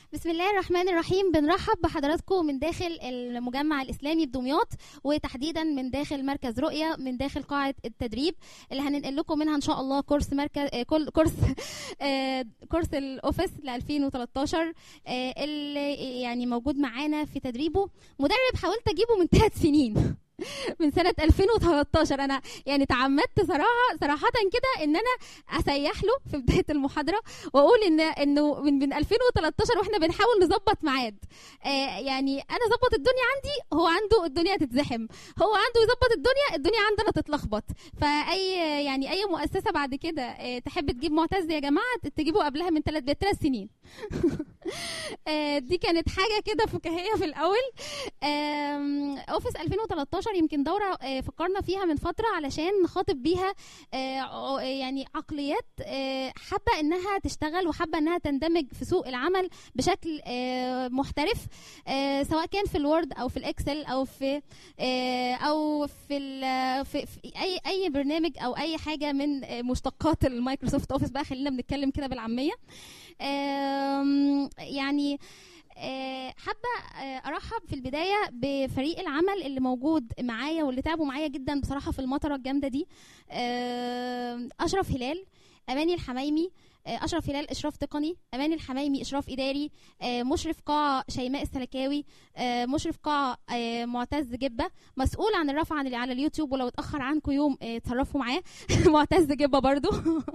بسم الله الرحمن الرحيم بنرحب بحضراتكم من داخل المجمع الإسلامي بدمياط وتحديدا من داخل مركز رؤية من داخل قاعة التدريب اللي هننقل لكم منها إن شاء الله كورس مركز آه، كل كورس آه، كورس الأوفيس ل 2013 آه، اللي يعني موجود معانا في تدريبه مدرب حاولت أجيبه من ثلاث سنين من سنة 2013 أنا يعني تعمدت صراحة صراحة كده إن أنا أسيح له في بداية المحاضرة وأقول إن إنه من من 2013 وإحنا بنحاول نظبط ميعاد آه يعني أنا ظبط الدنيا عندي هو عنده الدنيا تتزحم هو عنده يظبط الدنيا الدنيا عندنا تتلخبط فأي يعني أي مؤسسة بعد كده آه تحب تجيب معتز يا جماعة تجيبه قبلها من ثلاث ثلاث سنين آه، دي كانت حاجة كده فكاهية في الأول آم، أوفيس 2013 يمكن دورة آه، فكرنا فيها من فترة علشان نخاطب بيها آه، ع- يعني عقليات آه، حابة إنها تشتغل وحابة إنها تندمج في سوق العمل بشكل آه، محترف آه، سواء كان في الوورد أو في الإكسل أو في آه، أو في, ال- في, في أي أي برنامج أو أي حاجة من آه، مشتقات المايكروسوفت أوفيس بقى خلينا بنتكلم كده بالعامية آم، يعني آه، حابة آه، أرحب في البداية بفريق العمل اللي موجود معايا واللي تعبوا معايا جدا بصراحة في المطرة الجامدة دي آه، أشرف هلال أماني الحمايمي آه، أشرف هلال إشراف تقني أماني الحمايمي إشراف إداري آه، مشرف قاعة شيماء السلكاوي آه، مشرف قاعة آه، معتز جبة مسؤول عن الرفع عن على اليوتيوب ولو اتأخر عنكم يوم آه، اتصرفوا معاه معتز جبة برضو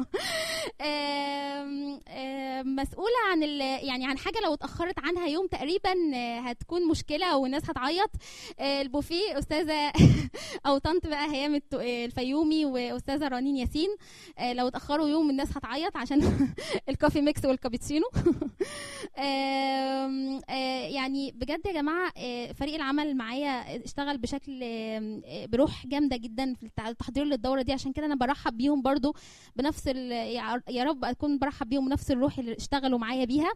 آم، آم، مسؤولة عن ال- يعني عن حاجة لو اتأخرت عنها يوم تقريبا آه، هتكون مشكلة والناس هتعيط آه، البوفيه أستاذة أو طنط بقى هيام الت- آه، الفيومي وأستاذة رنين ياسين آه، لو اتأخروا يوم الناس هتعيط عشان الكوفي ميكس والكابتشينو آم، آه، يعني بجد يا جماعة آه، فريق العمل معايا اشتغل بشكل آم، آه، بروح جامدة جدا في التع- التحضير للدورة دي عشان كده أنا برحب بيهم برضو بنفس ال- يا يا رب اكون برحب بيهم بنفس الروح اللي اشتغلوا معايا بيها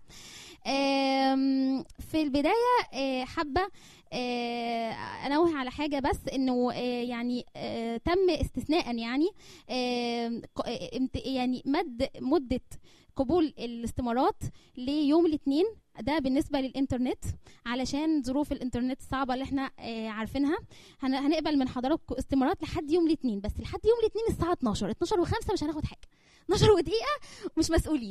آم، في البدايه آه، حابه آه، انوه على حاجه بس انه آه، يعني آه، تم استثناء يعني آم، ق- آه، امت- يعني مد مده قبول الاستمارات ليوم الاثنين ده بالنسبة للإنترنت علشان ظروف الإنترنت الصعبة اللي احنا آه، عارفينها هن- هنقبل من حضراتكم استمارات لحد يوم الاثنين بس لحد يوم الاثنين الساعة 12 12 و5 مش هناخد حاجة 12 ودقيقة مش مسؤولين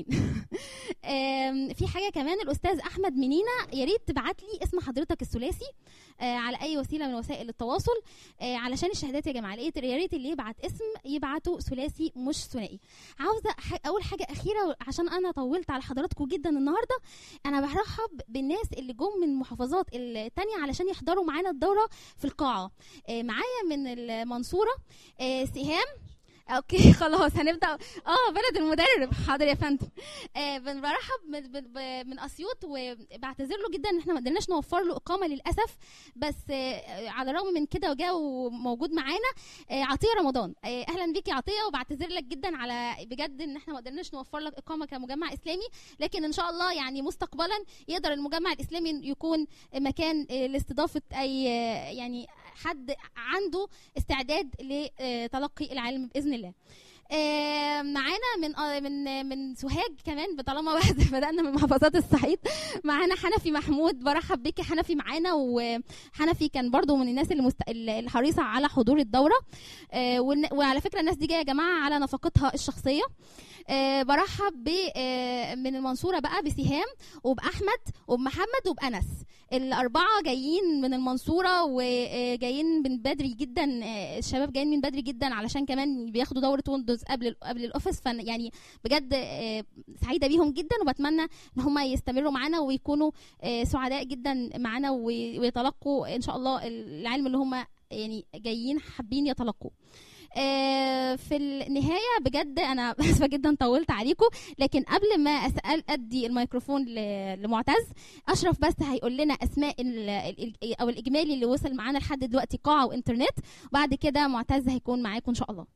آم، في حاجة كمان الأستاذ أحمد منينا يا ريت تبعت لي اسم حضرتك الثلاثي آه، على أي وسيلة من وسائل التواصل آه، علشان الشهادات يا جماعة لقيت يا ريت اللي يبعت اسم يبعته ثلاثي مش ثنائي عاوزة ح- أول حاجة أخيرة عشان أنا طولت على حضراتكم جدا النهاردة أنا برحب بالناس اللي جم من المحافظات التانية علشان يحضروا معانا الدورة في القاعة آه، معايا من المنصورة آه، سهام اوكي خلاص هنبدا اه بلد المدرب حاضر يا فندم آه بن- برحب من, من- ب- من اسيوط وبعتذر له جدا ان احنا ما قدرناش نوفر له اقامه للاسف بس آه على الرغم من كده وجا وموجود معانا آه عطيه رمضان آه اهلا بيك يا عطيه وبعتذر لك جدا على بجد ان احنا ما قدرناش نوفر لك اقامه كمجمع اسلامي لكن ان شاء الله يعني مستقبلا يقدر المجمع الاسلامي يكون مكان آه، لاستضافه اي آه، يعني حد عنده استعداد لتلقي العلم باذن الله آه، معانا من آه، من من سوهاج كمان طالما واحد بدانا من محافظات الصعيد معانا حنفي محمود برحب بيكي حنفي معانا وحنفي كان برضو من الناس اللي, مست... اللي حريصه على حضور الدوره آه، والن- وعلى فكره الناس دي جايه يا جماعه على نفقتها الشخصيه آه، برحب ب آه، من المنصوره بقى بسهام وباحمد وبمحمد وبانس الاربعه جايين من المنصوره وجايين من بدري جدا آه، الشباب جايين من بدري جدا علشان كمان بياخدوا دوره ويندوز قبل قبل الاوفيس فن يعني بجد آه، سعيده بيهم جدا وبتمنى ان هم يستمروا معانا ويكونوا آه، سعداء جدا معانا وي- ويتلقوا ان شاء الله العلم اللي هم يعني جايين حابين يتلقوه آه، في النهايه بجد انا اسفه جدا طولت عليكم لكن قبل ما اسال ادي الميكروفون ل- لمعتز اشرف بس هيقول لنا اسماء ال- ال- او الاجمالي اللي وصل معانا لحد دلوقتي قاعه وانترنت بعد كده معتز هيكون معاكم ان شاء الله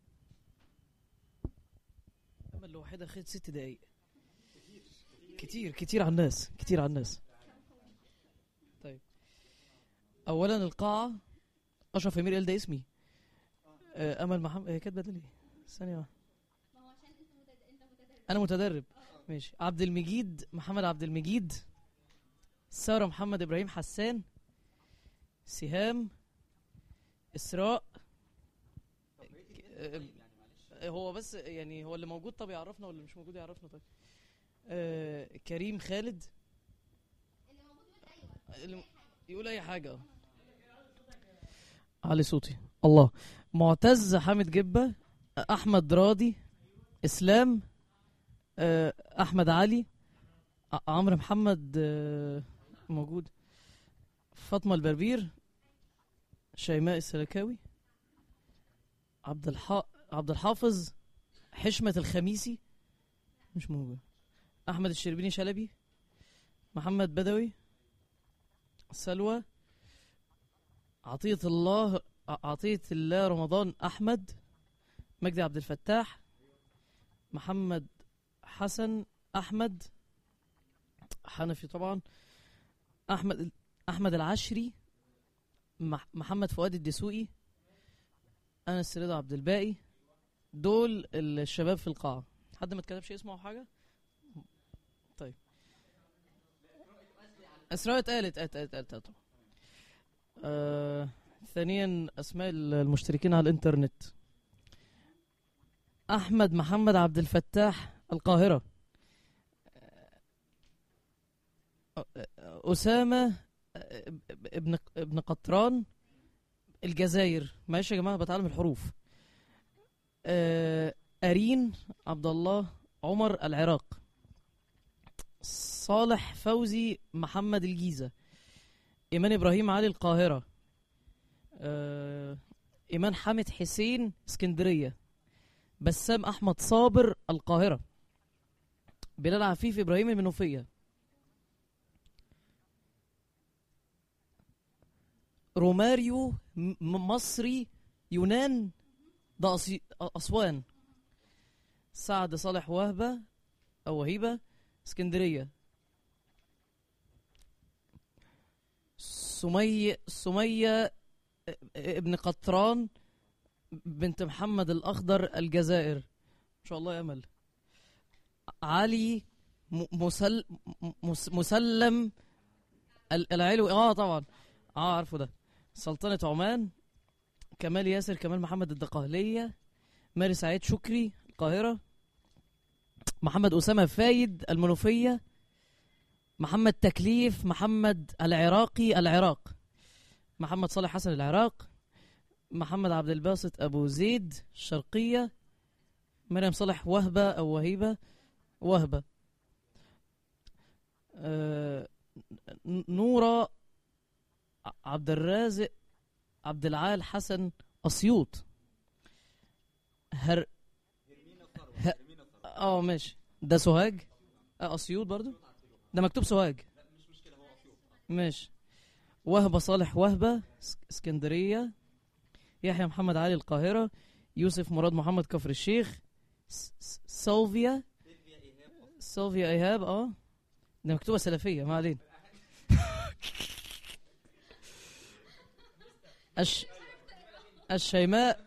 أما الواحدة خد ست دقايق كتير كتير على الناس كتير على الناس طيب أولا القاعة أشرف أمير قال ده اسمي آه، أمل محمد هي كاتبة ده ليه؟ ثانية واحدة. أنا متدرب ماشي عبد المجيد محمد عبد المجيد سارة محمد إبراهيم حسان سهام إسراء آه، هو بس يعني هو اللي موجود طب يعرفنا واللي مش موجود يعرفنا طيب آه كريم خالد اللي يقول أي حاجة اه علي صوتي الله معتز حامد جبة أحمد راضي إسلام آه، أحمد علي ع- عمرو محمد آه، موجود فاطمة البربير شيماء السلكاوي عبد الح... عبد الحافظ حشمة الخميسي مش موجود أحمد الشربيني شلبي محمد بدوي سلوى عطية الله ع- عطية الله رمضان أحمد مجدي عبد الفتاح محمد حسن أحمد حنفي طبعا أحمد أحمد العشري مح- محمد فؤاد الدسوقي أنس رضا عبد الباقي دول الشباب في القاعة حد ما اتكتبش اسمه أو حاجة طيب إسراء اتقالت اتقالت اتقالت اتقالت طبعا آه ثانيا أسماء المشتركين على الإنترنت أحمد محمد عبد الفتاح القاهرة أسامة ابن ابن قطران الجزائر ماشي يا جماعة بتعلم الحروف آه، أرين عبد الله عمر العراق صالح فوزي محمد الجيزة إيمان إبراهيم علي القاهرة آه، إيمان حامد حسين اسكندرية بسام أحمد صابر القاهرة بلال عفيف إبراهيم المنوفية روماريو م- م- مصري يونان ده أسي- أسوان سعد صالح وهبة أو وهيبة اسكندرية سمية سمية ابن قطران بنت محمد الأخضر الجزائر إن شاء الله يا أمل علي م- مسل م- مس- مسلم ال- العلوي اه طبعا اه عارفه ده سلطنة عمان كمال ياسر كمال محمد الدقهلية ماري سعيد شكري القاهرة محمد أسامة فايد المنوفية محمد تكليف محمد العراقي العراق محمد صالح حسن العراق محمد عبد الباسط أبو زيد الشرقية مريم صالح وهبة أو وهيبة وهبة آه ن- نورة ع- عبد الرازق عبد العال حسن أسيوط هر ه... اه ماشي ده سوهاج آه أسيوط برضو ده مكتوب سوهاج ماشي وهبة صالح وهبة اس- اسكندرية يحيى محمد علي القاهرة يوسف مراد محمد كفر الشيخ س- س- سولفيا سولفيا إيهاب اه ده مكتوبة سلفية ما علينا الش... الشيماء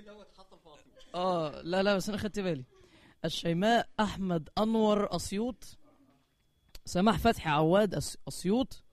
اه لا لا بس انا خدت بالي الشيماء احمد انور اسيوط سماح فتحي عواد أس... اسيوط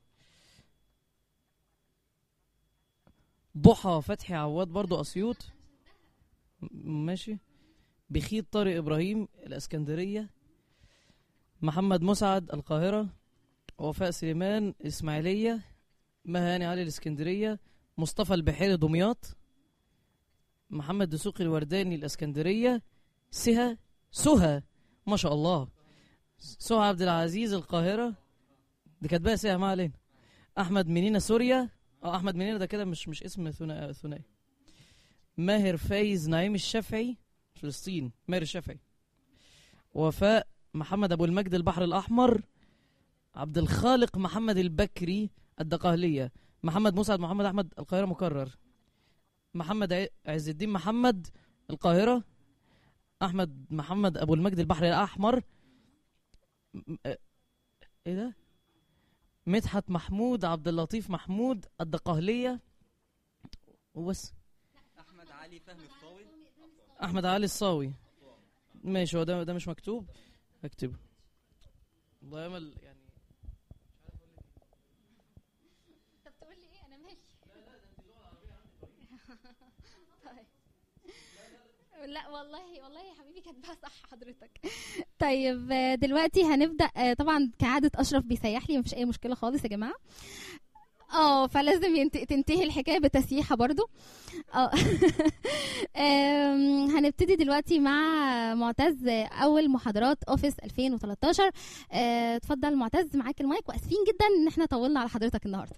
ضحى فتحي عواد برضو اسيوط م- ماشي بخيت طارق ابراهيم الاسكندريه محمد مسعد القاهره وفاء سليمان اسماعيليه مهاني علي الاسكندريه مصطفى البحيري دمياط محمد دسوقي الورداني الاسكندريه سها سهى ما شاء الله سهى عبد العزيز القاهره دي كاتباها سهى ما علينا احمد منينه سوريا اه احمد منينه ده كده مش مش اسم ثنا- ثنائي ماهر فايز نعيم الشافعي فلسطين ماهر الشافعي وفاء محمد ابو المجد البحر الاحمر عبد الخالق محمد البكري الدقهليه محمد مسعد محمد احمد القاهره مكرر محمد ع- عز الدين محمد القاهره احمد محمد ابو المجد البحر الاحمر م- اه، ايه ده مدحت محمود عبد اللطيف محمود الدقهليه وبس احمد علي فهمي الصاوي احمد علي الصاوي ماشي هو ده ده مش مكتوب هكتبه والله امل يعني طيب. لا والله والله يا حبيبي كاتباها صح حضرتك طيب آه، دلوقتي هنبدا آه، طبعا كعاده اشرف بيسيح لي مفيش اي مشكله خالص يا جماعه اه فلازم ينت... تنتهي الحكايه بتسييحه برضو اه آم، هنبتدي دلوقتي مع معتز آه، اول محاضرات اوفيس 2013 آه، اتفضل معتز معاك المايك واسفين جدا ان احنا طولنا على حضرتك النهارده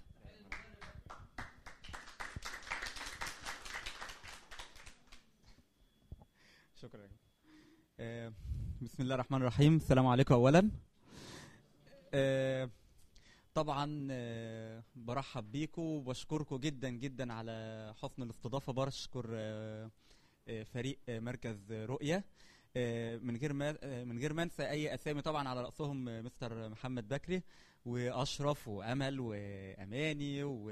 شكرا آه، بسم الله الرحمن الرحيم السلام عليكم اولا آه، طبعا آه، برحب بيكم وبشكركم جدا جدا على حسن الاستضافه بشكر آه، آه، فريق آه، مركز رؤيه آه، من غير ما آه، من غير ما انسى اي اسامي طبعا على راسهم آه، مستر محمد بكري واشرف وامل واماني و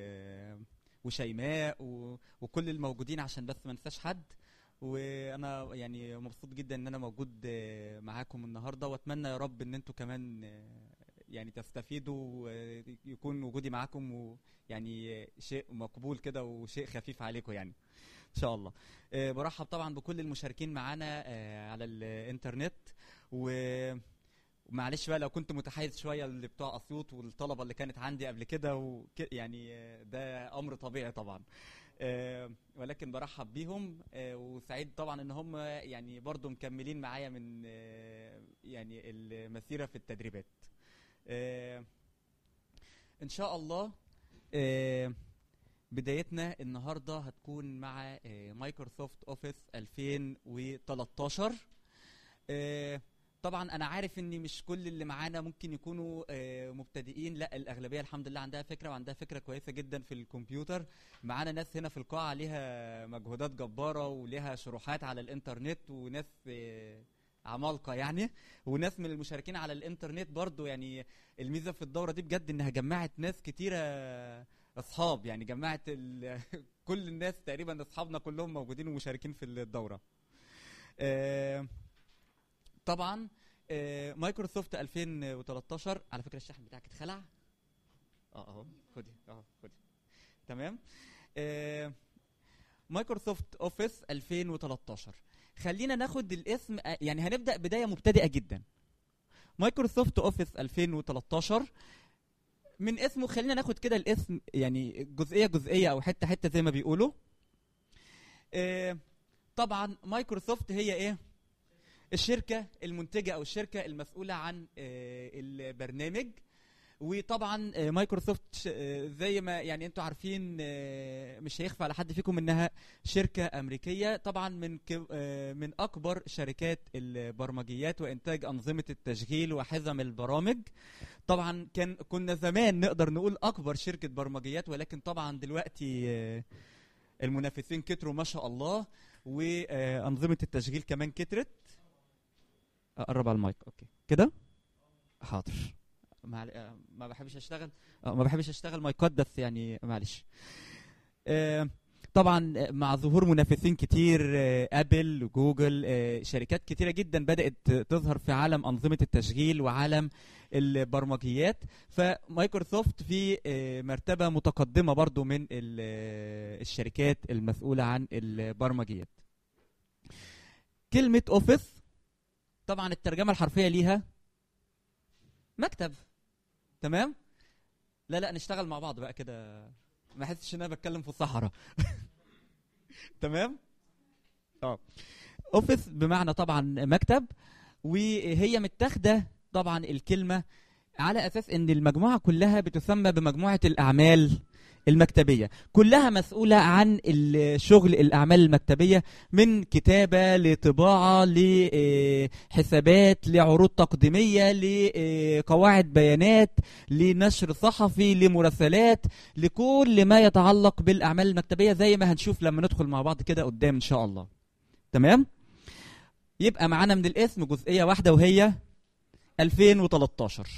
وشيماء و... وكل الموجودين عشان بس ما انساش حد وانا يعني مبسوط جدا ان انا موجود آه، معاكم النهارده واتمنى يا رب ان انتوا كمان آه، يعني تستفيدوا ويكون وجودي معاكم ويعني آه، شيء مقبول كده وشيء خفيف عليكم يعني ان شاء الله آه، برحب طبعا بكل المشاركين معانا آه، على الانترنت و معلش بقى لو كنت متحيز شويه لبتوع اسيوط والطلبه اللي كانت عندي قبل كده وك- يعني آه، ده امر طبيعي طبعا آه، ولكن برحب بيهم آه، وسعيد طبعا ان هم يعني برضو مكملين معايا من آه، يعني المسيره في التدريبات آه، ان شاء الله آه، بدايتنا النهارده هتكون مع آه، مايكروسوفت اوفيس 2013 آه، طبعا انا عارف ان مش كل اللي معانا ممكن يكونوا آه، مبتدئين لا الاغلبيه الحمد لله عندها فكره وعندها فكره كويسه جدا في الكمبيوتر معانا ناس هنا في القاعه ليها مجهودات جباره وليها شروحات على الانترنت وناس آه، عمالقه يعني وناس من المشاركين على الانترنت برضو يعني الميزه في الدوره دي بجد انها جمعت ناس كتيره اصحاب يعني جمعت ال- كل الناس تقريبا اصحابنا كلهم موجودين ومشاركين في الدوره آه، طبعا آه، مايكروسوفت 2013 على فكره الشحن بتاعك اتخلع اه اهو خدي اه خدي تمام آه، مايكروسوفت اوفيس 2013 خلينا ناخد الاسم آه، يعني هنبدا بدايه مبتدئه جدا مايكروسوفت اوفيس 2013 من اسمه خلينا ناخد كده الاسم يعني جزئيه جزئيه او حته حته زي ما بيقولوا آه، طبعا مايكروسوفت هي ايه الشركه المنتجه او الشركه المسؤوله عن آه، البرنامج وطبعا آه، مايكروسوفت ش- آه، زي ما يعني انتوا عارفين آه، مش هيخفى على حد فيكم انها شركه امريكيه طبعا من ك- آه، من اكبر شركات البرمجيات وانتاج انظمه التشغيل وحزم البرامج طبعا كان كنا زمان نقدر نقول اكبر شركه برمجيات ولكن طبعا دلوقتي آه، المنافسين كتروا ما شاء الله وانظمه التشغيل كمان كترت اقرب على المايك اوكي كده حاضر معل... آه، ما بحبش اشتغل آه، ما بحبش اشتغل مايكات بس يعني معلش آه، طبعا آه، مع ظهور منافسين كتير آه، ابل جوجل آه، شركات كتيره جدا بدات تظهر في عالم انظمه التشغيل وعالم البرمجيات فمايكروسوفت في آه، مرتبه متقدمه برضو من ال- آه، الشركات المسؤوله عن البرمجيات كلمه اوفيس طبعا الترجمه الحرفيه ليها مكتب تمام لا لا نشتغل مع بعض بقى كده ما احسش ان انا بتكلم في الصحراء تمام اه اوفيس بمعنى طبعا مكتب وهي متاخده طبعا الكلمه على اساس ان المجموعه كلها بتسمى بمجموعه الاعمال المكتبيه كلها مسؤوله عن الشغل الاعمال المكتبيه من كتابه لطباعه لحسابات لعروض تقديميه لقواعد بيانات لنشر صحفي لمراسلات لكل ما يتعلق بالاعمال المكتبيه زي ما هنشوف لما ندخل مع بعض كده قدام ان شاء الله تمام يبقى معانا من الاسم جزئيه واحده وهي 2013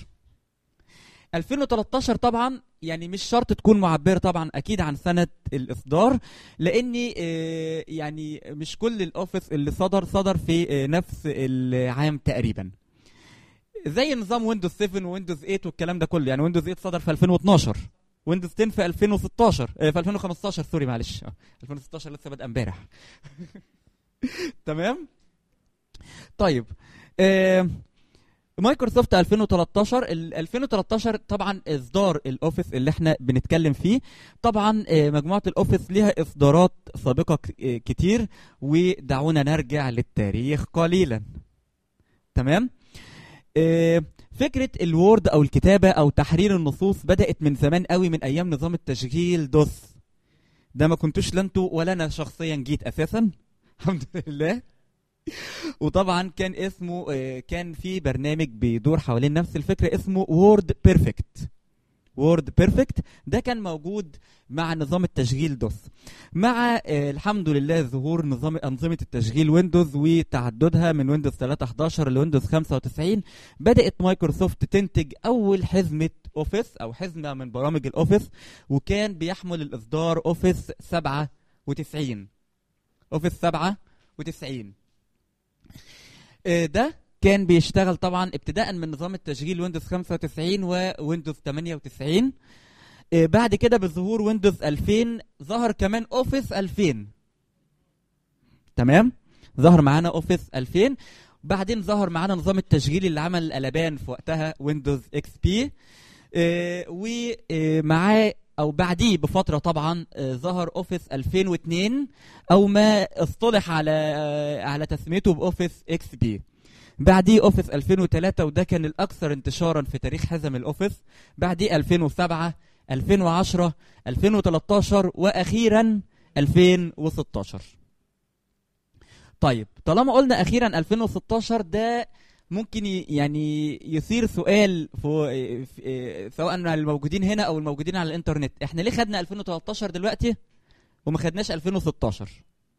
2013 طبعا يعني مش شرط تكون معبره طبعا اكيد عن سنه الاصدار لاني آه، يعني مش كل الاوفيس اللي صدر صدر في آه، نفس العام تقريبا زي نظام ويندوز 7 ويندوز 8 والكلام ده كله يعني ويندوز 8 صدر في 2012 ويندوز 10 في 2016 آه، في 2015 سوري معلش آه، 2016 لسه بادئه امبارح تمام طيب آه، مايكروسوفت 2013 ال 2013 طبعا اصدار الاوفيس اللي احنا بنتكلم فيه طبعا آه، مجموعه الاوفيس ليها اصدارات سابقه ك- آه، كتير ودعونا نرجع للتاريخ قليلا تمام آه، فكره الوورد او الكتابه او تحرير النصوص بدات من زمان قوي من ايام نظام التشغيل دوس ده ما كنتوش لا انتوا ولا انا شخصيا جيت اساسا الحمد لله وطبعا كان اسمه آه، كان في برنامج بيدور حوالين نفس الفكره اسمه وورد بيرفكت وورد بيرفكت ده كان موجود مع نظام التشغيل دوس مع آه، الحمد لله ظهور نظام انظمه التشغيل ويندوز وتعددها من ويندوز 3.11 لويندوز 95 بدات مايكروسوفت تنتج اول حزمه اوفيس او حزمه من برامج الاوفيس وكان بيحمل الاصدار اوفيس 97 اوفيس 97 آه، ده كان بيشتغل طبعا ابتداء من نظام التشغيل ويندوز 95 وويندوز 98 آه، بعد كده بظهور ويندوز 2000 ظهر كمان اوفيس 2000 تمام ظهر معانا اوفيس 2000 بعدين ظهر معانا نظام التشغيل اللي عمل القلبان في وقتها ويندوز اكس بي ومعاه او بعديه بفتره طبعا آه، ظهر اوفيس 2002 او ما اصطلح على آه، على تسميته باوفيس اكس بي بعديه اوفيس 2003 وده كان الاكثر انتشارا في تاريخ حزم الاوفيس بعديه 2007 2010 2013 واخيرا 2016 طيب طالما قلنا اخيرا 2016 ده ممكن ي- يعني يثير سؤال في في- سواء على الموجودين هنا او الموجودين على الانترنت احنا ليه خدنا 2013 دلوقتي وما خدناش 2016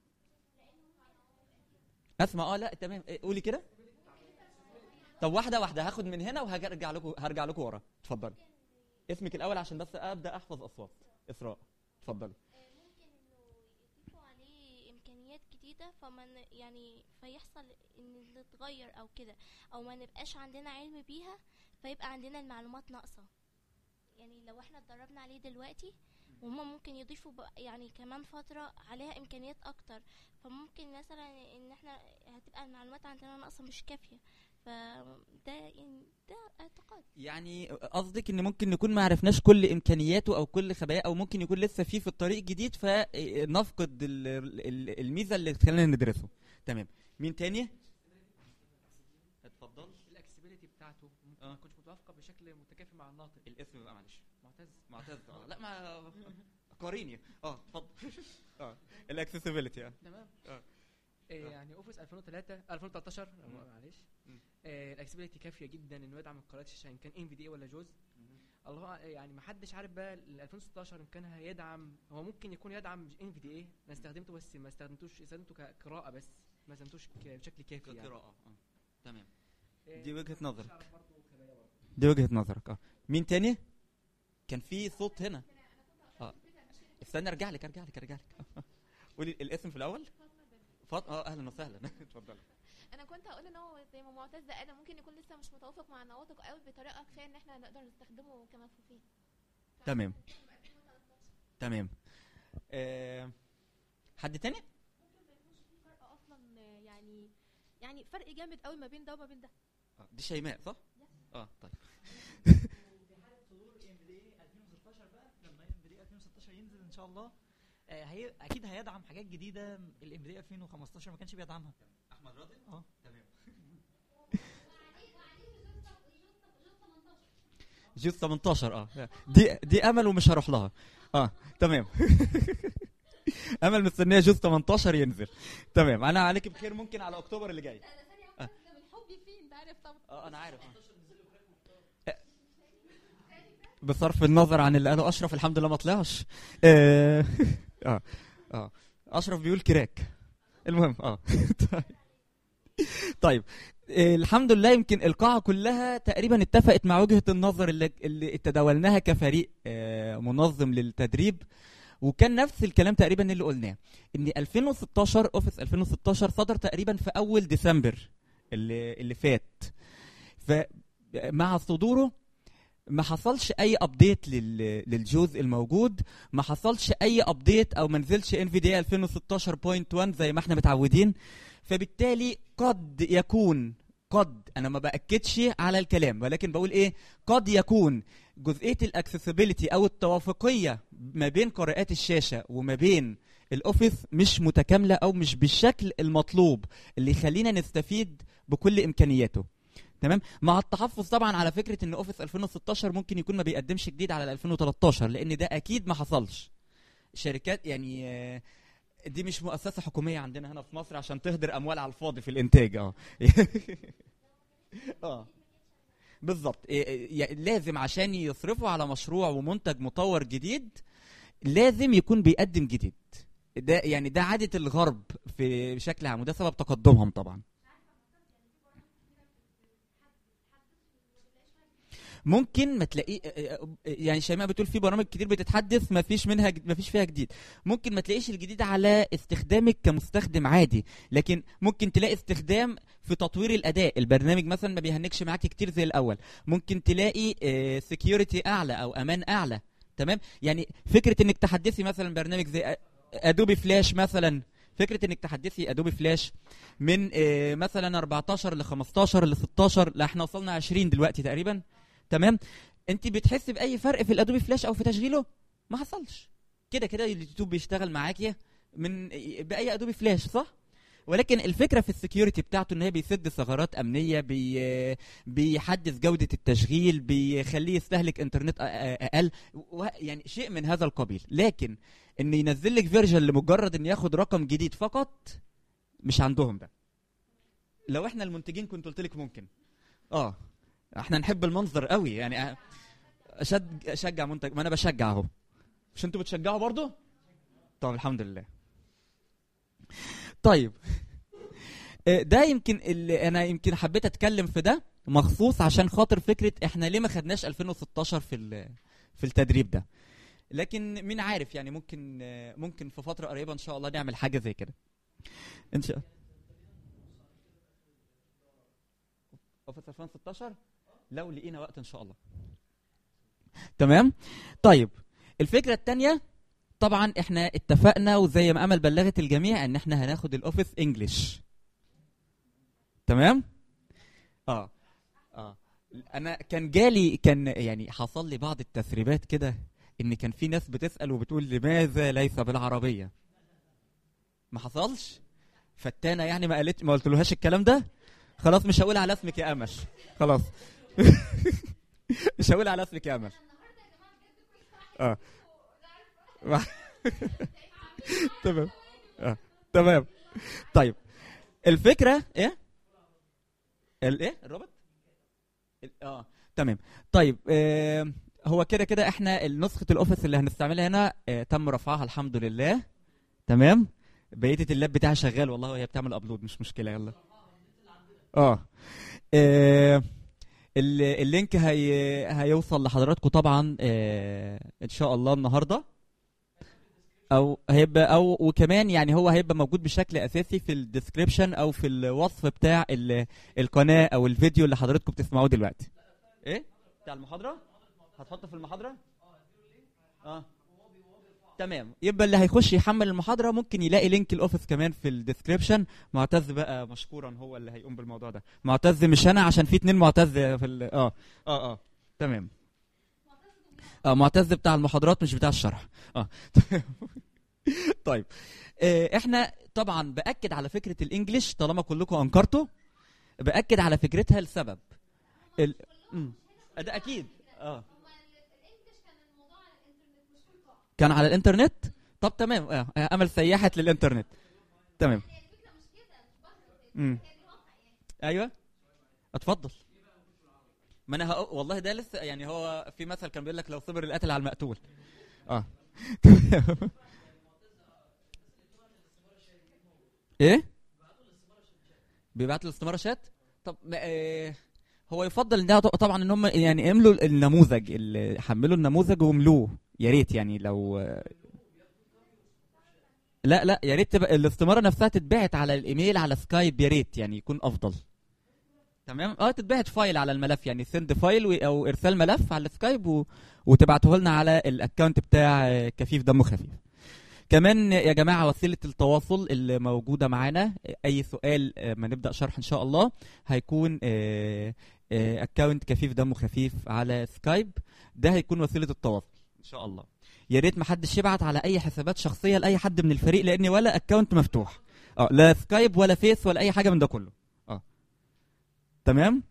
اسمع اه لا تمام إيه، قولي كده طب واحده واحده هاخد من هنا وهرجع لكم هرجع لكم ورا اتفضلي اسمك الاول عشان بس ابدا احفظ اصوات اسراء اتفضلي ممكن انه يضيفوا عليه امكانيات جديده فما ن- يعني فيحصل ان اللي اتغير او كده او ما نبقاش عندنا علم بيها فيبقى عندنا المعلومات ناقصه يعني لو احنا اتدربنا عليه دلوقتي وهما ممكن يضيفوا بقى- يعني كمان فترة عليها إمكانيات أكتر فممكن مثلا إن احنا هتبقى المعلومات عندنا ناقصة مش كافية فده يعني ده اعتقاد يعني قصدك ان ممكن نكون ما عرفناش كل امكانياته او كل خباياه او ممكن يكون لسه فيه في الطريق جديد فنفقد ال- ال- الميزه اللي تخلينا ندرسه تمام مين تاني اتفضل الاكسبيليتي بتاعته ممكن آه. ما تكونش متوافقه بشكل متكافئ مع الناطق الاسم بقى معلش معتز معتز اه لا ما قاريني اه اتفضل اه الاكسسبيلتي اه تمام آه. إيه آه. يعني اوفيس 2003 2013 مم. معلش مم. إيه الاكسبيليتي كافيه جدا انه يدعم القراءات الشاشه ان كان ام في دي ولا جوز الله أع- يعني ما حدش عارف بقى ال 2016 ان كان هيدعم هو ممكن يكون يدعم ام في دي ايه انا استخدمته بس ما استخدمتوش استخدمته كقراءه بس ما استخدمتوش ك- بشكل كافي يعني قراءة اه تمام إيه، دي وجهة محدش نظرك. يعرف برضه خبايا برضه. دي وجهة نظرك اه مين تاني كان في صوت هنا اه استنى ارجع لك ارجع لك ارجع لك قولي الاسم في الاول فاطمه اه اهلا وسهلا اتفضلي انا كنت هقول ان هو زي ما معتز قال ممكن يكون لسه مش متوافق مع النواطق قوي بطريقه كفايه ان احنا نقدر نستخدمه كمفهومين تمام تمام آه حد تاني فرق اصلا يعني يعني فرق جامد قوي ما بين ده وما بين ده آه، دي شيماء صح اه طيب لما ام دي 2016 ينزل ان شاء الله آه، هي اكيد هيدعم حاجات جديده الام دي 2015 ما كانش بيدعمها احمد راضي اه تمام جوز 18 اه دي دي امل ومش هروح لها اه تمام امل مستنيه جوز 18 ينزل تمام انا عليك بخير ممكن على اكتوبر اللي جاي من حبي فيه انت عارف طبعا اه انا عارف آه. بصرف النظر عن اللي قاله اشرف الحمد لله ما طلعش اه اه اه اشرف بيقول كراك المهم اه طيب. طيب آه، الحمد لله يمكن القاعة كلها تقريبا اتفقت مع وجهة النظر اللي, اللي تداولناها كفريق آه، منظم للتدريب وكان نفس الكلام تقريبا اللي قلناه ان 2016 اوفيس 2016 صدر تقريبا في اول ديسمبر اللي اللي فات فمع صدوره ما حصلش اي ابديت لل... للجوز الموجود ما حصلش اي ابديت او ما نزلش ان في دي 2016.1 زي ما احنا متعودين فبالتالي قد يكون قد انا ما باكدش على الكلام ولكن بقول ايه قد يكون جزئيه الاكسسبيليتي او التوافقيه ما بين قراءات الشاشه وما بين الاوفيس مش متكامله او مش بالشكل المطلوب اللي يخلينا نستفيد بكل امكانياته تمام مع التحفظ طبعا على فكره ان اوفيس 2016 ممكن يكون ما بيقدمش جديد على ال 2013 لان ده اكيد ما حصلش شركات يعني آه، دي مش مؤسسه حكوميه عندنا هنا في مصر عشان تهدر اموال على الفاضي في الانتاج اه اه بالظبط إيه- إيه، لازم عشان يصرفوا على مشروع ومنتج مطور جديد لازم يكون بيقدم جديد ده يعني ده عاده الغرب في بشكل عام وده سبب تقدمهم طبعا ممكن ما تلاقي يعني شيماء بتقول في برامج كتير بتتحدث ما فيش منها ما فيش فيها جديد ممكن ما تلاقيش الجديد على استخدامك كمستخدم عادي لكن ممكن تلاقي استخدام في تطوير الاداء البرنامج مثلا ما بيهنكش معاك كتير زي الاول ممكن تلاقي سكيورتي اعلى او امان اعلى تمام يعني فكره انك تحدثي مثلا برنامج زي ادوبي فلاش مثلا فكره انك تحدثي ادوبي فلاش من آه، مثلا 14 ل 15 ل 16 لا احنا وصلنا 20 دلوقتي تقريبا تمام انت بتحسي باي فرق في الادوبي فلاش او في تشغيله ما حصلش كده كده اليوتيوب بيشتغل معاكي من باي ادوبي فلاش صح ولكن الفكره في السكيورتي بتاعته ان هي بيسد ثغرات امنيه بي بيحدث جوده التشغيل بيخليه يستهلك انترنت أ- أ- اقل و- يعني شيء من هذا القبيل لكن ان ينزل لك فيرجن لمجرد ان ياخد رقم جديد فقط مش عندهم ده لو احنا المنتجين كنت قلت لك ممكن اه احنا نحب المنظر قوي يعني أ- اشد اشجع منتج ما انا بشجع اهو مش انتوا بتشجعوا برضو طب الحمد لله طيب آه، ده يمكن اللي انا يمكن حبيت اتكلم في ده مخصوص عشان خاطر فكره احنا ليه ما خدناش 2016 في ال- في التدريب ده لكن مين عارف يعني ممكن آه، ممكن في فتره قريبه ان شاء الله نعمل حاجه زي كده ان شاء اوفيس 2016 لو لقينا وقت ان شاء الله تمام طيب الفكره الثانيه طبعا احنا اتفقنا وزي ما امل بلغت الجميع ان احنا هناخد الاوفيس انجلش تمام اه اه انا كان جالي كان يعني حصل لي بعض التسريبات كده ان كان في ناس بتسال وبتقول لماذا ليس بالعربيه ما حصلش فتانه يعني ما قالت ما قلتلهاش الكلام ده خلاص مش هقول على اسمك يا امل خلاص مش هقول على اسمك يا امل اه تمام اه تمام طيب الفكره ايه الايه الروبوت ال- اه تمام طيب آه هو كده كده احنا نسخه الاوفيس اللي هنستعملها هنا آه تم رفعها الحمد لله تمام بقيه اللاب بتاعها شغال والله وهي بتعمل ابلود مش مشكله يلا اه, آه ال- اللينك هي هيوصل لحضراتكم طبعا آه ان شاء الله النهارده او هيبقى او وكمان يعني هو هيبقى موجود بشكل اساسي في الديسكريبشن او في الوصف بتاع ال- القناه او الفيديو اللي حضراتكم بتسمعوه دلوقتي ايه بتاع المحاضره هتحطه في المحاضره اه تمام يبقى اللي هيخش يحمل المحاضره ممكن يلاقي لينك الاوفيس كمان في الديسكريبشن معتز بقى مشكورا هو اللي هيقوم بالموضوع ده معتز مش انا عشان في اتنين معتز في ال... اه اه اه تمام اه معتز بتاع المحاضرات مش بتاع الشرح اه طيب آه احنا طبعا باكد على فكره الانجليش طالما كلكم انكرتوا باكد على فكرتها لسبب ال... مم. ده اكيد اه كان على الانترنت طب تمام آه. آه، امل سيحت للانترنت تمام امم ايوه اتفضل ما انا هقو... والله ده لسه يعني هو في مثل كان بيقول لك لو صبر القتل على المقتول اه ايه بيبعتوا الاستماره شات طب ما آه هو يفضل ان ده طبعا ان هم يعني يملوا النموذج اللي حملوا النموذج وملوه يا ريت يعني لو لا لا يا ريت تبقى الاستماره نفسها تتبعت على الايميل على سكايب يا ريت يعني يكون افضل تمام اه تتبعت فايل على الملف يعني سند فايل و- او ارسال ملف على السكايب و... وتبعته لنا على الاكونت بتاع آه، كفيف دمه خفيف كمان يا جماعه وسيله التواصل اللي موجوده معانا اي سؤال آه، ما نبدا شرح ان شاء الله هيكون اكونت كفيف دمه خفيف على سكايب ده هيكون وسيله التواصل ان شاء الله يا ريت ما حدش يبعت على اي حسابات شخصيه لاي حد من الفريق لان ولا اكونت مفتوح اه لا سكايب ولا فيس ولا اي حاجه من ده كله اه تمام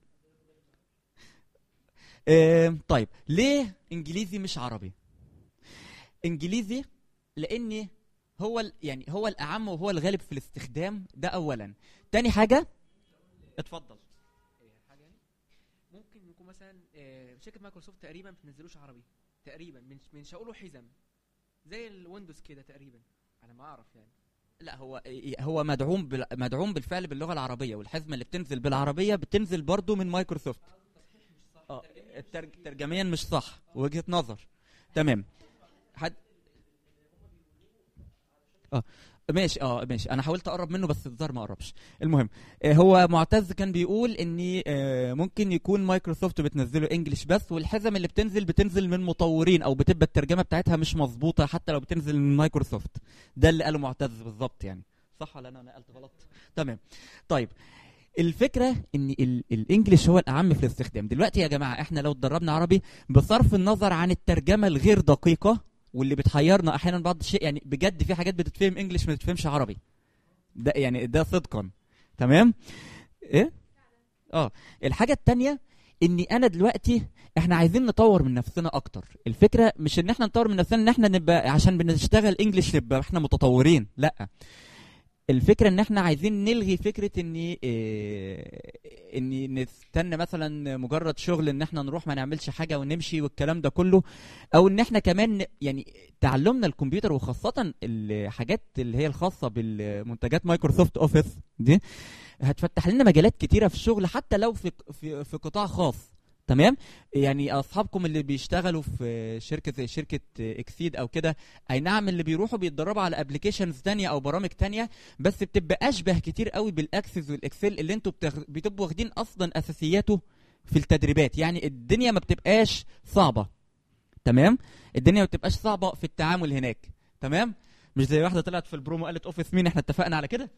آه طيب ليه انجليزي مش عربي انجليزي لان هو ال- يعني هو الاعم وهو الغالب في الاستخدام ده اولا تاني حاجه اتفضل إيه، حاجه يعني ممكن يكون مثلا آه، شركه مايكروسوفت تقريبا ما بتنزلوش عربي تقريبا من من شاؤله حزم زي الويندوز كده تقريبا على ما اعرف يعني لا هو هو مدعوم بال- مدعوم بالفعل باللغه العربيه والحزمه اللي بتنزل بالعربيه بتنزل برضو من مايكروسوفت اه الترج- ترجميا مش صح وجهه نظر تمام حد اه ماشي اه ماشي انا حاولت اقرب منه بس الظاهر ما قربش المهم آه هو معتز كان بيقول ان آه ممكن يكون مايكروسوفت بتنزله انجلش بس والحزم اللي بتنزل بتنزل من مطورين او بتبقى الترجمه بتاعتها مش مظبوطه حتى لو بتنزل من مايكروسوفت ده اللي قاله معتز بالظبط يعني صح ولا انا نقلت غلط تمام طيب الفكره ان ال- الانجليش هو الاعم في الاستخدام دلوقتي يا جماعه احنا لو اتدربنا عربي بصرف النظر عن الترجمه الغير دقيقه واللي بتحيرنا احيانا بعض الشيء يعني بجد في حاجات بتتفهم انجليش ما بتتفهمش عربي ده يعني ده صدقا تمام ايه اه الحاجه التانية اني انا دلوقتي احنا عايزين نطور من نفسنا اكتر الفكره مش ان احنا نطور من نفسنا ان احنا نبقى عشان بنشتغل انجليش نبقى احنا متطورين لا الفكره ان احنا عايزين نلغي فكره ان إيه ان نستنى مثلا مجرد شغل ان احنا نروح ما نعملش حاجه ونمشي والكلام ده كله او ان احنا كمان ن- يعني تعلمنا الكمبيوتر وخاصه الحاجات اللي هي الخاصه بالمنتجات مايكروسوفت اوفيس دي هتفتح لنا مجالات كتيره في الشغل حتى لو في في, في قطاع خاص تمام يعني اصحابكم اللي بيشتغلوا في شركه زي شركه اكسيد او كده اي نعم اللي بيروحوا بيتدربوا على ابلكيشنز تانية او برامج تانية بس بتبقى اشبه كتير قوي بالاكسس والاكسل اللي انتوا بتغ... بتبقوا واخدين اصلا اساسياته في التدريبات يعني الدنيا ما بتبقاش صعبه تمام الدنيا ما بتبقاش صعبه في التعامل هناك تمام مش زي واحده طلعت في البرومو قالت اوفيس مين احنا اتفقنا على كده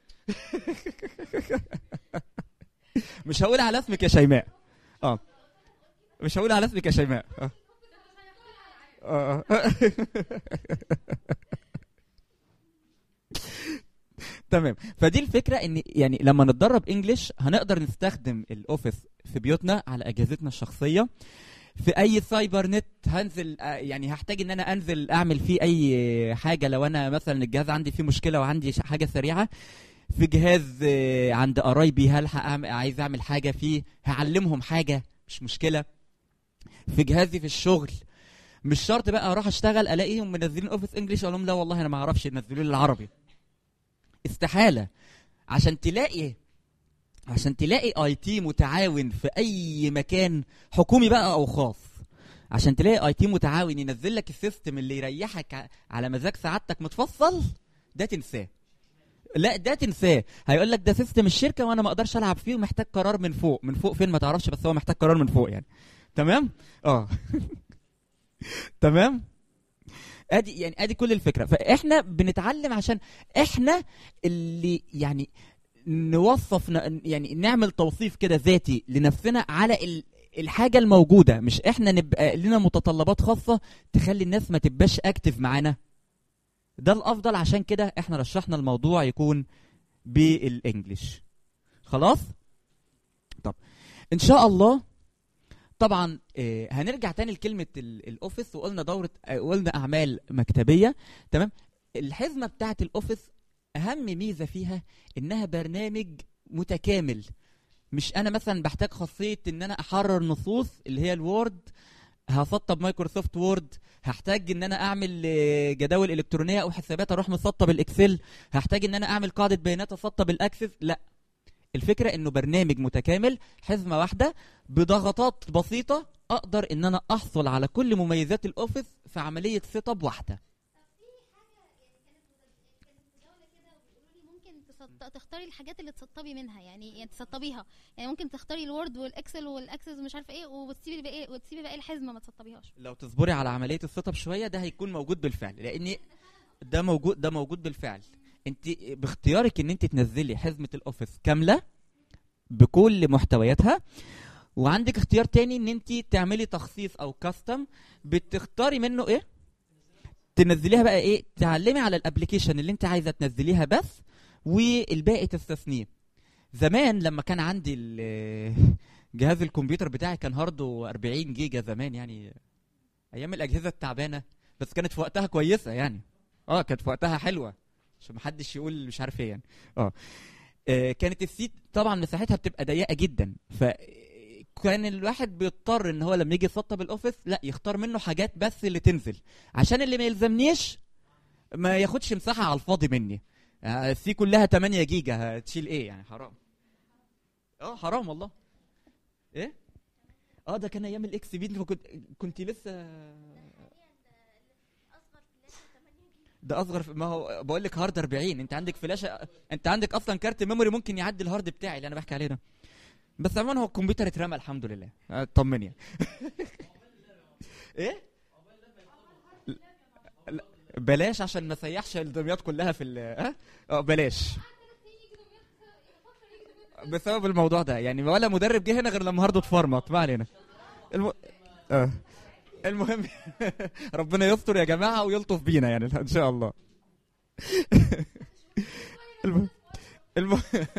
مش هقول على اسمك يا شيماء اه مش هقول على اسمك يا شيماء اه آه. آه. تمام فدي الفكره ان يعني لما نتدرب انجلش هنقدر نستخدم الاوفيس في بيوتنا على اجهزتنا الشخصيه في اي سايبر نت هنزل آه، يعني هحتاج ان انا انزل اعمل فيه اي حاجه لو انا مثلا الجهاز عندي فيه مشكله وعندي ش- حاجه سريعه في جهاز آه، عند قرايبي هلحق أعمل عايز اعمل حاجه فيه هعلمهم حاجه مش مشكله في جهازي في الشغل مش شرط بقى اروح اشتغل الاقيهم منزلين اوفيس انجلش اقول لهم لا والله انا ما اعرفش نزلوا لي العربي استحاله عشان تلاقي عشان تلاقي اي تي متعاون في اي مكان حكومي بقى او خاص عشان تلاقي اي تي متعاون ينزل لك السيستم اللي يريحك ع- على مزاج سعادتك متفصل ده تنساه لا ده تنساه هيقول لك ده سيستم الشركه وانا ما اقدرش العب فيه ومحتاج قرار من فوق من فوق فين ما تعرفش بس هو محتاج قرار من فوق يعني تمام اه تمام ادي يعني ادي كل الفكره فاحنا بنتعلم عشان احنا اللي يعني نوصف ن- يعني نعمل توصيف كده ذاتي لنفسنا على ال- الحاجه الموجوده مش احنا نبقى لنا متطلبات خاصه تخلي الناس ما تبقاش اكتف معانا ده الافضل عشان كده احنا رشحنا الموضوع يكون بالانجلش خلاص طب ان شاء الله طبعا آه، هنرجع تاني لكلمه ال- الاوفيس وقلنا دوره آه، قلنا اعمال مكتبيه تمام الحزمه بتاعه الاوفيس اهم ميزه فيها انها برنامج متكامل مش انا مثلا بحتاج خاصيه ان انا احرر نصوص اللي هي الوورد هسطب مايكروسوفت وورد هحتاج ان انا اعمل آه، جداول الكترونيه او حسابات اروح مسطب الاكسل هحتاج ان انا اعمل قاعده بيانات اسطب الاكسس لا الفكره انه برنامج متكامل حزمه واحده بضغطات بسيطه اقدر ان انا احصل على كل مميزات الاوفيس في عمليه سيت اب واحده ممكن ت- تختاري الحاجات اللي تسطبي منها يعني يعني تسطبيها يعني ممكن تختاري الوورد والاكسل والاكسس ومش عارفه ايه وتسيبي باقي وتسيبي باقي الحزمه ما تسطبيهاش لو تصبري على عمليه السيت اب شويه ده هيكون موجود بالفعل لان ده موجود ده موجود بالفعل انت باختيارك ان انت تنزلي حزمه الاوفيس كامله بكل محتوياتها وعندك اختيار تاني ان انت تعملي تخصيص او كاستم بتختاري منه ايه تنزليها بقى ايه تعلمي على الابلكيشن اللي انت عايزه تنزليها بس والباقي تستثنيه زمان لما كان عندي ال- جهاز الكمبيوتر بتاعي كان هارده 40 جيجا زمان يعني ايام الاجهزه التعبانه بس كانت في وقتها كويسه يعني اه كانت في وقتها حلوه عشان محدش يقول مش عارف ايه يعني اه آه، كانت السيت طبعا مساحتها بتبقى ضيقه جدا ف كان الواحد بيضطر ان هو لما يجي يسطب الاوفيس لا يختار منه حاجات بس اللي تنزل عشان اللي ما يلزمنيش ما ياخدش مساحه على الفاضي مني آه، السي كلها 8 جيجا هتشيل ايه يعني حرام اه حرام والله ايه اه ده كان ايام الاكس بي كنت كنت لسه ده اصغر في- ما هو بقول لك هارد 40 انت عندك فلاشه انت عندك اصلا كارت ميموري ممكن يعدي الهارد بتاعي اللي انا بحكي عليه ده بس عموما هو الكمبيوتر اترمى الحمد لله آه، اطمني يعني. ايه لا، بلاش عشان ما سيحش الدمياط كلها في ال اه اه بلاش بسبب الموضوع ده يعني ولا مدرب جه هنا غير لما هارده اتفرمط ما علينا الم... آه. المهم ربنا يستر يا جماعه ويلطف بينا يعني ان شاء الله الم... الم...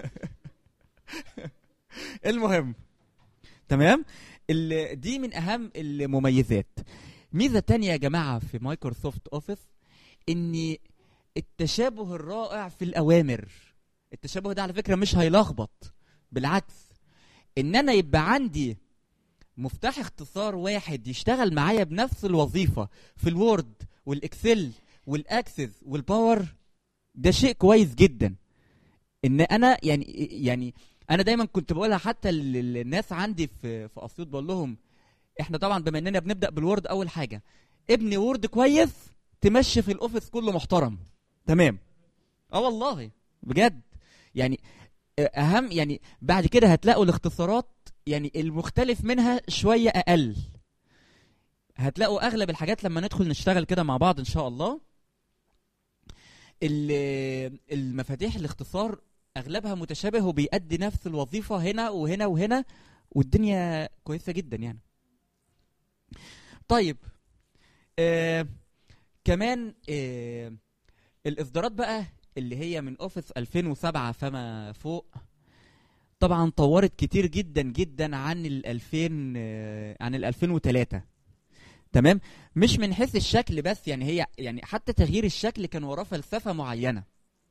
المهم تمام ال... دي من اهم المميزات ميزه تانية يا جماعه في مايكروسوفت اوفيس ان التشابه الرائع في الاوامر التشابه ده على فكره مش هيلخبط بالعكس ان انا يبقى عندي مفتاح اختصار واحد يشتغل معايا بنفس الوظيفه في الوورد والاكسل والاكسس والباور ده شيء كويس جدا ان انا يعني يعني انا دايما كنت بقولها حتى لل- للناس عندي في في اسيوط بقول لهم احنا طبعا بما اننا بنبدا بالوورد اول حاجه ابني وورد كويس تمشي في الاوفيس كله محترم تمام اه والله بجد يعني اهم يعني بعد كده هتلاقوا الاختصارات يعني المختلف منها شويه اقل هتلاقوا اغلب الحاجات لما ندخل نشتغل كده مع بعض ان شاء الله ال- المفاتيح الاختصار اغلبها متشابه وبيأدي نفس الوظيفه هنا وهنا وهنا والدنيا كويسه جدا يعني طيب آه كمان آه الاصدارات بقى اللي هي من اوفيس 2007 فما فوق طبعا طورت كتير جدا جدا عن ال 2000 آه، عن ال 2003 تمام مش من حيث الشكل بس يعني هي يعني حتى تغيير الشكل كان وراه فلسفه معينه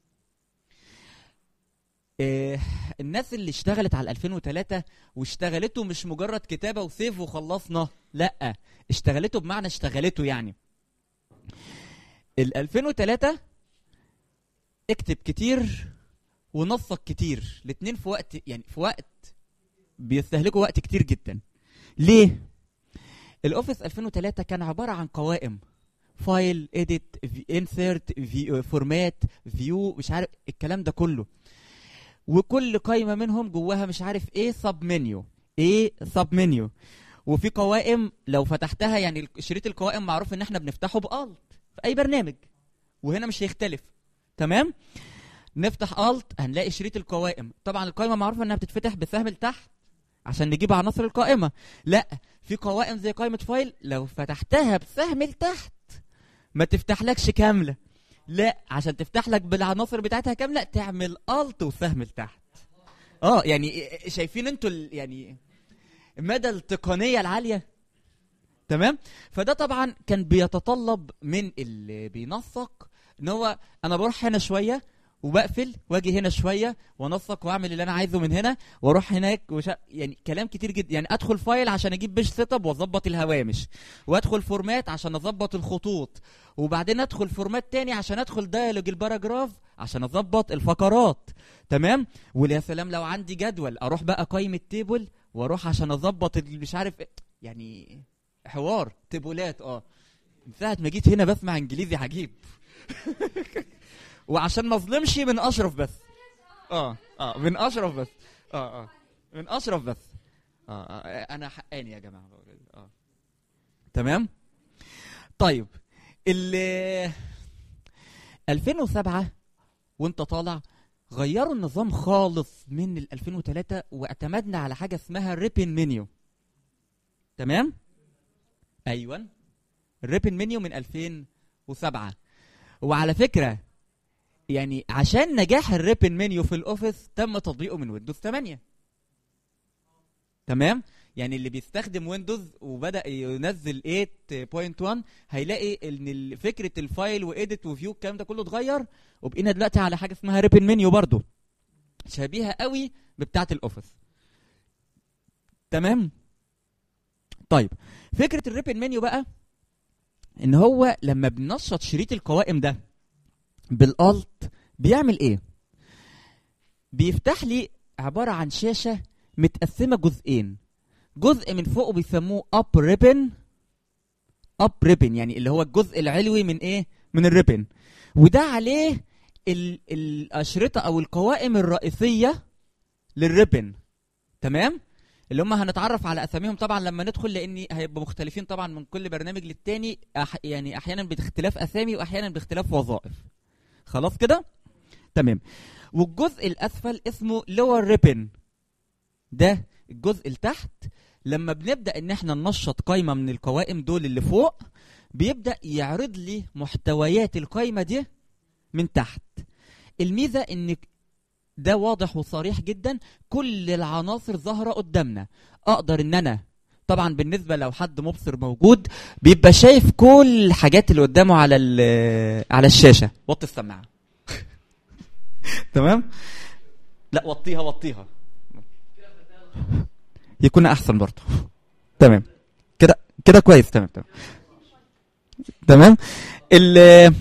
آه، الناس اللي اشتغلت على 2003 واشتغلته مش مجرد كتابه وسيف وخلصنا لا اشتغلته بمعنى اشتغلته يعني ال 2003 اكتب كتير ونسق كتير الاتنين في وقت يعني في وقت بيستهلكوا وقت كتير جدا ليه الاوفيس 2003 كان عباره عن قوائم فايل اديت انسرت فورمات فيو مش عارف الكلام ده كله وكل قائمه منهم جواها مش عارف ايه سب منيو ايه سب منيو وفي قوائم لو فتحتها يعني شريط القوائم معروف ان احنا بنفتحه بالت في اي برنامج وهنا مش هيختلف تمام نفتح الت هنلاقي شريط القوائم طبعا القائمه معروفه انها بتتفتح بسهم لتحت عشان نجيب عناصر القائمه لا في قوائم زي قائمه فايل لو فتحتها بسهم لتحت ما تفتحلكش كامله لا عشان تفتح لك بالعناصر بتاعتها كامله تعمل الت وسهم لتحت اه يعني شايفين انتوا ال- يعني مدى التقنيه العاليه تمام فده طبعا كان بيتطلب من اللي بينسق ان هو انا بروح هنا شويه وبقفل واجي هنا شويه وانسق واعمل اللي انا عايزه من هنا واروح هناك وش... يعني كلام كتير جدا يعني ادخل فايل عشان اجيب بيج سيت اب واظبط الهوامش وادخل فورمات عشان اظبط الخطوط وبعدين ادخل فورمات تاني عشان ادخل دايلوج الباراجراف عشان اظبط الفقرات تمام ويا سلام لو عندي جدول اروح بقى قايمه تيبل واروح عشان اظبط ال- مش عارف إيه. يعني حوار تيبولات اه من ساعه ما جيت هنا بسمع انجليزي عجيب وعشان ما اظلمش من اشرف بس اه اه من اشرف بس اه اه من اشرف بس اه, آه انا حقاني يا جماعه اه تمام طيب ال 2007 وانت طالع غيروا النظام خالص من ال 2003 واعتمدنا على حاجه اسمها الريبن منيو تمام ايوه الريبن منيو من 2007 وعلى فكره يعني عشان نجاح الريبن منيو في الاوفيس تم تطبيقه من ويندوز 8 تمام يعني اللي بيستخدم ويندوز وبدا ينزل 8.1 هيلاقي ان ال- فكره الفايل وايديت وفيو الكلام ده كله اتغير وبقينا دلوقتي على حاجه اسمها ريبن منيو برضو شبيهه قوي ببتاعه الاوفيس تمام طيب فكره الريبن منيو بقى ان هو لما بننشط شريط القوائم ده بالالت بيعمل ايه بيفتح لي عباره عن شاشه متقسمه جزئين جزء من فوقه بيسموه اب ريبن اب ريبن يعني اللي هو الجزء العلوي من ايه من الريبن وده عليه ال الاشرطه او القوائم الرئيسيه للريبن تمام اللي هم هنتعرف على اساميهم طبعا لما ندخل لان هيبقوا مختلفين طبعا من كل برنامج للتاني أح يعني احيانا باختلاف اسامي واحيانا باختلاف وظائف خلاص كده تمام والجزء الاسفل اسمه لور ريبن ده الجزء اللي تحت لما بنبدا ان احنا ننشط قائمه من القوائم دول اللي فوق بيبدا يعرض لي محتويات القائمه دي من تحت الميزه ان ده واضح وصريح جدا كل العناصر ظاهره قدامنا اقدر ان انا طبعا بالنسبه لو حد مبصر موجود بيبقى شايف كل الحاجات اللي قدامه على ال- على الشاشه وطي السماعه تمام لا وطيها وطيها يكون احسن برضه تمام كده كده كويس تمام تمام تمام ال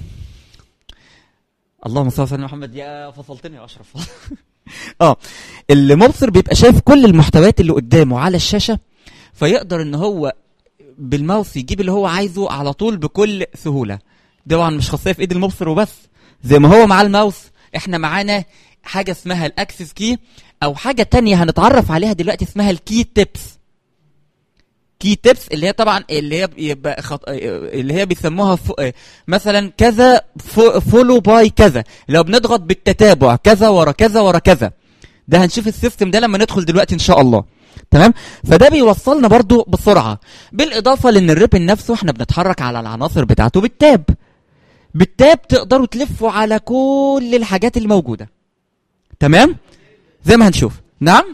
اللهم صل على سيدنا محمد يا فصلتني يا اشرف اه المبصر بيبقى شايف كل المحتويات اللي قدامه على الشاشه فيقدر ان هو بالماوس يجيب اللي هو عايزه على طول بكل سهوله ده طبعا مش خاصيه في ايد المبصر وبس زي ما هو مع الماوس احنا معانا حاجه اسمها الاكسس كي او حاجه تانية هنتعرف عليها دلوقتي اسمها الكي تيبس كي تيبس اللي هي طبعا اللي هي بيبقى خط... اللي هي بيسموها ف... مثلا كذا ف... فولو باي كذا لو بنضغط بالتتابع كذا ورا كذا ورا كذا ده هنشوف السيستم ده لما ندخل دلوقتي ان شاء الله تمام فده بيوصلنا برضو بسرعه بالاضافه لان الريبن نفسه احنا بنتحرك على العناصر بتاعته بالتاب بالتاب تقدروا تلفوا على كل الحاجات اللي موجوده تمام زي ما هنشوف نعم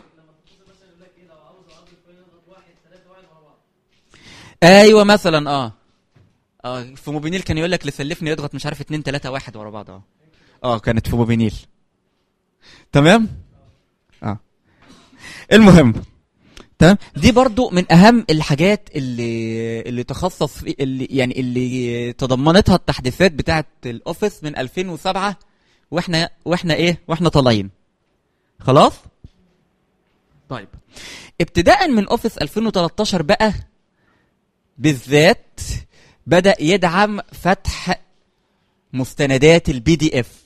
ايوه مثلا اه اه في موبينيل كان يقول لك لسلفني يضغط مش عارف 2 3 1 ورا بعض اه اه كانت في موبينيل تمام اه المهم تمام دي برضو من اهم الحاجات اللي اللي تخصص في اللي يعني اللي تضمنتها التحديثات بتاعه الاوفيس من 2007 واحنا واحنا ايه واحنا طالعين خلاص طيب ابتداء من اوفيس 2013 بقى بالذات بدا يدعم فتح مستندات البي دي اف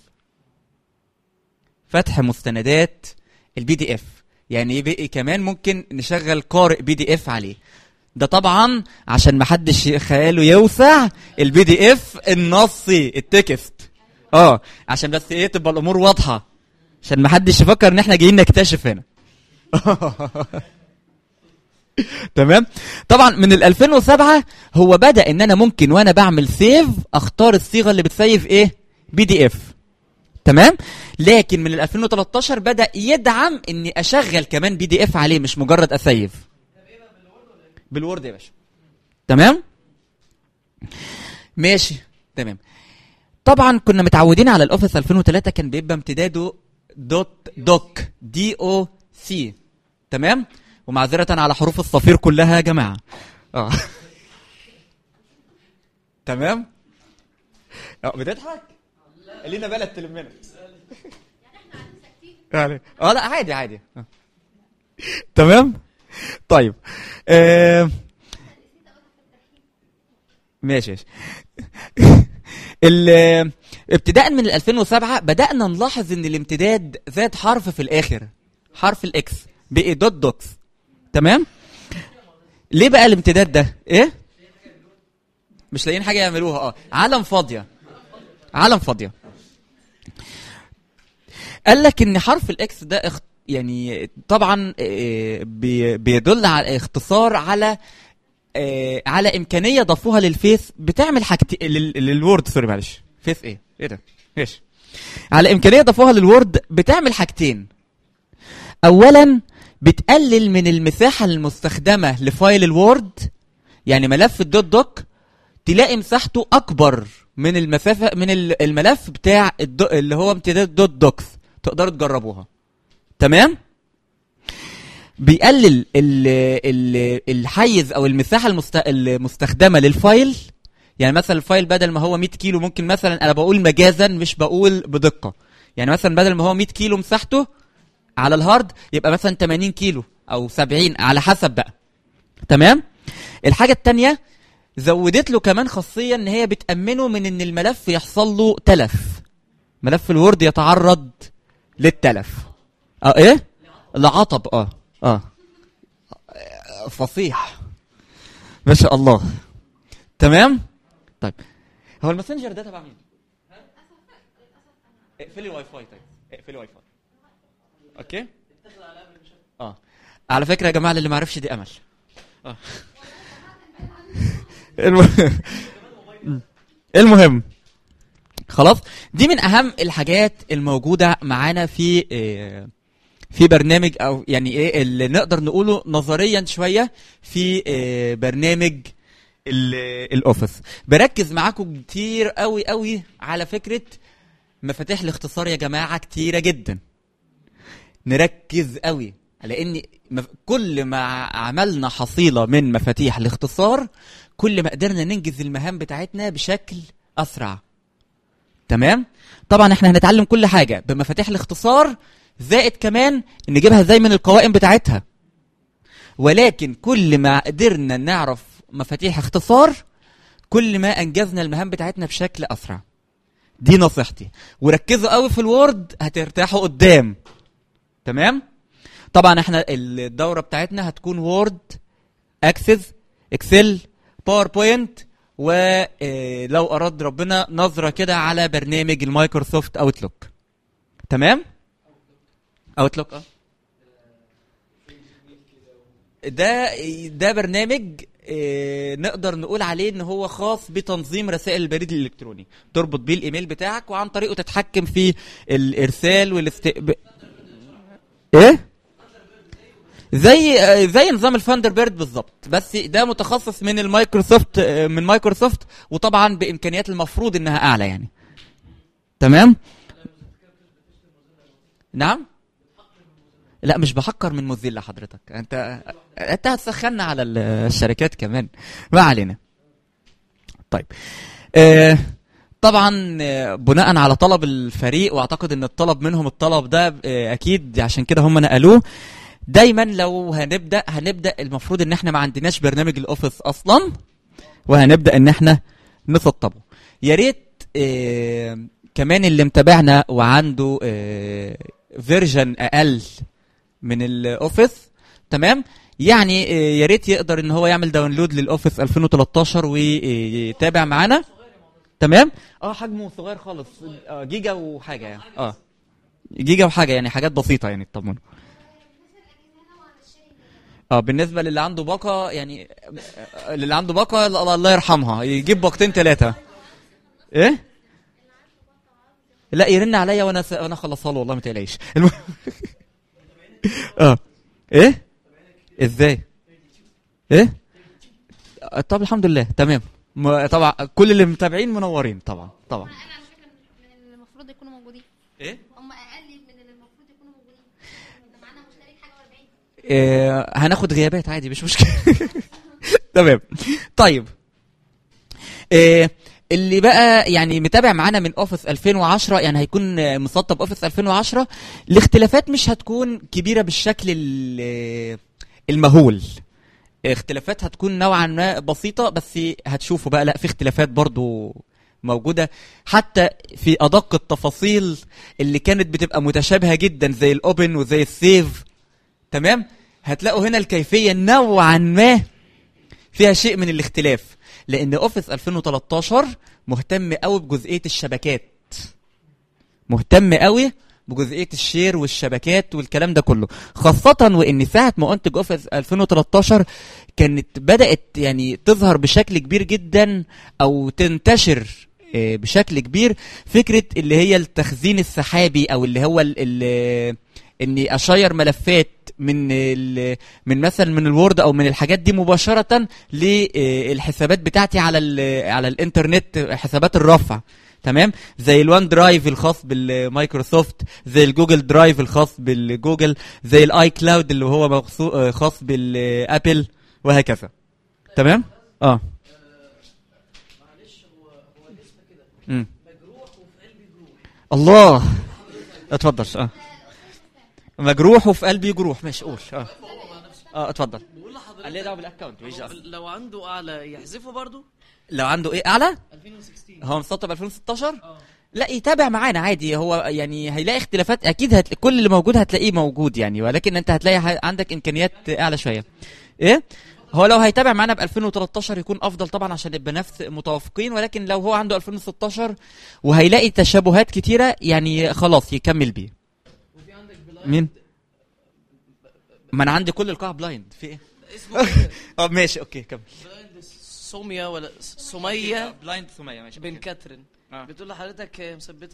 فتح مستندات البي دي اف يعني بقي كمان ممكن نشغل قارئ بي دي اف عليه ده طبعا عشان ما حدش خياله يوسع البي دي اف النصي التكست اه عشان بس ايه تبقى الامور واضحه عشان ما حدش يفكر ان احنا جايين نكتشف هنا تمام طبعا من ال 2007 هو بدا ان انا ممكن وانا بعمل سيف اختار الصيغه اللي بتسيف ايه بي دي اف تمام لكن من ال 2013 بدا يدعم اني اشغل كمان بي دي اف عليه مش مجرد اسيف بالوورد يا باشا تمام ماشي تمام طبعا كنا متعودين على الاوفيس 2003 كان بيبقى امتداده دوت دوك دي او سي تمام ومعذرة على حروف الصفير كلها يا جماعة اه تمام اه بتضحك لينا بالك تلمنا يعني اه لا عادي عادي آه. تمام طيب آه. ماشي ماشي ال ابتداء من ال 2007 بدانا نلاحظ ان الامتداد زاد حرف في الاخر حرف الاكس بقي دوت دوكس تمام ليه بقى الامتداد ده ايه مش لاقيين حاجه يعملوها اه عالم فاضيه عالم فاضيه قال لك ان حرف الاكس ده اخت... يعني طبعا آه، بي- بيدل على اختصار على آه، على امكانيه ضافوها للفيس بتعمل حاجتين لل... للوورد سوري معلش فيس ايه ايه ده ايش على امكانيه ضافوها للوورد بتعمل حاجتين اولا بتقلل من المساحه المستخدمه لفايل الوورد يعني ملف الدوت دوك تلاقي مساحته اكبر من المسافه من ال- الملف بتاع الدو اللي هو امتداد دوت دوكس تقدروا تجربوها تمام بيقلل ال ال الحيز او المساحه المست... المستخدمه للفايل يعني مثلا الفايل بدل ما هو 100 كيلو ممكن مثلا انا بقول مجازا مش بقول بدقه يعني مثلا بدل ما هو 100 كيلو مساحته على الهارد يبقى مثلا 80 كيلو او 70 على حسب بقى تمام الحاجه الثانيه زودت له كمان خاصيه ان هي بتامنه من ان الملف يحصل له تلف ملف الوورد يتعرض للتلف اه ايه لعطب اه اه فصيح ما شاء الله تمام طيب هو الماسنجر ده تبع مين اقفلي الواي فاي طيب اقفلي الواي فاي اوكي اه على فكره يا جماعه اللي ما عرفش دي امل اه الم- المهم خلاص دي من اهم الحاجات الموجوده معانا في آه، في برنامج او يعني ايه اللي نقدر نقوله نظريا شويه في آه، برنامج ال- الاوفيس بركز معاكم كتير قوي قوي على فكره مفاتيح الاختصار يا جماعه كتيره جدا نركز قوي لان مف- كل ما عملنا حصيله من مفاتيح الاختصار كل ما قدرنا ننجز المهام بتاعتنا بشكل اسرع تمام طبعا احنا هنتعلم كل حاجه بمفاتيح الاختصار زائد كمان نجيبها ازاي من القوائم بتاعتها ولكن كل ما قدرنا نعرف مفاتيح اختصار كل ما انجزنا المهام بتاعتنا بشكل اسرع دي نصيحتي وركزوا قوي في الوورد هترتاحوا قدام تمام طبعا احنا الدوره بتاعتنا هتكون وورد اكسس اكسل باوربوينت ولو اراد ربنا نظره كده على برنامج المايكروسوفت اوتلوك تمام اوتلوك اه ده ده برنامج آه، نقدر نقول عليه ان هو خاص بتنظيم رسائل البريد الالكتروني تربط بيه الايميل بتاعك وعن طريقه تتحكم في الارسال والاستقبال ايه زي آه، زي نظام الفاندر بيرد بالظبط بس ده متخصص من المايكروسوفت آه، من مايكروسوفت وطبعا بامكانيات المفروض انها اعلى يعني تمام نعم لا مش بحقر من موزيلا حضرتك انت انت هتسخنا على ال- الشركات كمان ما علينا طيب آه طبعا آه، بناء على طلب الفريق واعتقد ان الطلب منهم الطلب ده آه، اكيد عشان كده هم نقلوه دايما لو هنبدا هنبدا المفروض ان احنا ما عندناش برنامج الاوفيس اصلا وهنبدا ان احنا نسطبه يا ريت آه كمان اللي متابعنا وعنده آه فيرجن اقل من الاوفيس تمام يعني آه، يا ريت يقدر ان هو يعمل داونلود للاوفيس 2013 ويتابع معانا تمام اه حجمه صغير خالص آه جيجا وحاجه يعني اه جيجا وحاجه يعني حاجات بسيطه يعني اطمنوا اه بالنسبه للي عنده باقه يعني آه، اللي عنده باقه الله الله يرحمها يجيب باقتين ثلاثه ايه لا يرن عليا وانا س... وانا اخلصها له والله ما تقلقيش الم... اه ايه ازاي ايه آه، طب الحمد لله تمام م... طبعا كل اللي متابعين منورين طبعا طبعا انا على فكره من اللي المفروض يكونوا موجودين ايه هم اقل من اللي المفروض يكونوا موجودين ده معانا مشترك حاجه و40 آه، هناخد غيابات عادي مش مشكله تمام طيب آه، اللي بقى يعني متابع معانا من اوفيس 2010 يعني هيكون آه، مسطب اوفيس 2010 الاختلافات مش هتكون كبيره بالشكل ال- المهول اختلافات هتكون نوعا ما بسيطه بس هتشوفوا بقى لا في اختلافات برضو موجوده حتى في ادق التفاصيل اللي كانت بتبقى متشابهه جدا زي الاوبن وزي السيف تمام هتلاقوا هنا الكيفيه نوعا ما فيها شيء من الاختلاف لان اوفيس 2013 مهتم قوي بجزئيه الشبكات مهتم قوي بجزئيه الشير والشبكات والكلام ده كله خاصه وان ساعه ما انتج اوفيس 2013 كانت بدات يعني تظهر بشكل كبير جدا او تنتشر آه، بشكل كبير فكره اللي هي التخزين السحابي او اللي هو ال- ال- اني اشير ملفات من ال- من مثلا من الوورد او من الحاجات دي مباشره للحسابات بتاعتي على ال- على الانترنت حسابات الرفع تمام زي الوان درايف الخاص بالمايكروسوفت زي الجوجل درايف الخاص بالجوجل زي الاي كلاود اللي هو مخصو- آه، خاص بالابل وهكذا تمام اه مم. الله اتفضل اه مجروح وفي قلبي جروح ماشي قول اه اه اتفضل بقول لحضرتك قال لي دعوه بالاكونت ماليش دعوة. لو عنده اعلى يحذفه برضو لو عنده ايه اعلى 2016 هو مسطب 2016 اه لا يتابع معانا عادي هو يعني هيلاقي اختلافات اكيد هتل... كل اللي موجود هتلاقيه موجود يعني ولكن انت هتلاقي ه- عندك امكانيات اعلى شويه ايه هو لو هيتابع معانا ب 2013 يكون افضل طبعا عشان نبقى نفس متوافقين ولكن لو هو عنده 2016 وهيلاقي تشابهات كتيره يعني خلاص يكمل بيه وفي عندك بلايند مين ما انا عندي كل القاعه بلايند في ايه اسمه كده. اه ماشي اوكي كمل بلايند سوميا ولا سمية بلايند سميه ماشي بن كاترين آه. بتقول لحضرتك هي مثبته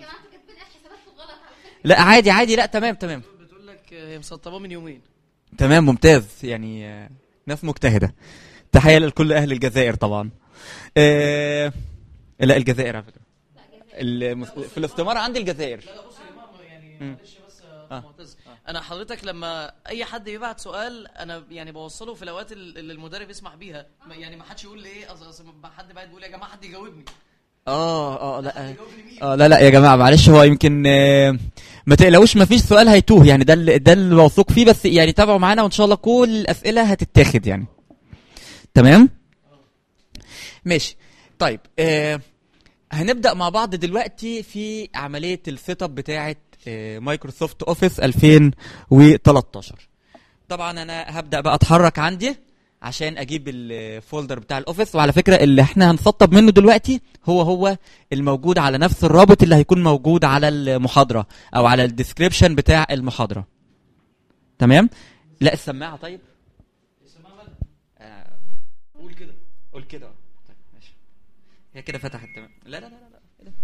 لا عادي عادي لا تمام تمام بتقول لك هي مسطبه من يومين تمام ممتاز يعني آه، ناس مجتهدة تحية لكل أهل الجزائر طبعا آه، لا الجزائر على فكرة المس... في الاستمارة عندي الجزائر لا بص يا جماعه يعني مم. معلش بس يا آه. معتز انا حضرتك لما اي حد يبعت سؤال انا يعني بوصله في الاوقات ال- اللي المدرب يسمح بيها ما- يعني ما حدش يقول لي ايه أصل- أصل ما حد بعد بيقول يا جماعه حد يجاوبني اه اه لا حد يجاوبني مين اه لا لا يا جماعة معلش هو يمكن آه، ما تقلقوش ما فيش سؤال هيتوه يعني ده اللي- ده اللي موثوق فيه بس يعني تابعوا معانا وان شاء الله كل الأسئلة هتتاخد يعني تمام ماشي طيب آه هنبدأ مع بعض دلوقتي في عملية السيت اب بتاعة آه، مايكروسوفت اوفيس 2013 طبعا انا هبدأ بقى اتحرك عندي عشان اجيب الفولدر بتاع الاوفيس وعلى فكرة اللي احنا هنسطب منه دلوقتي هو هو الموجود على نفس الرابط اللي هيكون موجود على المحاضرة او على الديسكريبشن بتاع المحاضرة تمام لا السماعة طيب السماعه مالها آه، قول كده قول كده طيب ماشي هي كده فتحت تمام لا لا لا لا, لا. إيه ده؟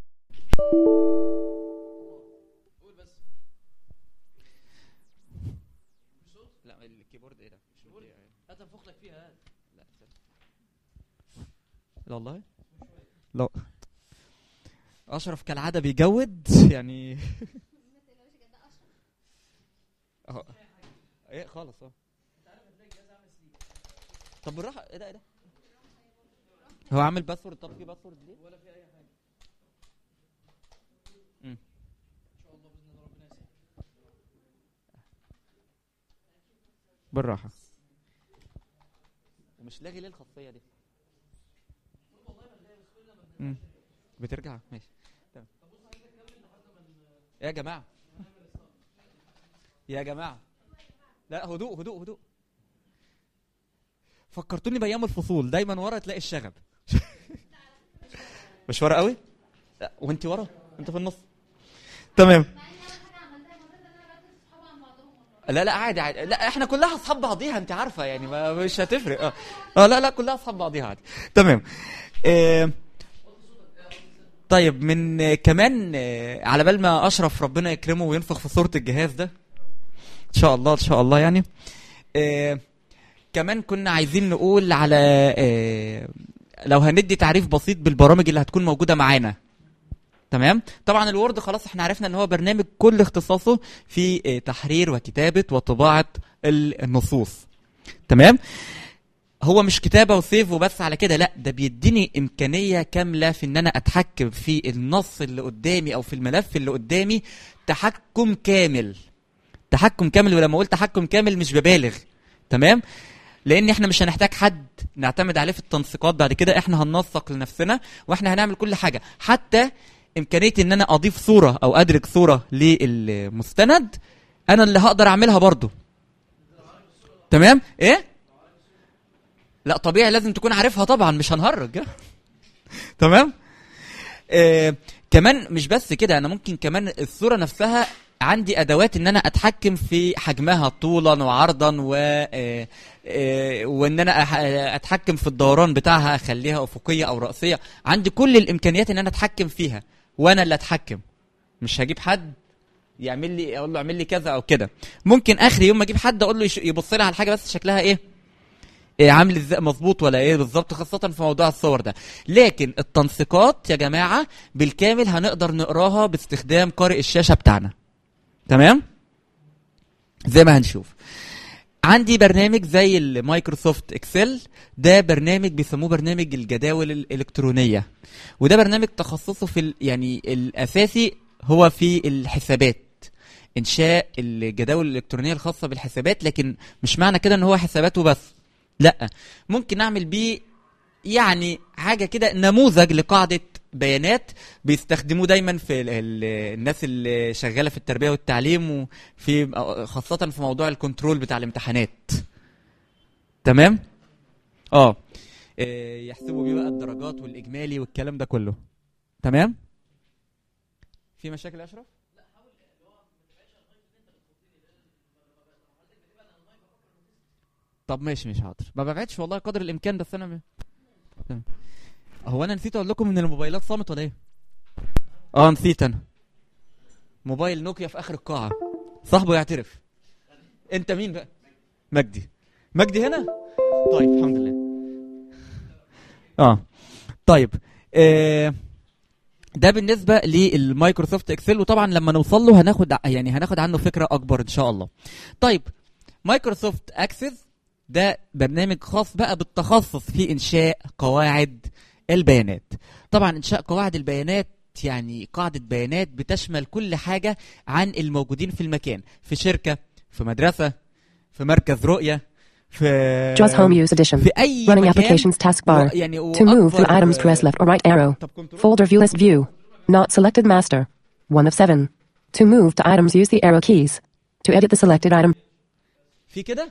قول بس لا الكيبورد ايه ده مش قول. مدي- هات انفخ لك فيها هات لا لا والله لا اشرف كالعاده بيجود يعني اهو ايه خالص اه طب بالراحه ايه ده ايه ده هو عامل باسورد طب في باسورد ليه ولا في اي حاجه مم. ان شاء الله باذن الله ربنا يسهل بالراحه ومش لاغي ليه الخاصيه دي مم. بترجع ماشي تمام يا جماعه يا جماعه لا هدوء هدوء هدوء فكرتوني بايام الفصول دايما ورا تلاقي الشغب مش ورا قوي لا وانت ورا انت في النص تمام لا لا عادي عادي لا احنا كلها اصحاب بعضيها انت عارفه يعني ما مش هتفرق اه اه لا لا كلها اصحاب بعضيها عادي تمام آه طيب من آه، كمان آه، على بال ما اشرف ربنا يكرمه وينفخ في صوره الجهاز ده ان شاء الله ان شاء الله يعني آه كمان كنا عايزين نقول على آه لو هندي تعريف بسيط بالبرامج اللي هتكون موجوده معانا تمام طبعا الوورد خلاص احنا عرفنا ان هو برنامج كل اختصاصه في آه، تحرير وكتابه وطباعه النصوص تمام هو مش كتابه وسيف وبس على كده لا ده بيديني امكانيه كامله في ان انا اتحكم في النص اللي قدامي او في الملف اللي قدامي تحكم كامل تحكم كامل ولما اقول تحكم كامل مش ببالغ تمام لان احنا مش هنحتاج حد نعتمد عليه في التنسيقات بعد كده احنا هننسق لنفسنا واحنا هنعمل كل حاجه حتى امكانيه ان انا اضيف صوره او ادرج صوره للمستند انا اللي هقدر اعملها برضو تمام ايه لا طبيعي لازم تكون عارفها طبعا مش هنهرج تمام آه كمان مش بس كده انا ممكن كمان الصوره نفسها عندي ادوات ان انا اتحكم في حجمها طولا وعرضا و آه، آه، وان انا أح- اتحكم في الدوران بتاعها اخليها افقيه او راسيه عندي كل الامكانيات ان انا اتحكم فيها وانا اللي اتحكم مش هجيب حد يعمل لي اقول له اعمل لي كذا او كده ممكن اخر يوم ما اجيب حد اقول له يش- يبص لي على الحاجه بس شكلها ايه إيه عامل ازاي مظبوط ولا ايه بالظبط خاصه في موضوع الصور ده لكن التنسيقات يا جماعه بالكامل هنقدر نقراها باستخدام قارئ الشاشه بتاعنا تمام زي ما هنشوف عندي برنامج زي المايكروسوفت اكسل ده برنامج بيسموه برنامج الجداول الالكترونيه وده برنامج تخصصه في ال- يعني الاساسي هو في الحسابات انشاء الجداول الالكترونيه الخاصه بالحسابات لكن مش معنى كده ان هو حسابات وبس لا ممكن اعمل بيه يعني حاجه كده نموذج لقاعده بيانات بيستخدموه دايما في ال ال الناس اللي شغاله في التربيه والتعليم وفي خاصه في موضوع الكنترول بتاع الامتحانات تمام اه إيه، يحسبوا بيه بقى الدرجات والاجمالي والكلام ده كله تمام في مشاكل يا اشرف طب ماشي مش حاضر ما ببعدش والله قدر الامكان بس انا م... تمام. هو انا نسيت اقول لكم ان الموبايلات صامت ولا ايه اه نسيت انا موبايل نوكيا في اخر القاعه صاحبه يعترف انت مين بقى مجدي مجدي هنا طيب الحمد لله اه طيب آه ده بالنسبه للمايكروسوفت اكسل وطبعا لما نوصل له هناخد ع- يعني هناخد عنه فكره اكبر ان شاء الله طيب مايكروسوفت اكسس ده برنامج خاص بقى بالتخصص في انشاء قواعد البيانات طبعا انشاء قواعد البيانات يعني قاعدة بيانات بتشمل كل حاجة عن الموجودين في المكان في شركة في مدرسة في مركز رؤية في JAWS Home Use Edition. في أي Running مكان Applications taskbar. و- يعني To move through وأكبر- items, press left or right arrow. طب كنترول Folder view list view. Not selected master. One of seven. To move to items, use the arrow keys. To edit the selected item, في كده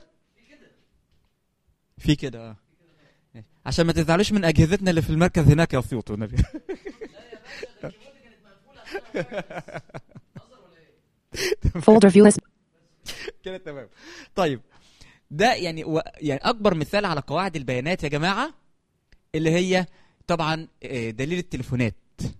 في كده اه عشان ما تزعلوش من اجهزتنا اللي في المركز هناك يا صوت والنبي folder view list, كده تمام طيب ده يعني و... يعني اكبر مثال على قواعد البيانات يا جماعه اللي هي طبعا آه، دليل التليفونات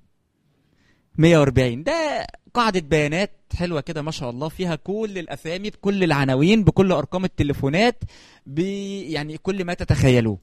140 ده قاعدة بيانات حلوة كده ما شاء الله فيها كل الأسامي بكل العناوين بكل أرقام التليفونات ب يعني كل ما تتخيلوه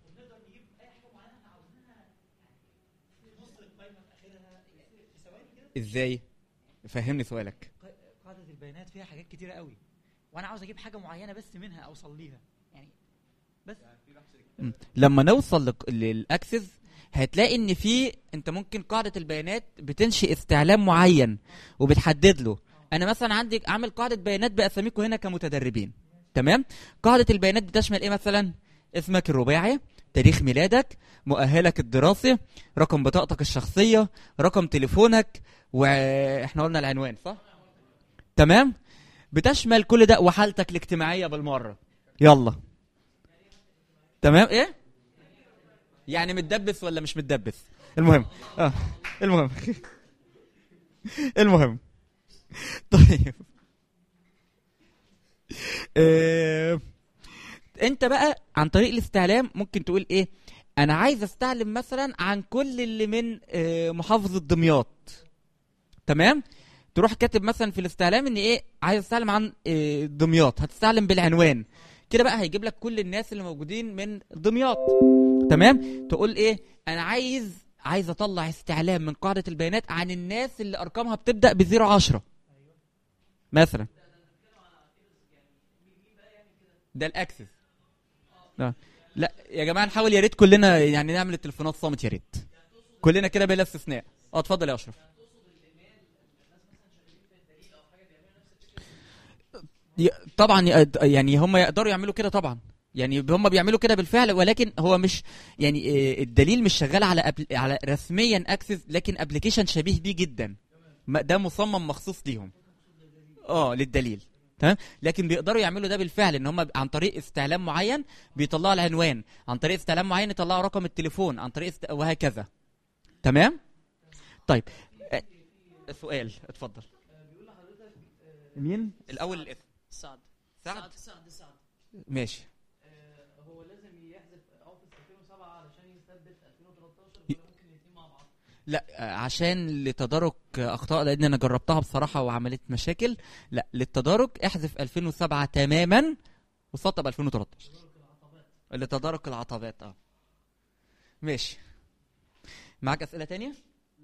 ازاي فهمني سؤالك قاعدة البيانات فيها حاجات كتيرة قوي وانا عاوز اجيب حاجة معينة بس منها اوصل ليها يعني بس مم. لما نوصل لك- للاكسس هتلاقي ان في انت ممكن قاعده البيانات بتنشئ استعلام معين وبتحدد له انا مثلا عندي عامل قاعده بيانات باساميكم هنا كمتدربين تمام قاعده البيانات بتشمل ايه مثلا اسمك الرباعي تاريخ ميلادك مؤهلك الدراسي رقم بطاقتك الشخصيه رقم تليفونك واحنا قلنا العنوان صح تمام بتشمل كل ده وحالتك الاجتماعيه بالمره يلا تمام ايه يعني متدبس ولا مش متدبس المهم اه المهم المهم طيب آه. انت بقى عن طريق الاستعلام ممكن تقول ايه انا عايز استعلم مثلا عن كل اللي من آه، محافظه دمياط تمام تروح كاتب مثلا في الاستعلام ان ايه عايز استعلم عن آه، دمياط هتستعلم بالعنوان كده بقى هيجيب لك كل الناس اللي موجودين من دمياط تمام تقول ايه انا عايز عايز اطلع استعلام من قاعده البيانات عن الناس اللي ارقامها بتبدا ب 10 مثلا ده الاكسس لا. لا يا جماعه نحاول يا ريت كلنا يعني نعمل التليفونات صامت يا ريت كلنا كده بلا استثناء اه اتفضل يا اشرف ي- طبعا ي- يعني هم يقدروا يعملوا كده طبعا يعني هم بيعملوا كده بالفعل ولكن هو مش يعني آه، الدليل مش شغال على أبل على رسميا اكسس لكن ابلكيشن شبيه بيه جدا ما- ده مصمم مخصوص ليهم اه للدليل تمام لكن بيقدروا يعملوا ده بالفعل ان هم عن طريق استعلام معين بيطلعوا العنوان عن طريق استعلام معين يطلعوا رقم التليفون عن طريق است... وهكذا تمام طيب آه، سؤال اتفضل مين الاول الاسم سعد سعد سعد سعد ماشي هو لازم يحذف اوفيس 2007 علشان يثبت 2013 ولا ممكن الاثنين مع بعض لا آه، عشان لتدارك آه، اخطاء لان انا جربتها بصراحه وعملت مشاكل لا للتدارك احذف 2007 تماما وسطب 2013 لتدارك العطبات اه ماشي معاك اسئله تانية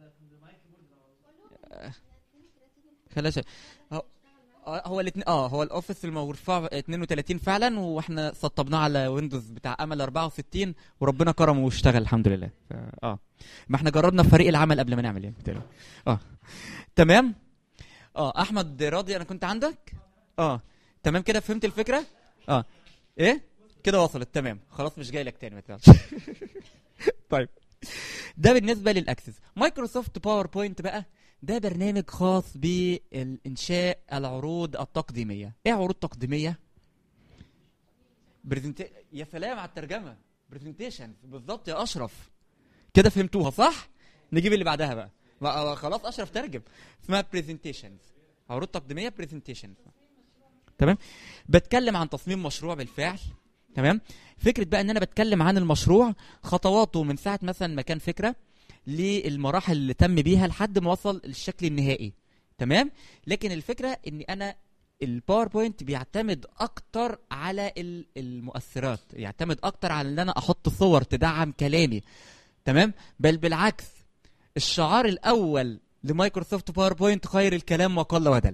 آه، خلاص هو آه، هو الاثنين اه هو الاوفيس المرفوع 32 فعلا واحنا سطبناه على ويندوز بتاع امل 64 وربنا كرمه واشتغل الحمد لله ف- اه ما احنا جربنا في فريق العمل قبل ما نعمل يعني بتاعي. اه تمام اه احمد راضي انا كنت عندك اه تمام كده فهمت الفكره اه ايه كده وصلت تمام خلاص مش جاي لك تاني ما تزعلش طيب ده بالنسبه للاكسس مايكروسوفت باوربوينت بقى ده برنامج خاص بالانشاء العروض التقديميه ايه عروض تقديميه برزنت يا سلام على الترجمه برزنتيشن بالظبط يا اشرف كده فهمتوها صح نجيب اللي بعدها بقى ما- خلاص اشرف ترجم اسمها برزنتيشنز عروض تقديميه برزنتيشنز تمام بتكلم عن تصميم مشروع بالفعل تمام فكره بقى ان انا بتكلم عن المشروع خطواته من ساعه مثلا ما كان فكره للمراحل اللي تم بيها لحد ما وصل للشكل النهائي تمام لكن الفكره ان انا الباوربوينت بيعتمد اكتر على ال- المؤثرات يعتمد اكتر على ان انا احط صور تدعم كلامي تمام بل بالعكس الشعار الاول لمايكروسوفت باوربوينت خير الكلام وقل ودل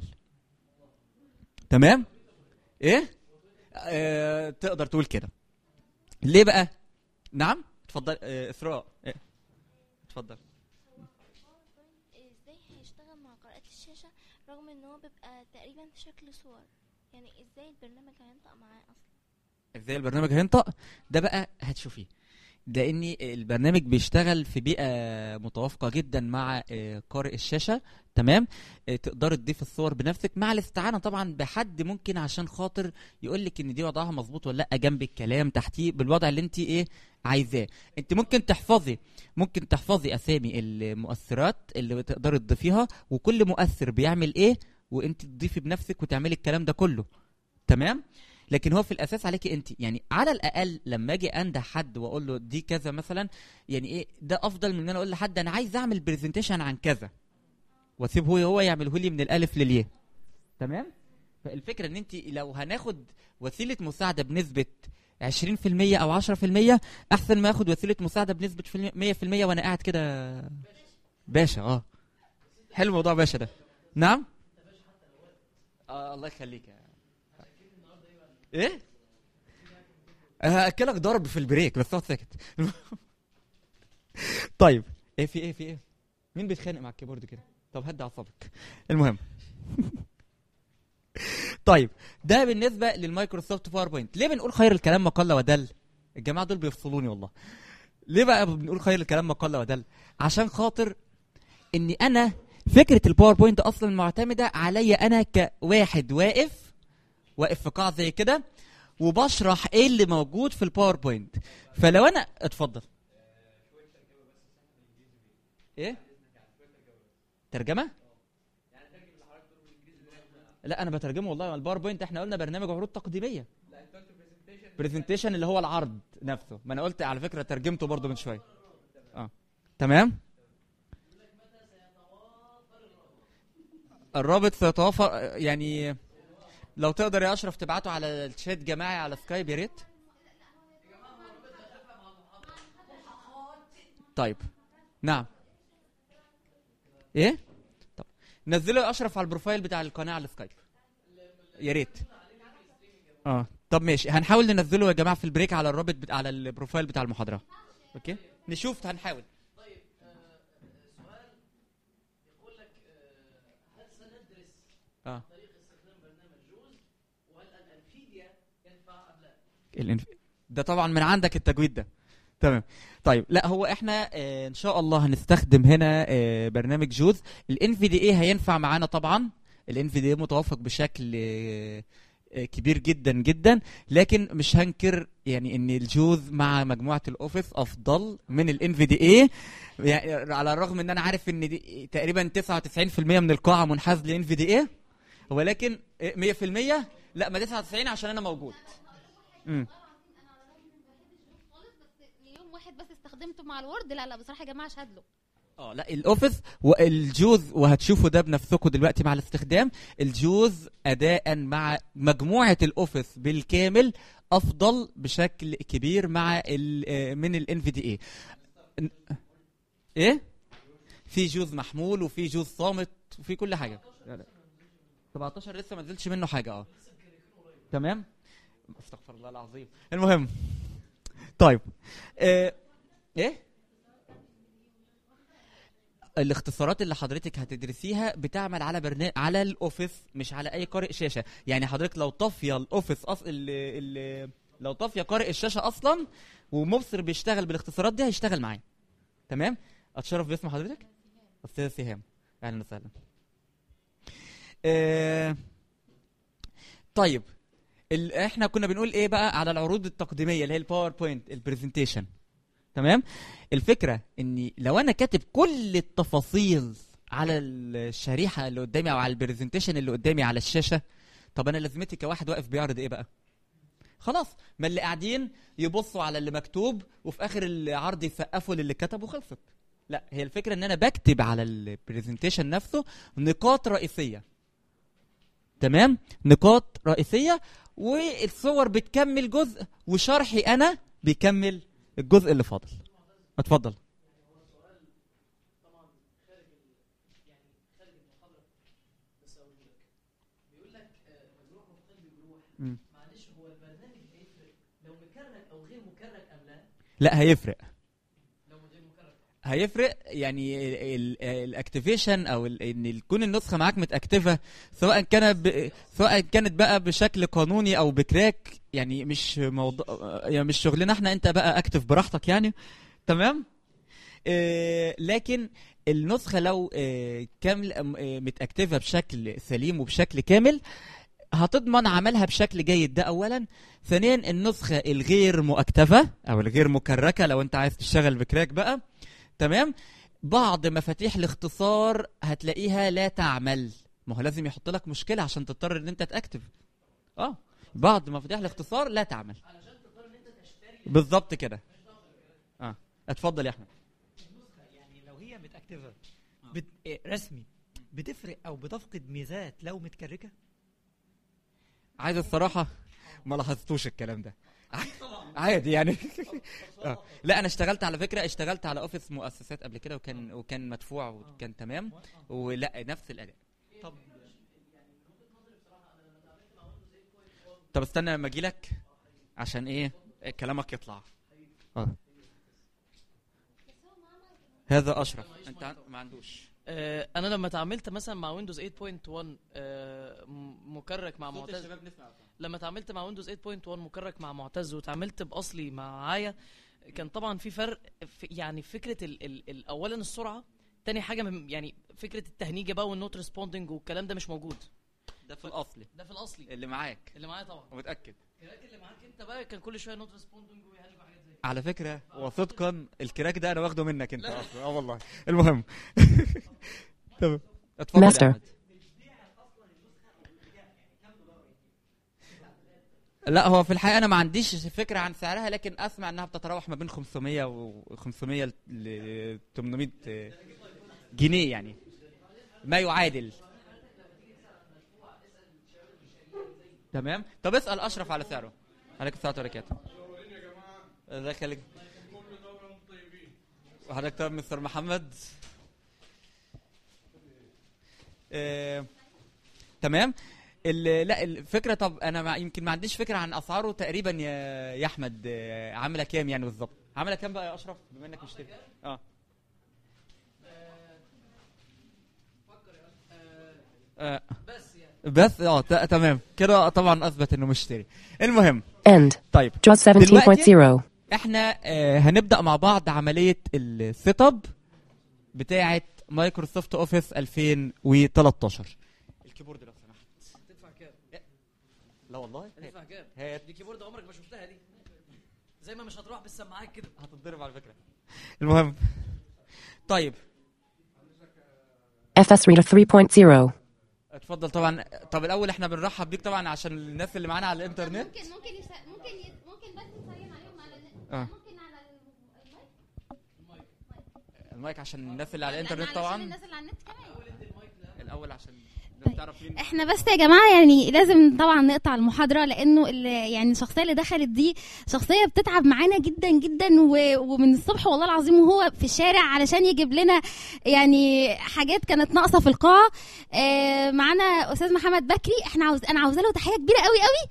تمام ايه آه تقدر تقول كده ليه بقى نعم اتفضل آه اسراء إيه؟ اتفضل ازاي هيشتغل مع قراءة الشاشة رغم ان هو بيبقى تقريبا شكل صور يعني ازاي البرنامج هينطق معاه اصلا ازاي البرنامج هينطق ده بقى هتشوفيه لان البرنامج بيشتغل في بيئه متوافقه جدا مع آه، قارئ الشاشه تمام آه، تقدر تضيف الصور بنفسك مع الاستعانه طبعا بحد ممكن عشان خاطر يقول لك ان دي وضعها مظبوط ولا لا جنب الكلام تحتيه بالوضع اللي انت ايه عايزاه انت ممكن تحفظي ممكن تحفظي اسامي المؤثرات اللي تقدري تضيفيها وكل مؤثر بيعمل ايه وانت تضيفي بنفسك وتعملي الكلام ده كله تمام لكن هو في الاساس عليكي انت يعني على الاقل لما اجي انده حد واقول له دي كذا مثلا يعني ايه ده افضل من ان انا اقول لحد انا عايز اعمل برزنتيشن عن كذا واسيب هو هو يعمله لي من الالف للياء تمام فالفكره ان انت لو هناخد وسيله مساعده بنسبه 20% او 10% احسن ما اخد وسيله مساعده بنسبه في 100% وانا قاعد كده باشا اه حلو موضوع باشا ده نعم آه الله يخليك يا ايه هاكلك ضرب في البريك بس اقعد ساكت طيب ايه في ايه في ايه مين بيتخانق مع الكيبورد كده طب هدي اعصابك المهم طيب ده بالنسبه للمايكروسوفت باوربوينت ليه بنقول خير الكلام ما قل ودل الجماعه دول بيفصلوني والله ليه بقى بنقول خير الكلام ما قل ودل عشان خاطر اني انا فكره الباوربوينت اصلا معتمده عليا انا كواحد واقف واقف في قاعه زي كده وبشرح ايه اللي موجود في الباوربوينت فلو انا اتفضل ايه ترجمه لا انا بترجمه والله الباوربوينت احنا قلنا برنامج عروض تقديميه برزنتيشن اللي هو العرض نفسه ما انا قلت على فكره ترجمته برضو من شويه اه تمام الرابط سيتوافر يعني لو تقدر يا اشرف تبعته على الشات جماعي على سكايب يا ريت طيب نعم ايه طب نزله يا اشرف على البروفايل بتاع القناه على السكايب يا ريت اه طب ماشي هنحاول ننزله يا جماعه في البريك على الرابط بتاع على البروفايل بتاع المحاضره اوكي نشوف هنحاول يقول لك آه، هل سندرس اه طريقه استخدام برنامج جوز وهل الانفيديا ينفع ام لا؟ الانف... ده طبعا من عندك التجويد ده تمام طيب لا هو احنا آه ان شاء الله هنستخدم هنا آه برنامج جوز الان في دي اي هينفع معانا طبعا الان في دي اي متوافق بشكل آه آه، كبير جدا جدا لكن مش هنكر يعني ان الجوز مع مجموعه الاوفيس افضل من الان في دي اي يعني على الرغم ان انا عارف ان دي تقريبا 99% من القاعه منحاز لان في دي اي ولكن آه، 100% لا ما 99 عشان انا موجود امم يوم واحد بس استخدمته مع الوورد لا لا بصراحه يا جماعه اشهد له اه لا الاوفيس والجوز وهتشوفوا ده بنفسكم دلوقتي مع الاستخدام الجوز اداء مع مجموعه الاوفيس بالكامل افضل بشكل كبير مع ال- آه، من الان في دي اي ايه في جوز محمول وفي جوز صامت وفي كل حاجه لا لا 17 لسه ما نزلش منه حاجه اه تمام استغفر الله العظيم المهم طيب آه، ايه الاختصارات اللي حضرتك هتدرسيها بتعمل على برنامج على الاوفيس مش على اي قارئ شاشه يعني حضرتك لو طافيه الاوفيس أص... ال... ال... لو طافيه قارئ الشاشه اصلا ومبصر بيشتغل بالاختصارات دي هيشتغل معاه تمام اتشرف باسم حضرتك استاذ سهام اهلا وسهلا آه... طيب ال... احنا كنا بنقول ايه بقى على العروض التقديميه اللي هي الباوربوينت البرزنتيشن تمام الفكره اني لو انا كاتب كل التفاصيل على الشريحه اللي قدامي او على البرزنتيشن اللي قدامي على الشاشه طب انا لازمتي كواحد واقف بيعرض ايه بقى خلاص ما اللي قاعدين يبصوا على اللي مكتوب وفي اخر العرض يسقفوا للي كتب وخلصت لا هي الفكره ان انا بكتب على البرزنتيشن نفسه نقاط رئيسيه تمام نقاط رئيسيه والصور بتكمل جزء وشرحي انا بيكمل الجزء اللي فاضل اتفضل مم. معلش هو البرنامج هيفرق لو مكرر او غير مكرر ام لا لا هيفرق لو غير مكرر هيفرق يعني الاكتيفيشن او ال- ان تكون النسخه معاك متاكتفه سواء كان ب... سواء كانت بقى بشكل قانوني او بكراك يعني مش موضوع يعني مش شغلنا احنا انت بقى اكتف براحتك يعني تمام آه لكن النسخه لو آه كامل آه متاكتفه بشكل سليم وبشكل كامل هتضمن عملها بشكل جيد ده اولا ثانيا النسخه الغير مؤكتفه او الغير مكركه لو انت عايز تشتغل بكراك بقى تمام بعض مفاتيح الاختصار هتلاقيها لا تعمل ما هو لازم يحط لك مشكله عشان تضطر ان انت تاكتف اه بعض مفاتيح الاختصار لا تعمل بالظبط كده اه اتفضل يا احمد يعني لو هي متاكتفه بت... إيه، رسمي بتفرق او بتفقد ميزات لو متكركه عايز الصراحه ما لاحظتوش الكلام ده عادي يعني آه. لا انا اشتغلت على فكره اشتغلت على اوفيس مؤسسات قبل كده وكان وكان مدفوع وكان تمام ولا نفس الاداء طب طب استنى لما اجي لك عشان ايه كلامك يطلع اه هذا اشرف انت عن- ما عندوش آه انا لما اتعاملت مثلا مع ويندوز 8.1 آه م- مكرك مع معتز لما اتعاملت مع ويندوز 8.1 مكرك مع معتز واتعاملت باصلي معايا كان طبعا في فرق في يعني فكره ال ال ال اولا السرعه تاني حاجه من- يعني فكره التهنيجه بقى والنوت ريسبوندنج والكلام ده مش موجود ده في الاصلي ده في الاصلي اللي معاك اللي معايا طبعا ومتاكد الكراك اللي معاك انت بقى كان كل شويه نوت ريسبوندنج ويهنج وحاجات زي كده على فكره وصدقا الكراك ده انا واخده منك انت اصلا اه والله المهم تمام اتفضل يا Master. أحمد. لا هو في الحقيقه انا ما عنديش فكره عن سعرها لكن اسمع انها بتتراوح ما بين 500 و 500 ل 800 جنيه يعني ما يعادل تمام طب اسال اشرف على سعره عليك الساعه وبركاته الله يخليك وحضرتك طيب مستر محمد آه، تمام ال- لا الفكره طب انا ما يمكن ما عنديش فكره عن اسعاره تقريبا يا يا احمد آه، عامله كام يعني بالظبط عامله كام بقى يا اشرف بما انك مشتري اه آه. بس يعني بس اه ت- تمام كده طبعا اثبت انه مشتري المهم End. طيب JAWS 17.0. احنا آه هنبدا مع بعض عمليه السيت اب بتاعه مايكروسوفت اوفيس 2013 الكيبورد لو سمحت هتدفع كام؟ لا والله هتدفع كام؟ هات دي كيبورد عمرك ما شفتها دي زي ما مش هتروح بالسماعات كده هتتضرب على فكره المهم طيب FS Reader 3.0. اتفضل طبعا طب الاول احنا بنرحب بيك طبعا عشان الناس اللي معانا على الانترنت ممكن ممكن يس... ممكن ي... ممكن بس نسلم عليهم على النت اه ممكن على المايك المايك عشان الناس اللي على لأن الانترنت علشان طبعا الناس اللي على النت كمان الاول عشان الناس تعرف مين احنا بس يا جماعه يعني لازم طبعا نقطع المحاضره لانه اللي يعني الشخصيه اللي دخلت دي شخصيه بتتعب معانا جدا جدا و- ومن الصبح والله العظيم وهو في الشارع علشان يجيب لنا يعني حاجات كانت ناقصه في القاعه اه معانا استاذ محمد بكري احنا عاوز انا عاوزه له تحيه كبيره قوي قوي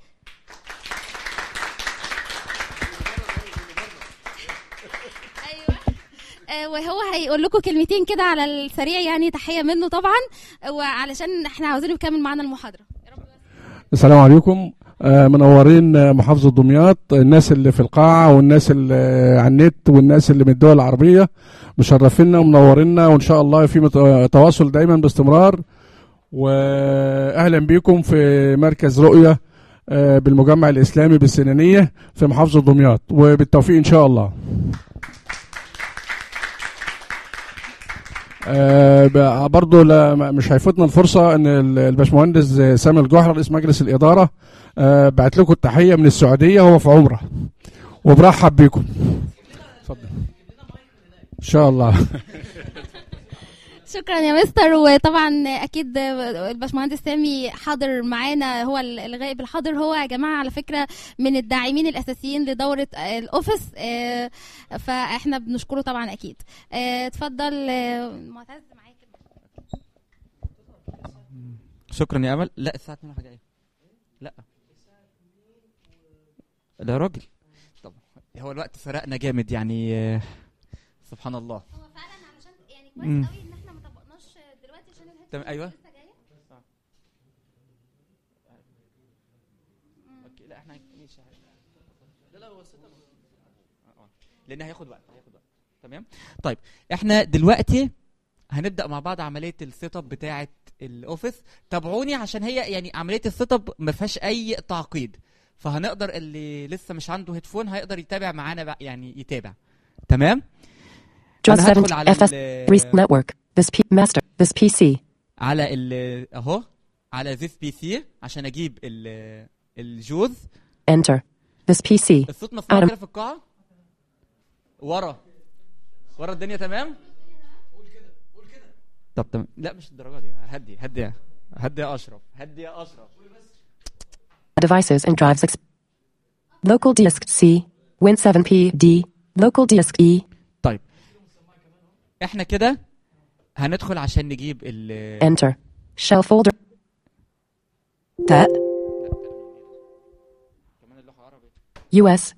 آه، وهو هيقول لكم كلمتين كده على السريع يعني تحيه منه طبعا وعلشان احنا عاوزينه يكمل معانا المحاضره السلام عليكم آه، منورين آه، محافظة دمياط الناس اللي في القاعة والناس اللي آه، على النت والناس اللي من الدول العربية مشرفينا ومنورينا وإن شاء الله في مت- آه، تواصل دايما باستمرار وأهلا بكم في مركز رؤية آه، بالمجمع الإسلامي بالسنانية في محافظة دمياط وبالتوفيق إن شاء الله آه، ب- برضو لا م- مش هيفوتنا الفرصة ان ال- الباشمهندس آه، سامي الجحر رئيس مجلس الإدارة آه، بعت لكم التحية من السعودية هو في عمرة وبرحب بكم اتفضل ان شاء الله شكرا يا مستر وطبعا اكيد الباشمهندس سامي حاضر معانا هو الغائب الحاضر هو يا جماعه على فكره من الداعمين الاساسيين لدوره الاوفيس آه، فاحنا بنشكره طبعا اكيد آه، اتفضل آه، معتز معاك شكرا يا امل لا الساعه 2 حاجه ايه لا لا يا راجل طب هو الوقت سرقنا جامد يعني آه، سبحان الله هو فعلا علشان يعني مم. كويس قوي ان احنا ما طبقناش دلوقتي عشان الهيد تمام ايوه لسه جايه اوكي لا احنا ماشي لا لا هو لان هياخد وقت هياخد وقت تمام طيب احنا دلوقتي هنبدا مع بعض عمليه السيت اب بتاعه الاوفيس تابعوني عشان هي يعني عمليه السيت اب ما فيهاش اي تعقيد فهنقدر اللي لسه مش عنده هيدفون هيقدر يتابع معانا بقى يعني يتابع تمام JAWS أنا هدخل 7 على FS ال- Reese Network. This P master. This PC. على ال اهو على ذيس بي سي عشان اجيب ال الجوز Enter. This PC. الصوت مسموع Adam. كده في القاعه ورا ورا الدنيا تمام طب تمام لا مش الدرجه دي هدي هدي يا- هدي يا اشرف هدي يا اشرف Devices and drives. Exp- Local disk C. Win 7P D. Local disk E. طيب احنا كده هندخل عشان نجيب ال Enter. Shell folder. That. US.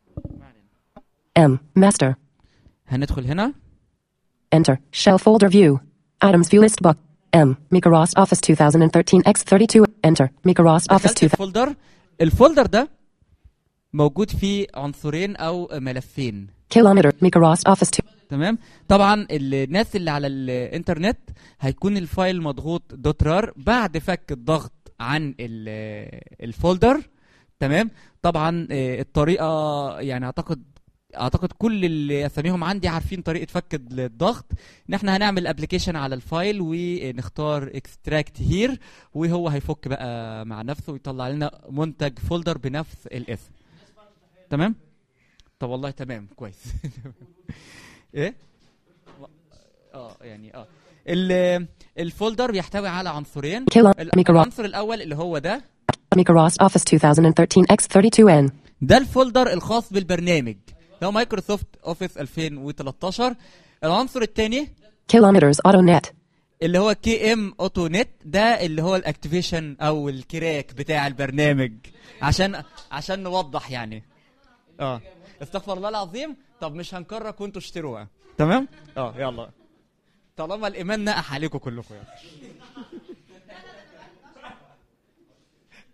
M. Master. هندخل هنا Enter. Shell folder view. Items view list book. M. Microsoft Office 2013 X32. Enter. Microsoft Office دخلت 2000. الفولدر الفولدر ده موجود فيه عنصرين او ملفين Kilometer. Microsoft Office 2. تمام طبعا الناس اللي على الانترنت هيكون الفايل مضغوط دوت رار بعد فك الضغط عن ال- الفولدر تمام طبعا آه، الطريقه يعني اعتقد اعتقد كل اللي اساميهم عندي عارفين طريقه فك الضغط ان احنا هنعمل ابلكيشن على الفايل ونختار اكستراكت هير وهو هيفك بقى مع نفسه ويطلع لنا منتج فولدر بنفس الاسم تمام طب والله تمام كويس ايه اه يعني اه ال- الفولدر بيحتوي على عنصرين كيلو- ال- ميكرو- العنصر الاول اللي هو ده Microsoft Office 2013 X32N. ده الفولدر الخاص بالبرنامج ده مايكروسوفت اوفيس 2013 العنصر الثاني Kilometers AutoNet. اللي هو كي ام اوتو نت ده اللي هو الاكتيفيشن او الكراك بتاع البرنامج عشان عشان نوضح يعني اه استغفر الله العظيم طب مش هنكرك وانتوا اشتروها تمام اه يلا طالما الايمان نقح عليكم كلكم يعني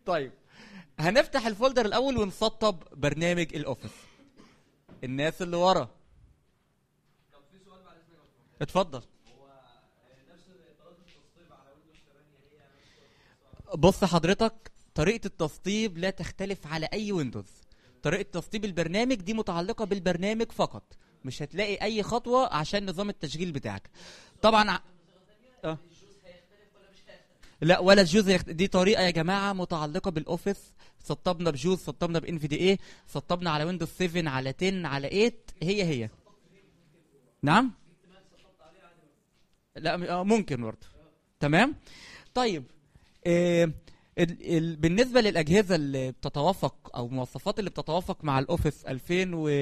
طيب هنفتح الفولدر الاول ونسطب برنامج الاوفيس الناس اللي ورا اتفضل بص حضرتك طريقة التسطيب لا تختلف على أي ويندوز طريقة تسطيب البرنامج دي متعلقة بالبرنامج فقط مش هتلاقي أي خطوة عشان نظام التشغيل بتاعك طبعا ع- آه. لا ولا الجوز يخت... دي طريقة يا جماعة متعلقة بالأوفيس سطبنا بجوز سطبنا بان في دي اي سطبنا على ويندوز 7 على 10 على 8 هي هي نعم لا م- آه، ممكن برضه تمام طيب آه ال ال بالنسبه للاجهزه اللي بتتوافق او المواصفات اللي بتتوافق مع الاوفيس 2000 و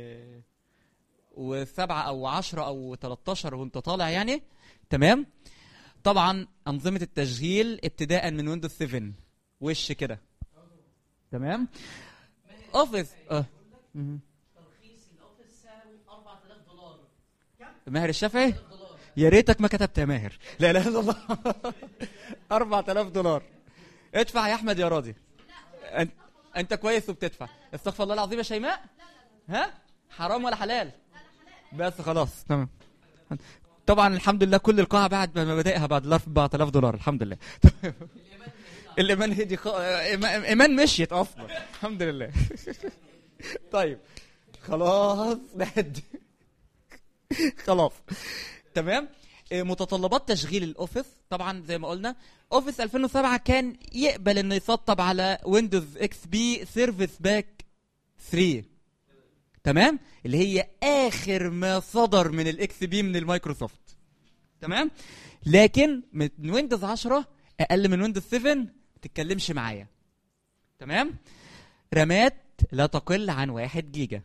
وسبعة او 10 او 13 وانت طالع يعني تمام طبعا انظمه التشغيل ابتداء من ويندوز 7 وش كده تمام اوفيس اه مهم. ماهر الشافعي يا ريتك ما كتبت يا ماهر لا لا الا الله 4000 دولار ادفع يا احمد يا راضي انت انت كويس وبتدفع استغفر الله العظيم يا شيماء ها حرام ولا حلال بس خلاص تمام طبعا الحمد لله كل القاعه بعد ما بدائها بعد ال 4000 دولار الحمد لله الايمان هدي خ... إيمان- ايمان مشيت اصلا الحمد لله طيب خلاص نهدي خلاص تمام إيه، متطلبات تشغيل الاوفيس طبعا زي ما قلنا اوفيس 2007 كان يقبل انه يسطب على ويندوز اكس بي سيرفيس باك 3 تمام اللي هي اخر ما صدر من الاكس بي من المايكروسوفت تمام لكن من ويندوز 10 اقل من ويندوز 7 ما تتكلمش معايا تمام رامات لا تقل عن 1 جيجا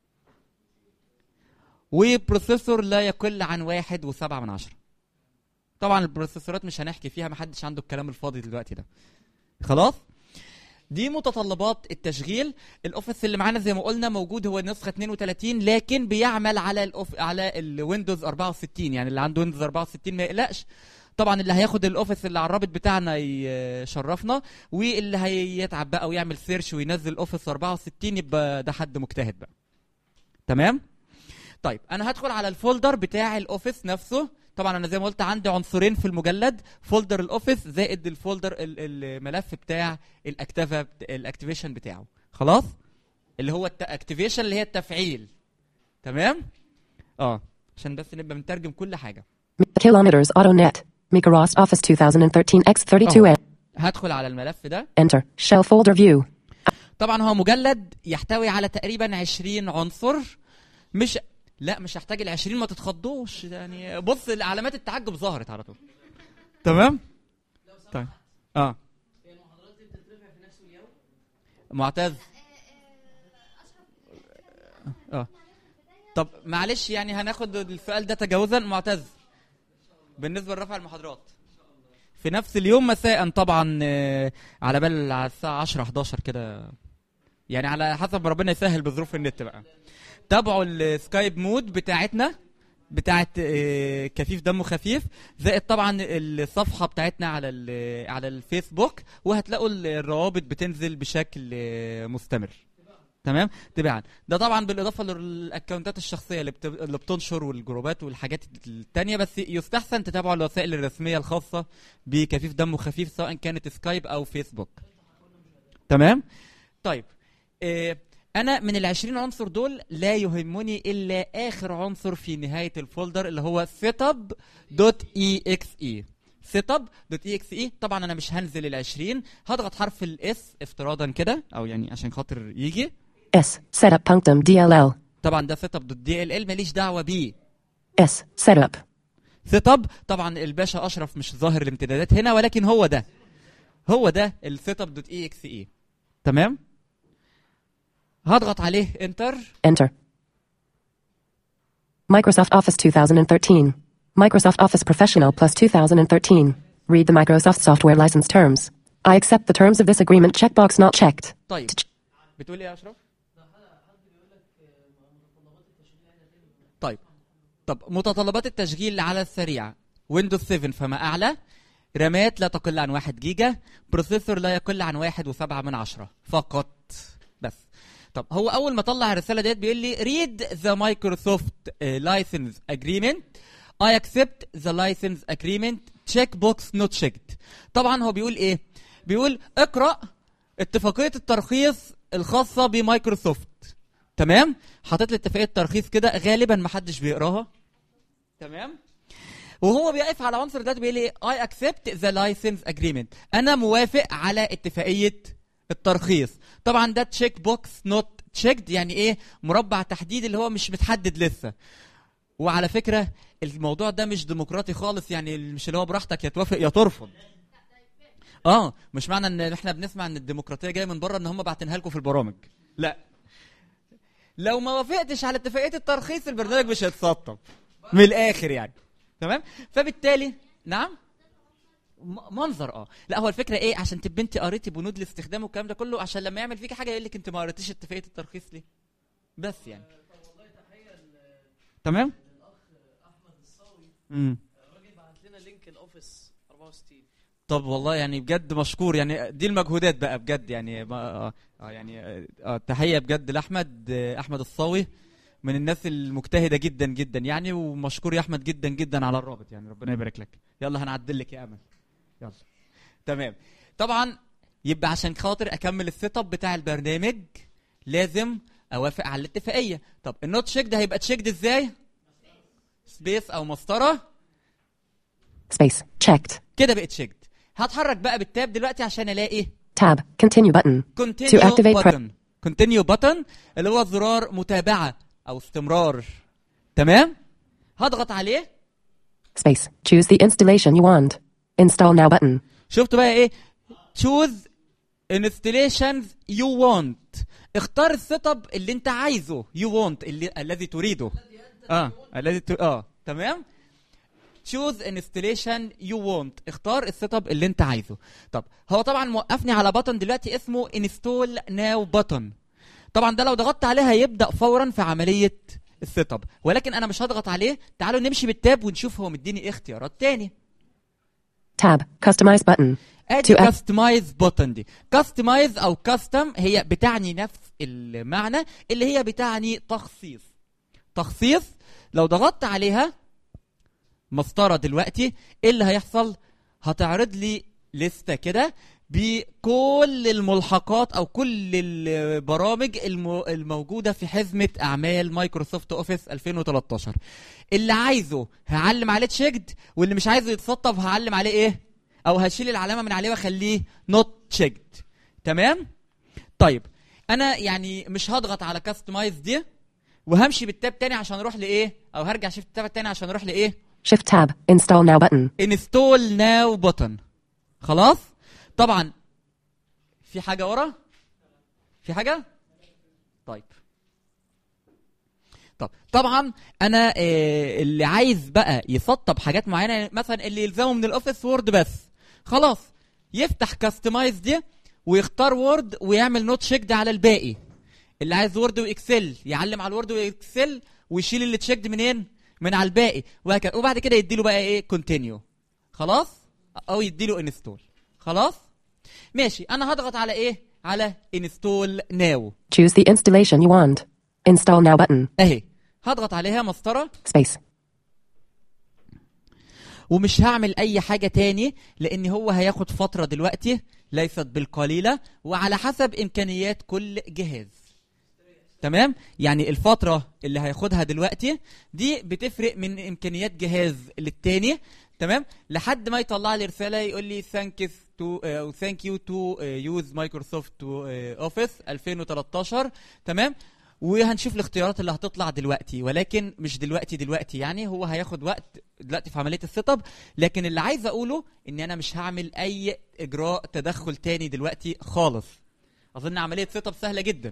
وبروسيسور لا يقل عن واحد وسبعة من عشرة طبعا البروسيسورات مش هنحكي فيها محدش عنده الكلام الفاضي دلوقتي ده خلاص دي متطلبات التشغيل الاوفيس اللي معانا زي ما قلنا موجود هو النسخه 32 لكن بيعمل على الأوف... على الويندوز 64 يعني اللي عنده ويندوز 64 ما يقلقش طبعا اللي هياخد الاوفيس اللي على الرابط بتاعنا يشرفنا واللي هيتعب بقى ويعمل سيرش وينزل اوفيس 64 يبقى ده حد مجتهد بقى تمام طيب انا هدخل على الفولدر بتاع الاوفيس نفسه طبعا انا زي ما قلت عندي عنصرين في المجلد فولدر الاوفيس زائد الفولدر ال- الملف بتاع الاكتيفا الاكتيفيشن بتاعه خلاص اللي هو الاكتيفيشن اللي هي التفعيل تمام اه عشان بس نبقى بنترجم كل حاجه Kilometers AutoNet. Microsoft Office 2013 X32N. هدخل على الملف ده Enter. Shell folder view. طبعا هو مجلد يحتوي على تقريبا 20 عنصر مش لا مش هحتاج ال 20 ما تتخضوش يعني بص علامات التعجب ظهرت على طول تمام طيب اه معتز اه طب معلش يعني هناخد السؤال ده تجاوزا معتز بالنسبه لرفع المحاضرات في نفس اليوم مساء طبعا آه، على بال على الساعه 10 11 كده يعني على حسب ما ربنا يسهل بظروف النت بقى تابعوا السكايب مود بتاعتنا بتاعت آه، كفيف دمه خفيف زائد طبعا الصفحه بتاعتنا على ال- على الفيسبوك وهتلاقوا الروابط بتنزل بشكل آه، مستمر تمام تباعا ده طبعا بالاضافه للاكونتات الشخصيه اللي, بت... اللي بتنشر والجروبات والحاجات التانية بس يستحسن تتابعوا الوسائل الرسميه الخاصه بكفيف دمه خفيف سواء كانت سكايب او فيسبوك تمام طيب إيه انا من ال 20 عنصر دول لا يهمني الا اخر عنصر في نهايه الفولدر اللي هو setup.exe setup.exe طبعا انا مش هنزل ال 20 هضغط حرف الاس افتراضا كده او يعني عشان خاطر يجي S. Setup punctum DLL. طبعا ده setup.dll ماليش دعوه بيه S. Setup. سيت اب طبعا الباشا اشرف مش ظاهر الامتدادات هنا ولكن هو ده هو ده السيت اب دوت اي اكس اي تمام هضغط عليه انتر Enter. Microsoft Office 2013. Microsoft Office Professional Plus 2013. Read the Microsoft Software License Terms. I accept the terms of this agreement checkbox not checked. طيب بتقول ايه يا اشرف طيب طب متطلبات التشغيل على السريع ويندوز 7 فما اعلى رامات لا تقل عن واحد جيجا بروسيسور لا يقل عن واحد وسبعة من عشرة فقط بس طب هو اول ما طلع الرساله ديت بيقول لي read the Microsoft uh, license agreement I accept the license agreement check box not checked طبعا هو بيقول ايه بيقول اقرا اتفاقيه الترخيص الخاصه بمايكروسوفت تمام حاطط لي اتفاقيه ترخيص كده غالبا ما حدش بيقراها تمام وهو بيقف على عنصر ده بيقول لي I accept the license agreement انا موافق على اتفاقيه الترخيص طبعا ده تشيك بوكس نوت تشيكد يعني ايه مربع تحديد اللي هو مش متحدد لسه وعلى فكره الموضوع ده مش ديمقراطي خالص يعني مش اللي هو براحتك يا توافق يا ترفض اه مش معنى ان احنا بنسمع ان الديمقراطيه جايه من بره ان هم باعتينها لكم في البرامج لا لو ما وافقتش على اتفاقيه الترخيص البرنامج مش هيتسطب من الاخر يعني تمام فبالتالي نعم م- منظر اه لا هو الفكره ايه عشان تبقى انت قريتي بنود الاستخدام والكلام ده كله عشان لما يعمل فيك حاجه يقول لك انت ما قريتيش اتفاقيه الترخيص ليه بس يعني تمام امم الراجل بعت لنا لينك الاوفيس 64 طب والله يعني بجد مشكور يعني دي المجهودات بقى بجد يعني ما اه آه، يعني آه، آه تحيه بجد لاحمد آه، احمد الصاوي من الناس المجتهده جدا جدا يعني ومشكور يا احمد جدا جدا على الرابط يعني ربنا يبارك لك يلا هنعدل لك يا امل يلا تمام طبعا يبقى عشان خاطر اكمل السيت اب بتاع البرنامج لازم اوافق على الاتفاقيه طب النوت تشيك ده هيبقى تشيكد ازاي سبيس او مسطره Space. Checked. كده بقت تشيكد هتحرك بقى بالتاب دلوقتي عشان الاقي Tab. Continue button. continue To activate pre- button continue button اللي هو زرار متابعة أو استمرار تمام هضغط عليه Space. Choose the installation you want. Install now button. شفت بقى ايه choose installations you want اختار السيت اب اللي انت عايزه you want اللي الذي تريده اه الذي ت... اه تمام choose installation you want اختار السيت اب اللي انت عايزه طب هو طبعا موقفني على بطن دلوقتي اسمه install now button طبعا ده لو ضغطت عليه هيبدا فورا في عمليه السيت اب ولكن انا مش هضغط عليه تعالوا نمشي بالتاب ونشوف هو مديني ايه اختيارات تاني Tab. Customize button. ادي To act- كاستمايز بوتن دي كاستمايز او كاستم هي بتعني نفس المعنى اللي هي بتعني تخصيص تخصيص لو ضغطت عليها مسطره دلوقتي ايه اللي هيحصل هتعرض لي لسته كده بكل الملحقات او كل البرامج الم- الموجوده في حزمه اعمال مايكروسوفت اوفيس 2013 اللي عايزه هعلم عليه تشيكد واللي مش عايزه يتسطب هعلم عليه ايه او هشيل العلامه من عليه واخليه نوت تشيكد تمام طيب انا يعني مش هضغط على كاستمايز دي وهمشي بالتاب تاني عشان اروح لايه او هرجع شيفت تاب تاني عشان اروح لايه Shift tab. Install now button. انستول ناو بutton خلاص طبعا في حاجه ورا في حاجه طيب طب طبعا انا آه، اللي عايز بقى يسطب حاجات معينه مثلا اللي يلزمه من الاوفيس وورد بس خلاص يفتح كاستمايز دي ويختار وورد ويعمل نوت شيكد على الباقي اللي عايز وورد واكسل يعلم على الوورد واكسل ويشيل اللي تشيكد منين من على الباقي وهكذا وبعد كده يديله بقى ايه كونتينيو خلاص او يديله انستول خلاص ماشي انا هضغط على ايه على انستول ناو Choose the installation you want. Install now button. اهي هضغط عليها مسطره Space. ومش هعمل اي حاجه تاني لان هو هياخد فتره دلوقتي ليست بالقليله وعلى حسب امكانيات كل جهاز تمام يعني الفتره اللي هياخدها دلوقتي دي بتفرق من امكانيات جهاز للتاني تمام لحد ما يطلع لي رساله يقول لي ثانك تو ثانك يو تو يوز مايكروسوفت اوفيس 2013 تمام وهنشوف الاختيارات اللي هتطلع دلوقتي ولكن مش دلوقتي دلوقتي يعني هو هياخد وقت دلوقتي في عمليه السيت اب لكن اللي عايز اقوله ان انا مش هعمل اي اجراء تدخل تاني دلوقتي خالص اظن عمليه سيت اب سهله جدا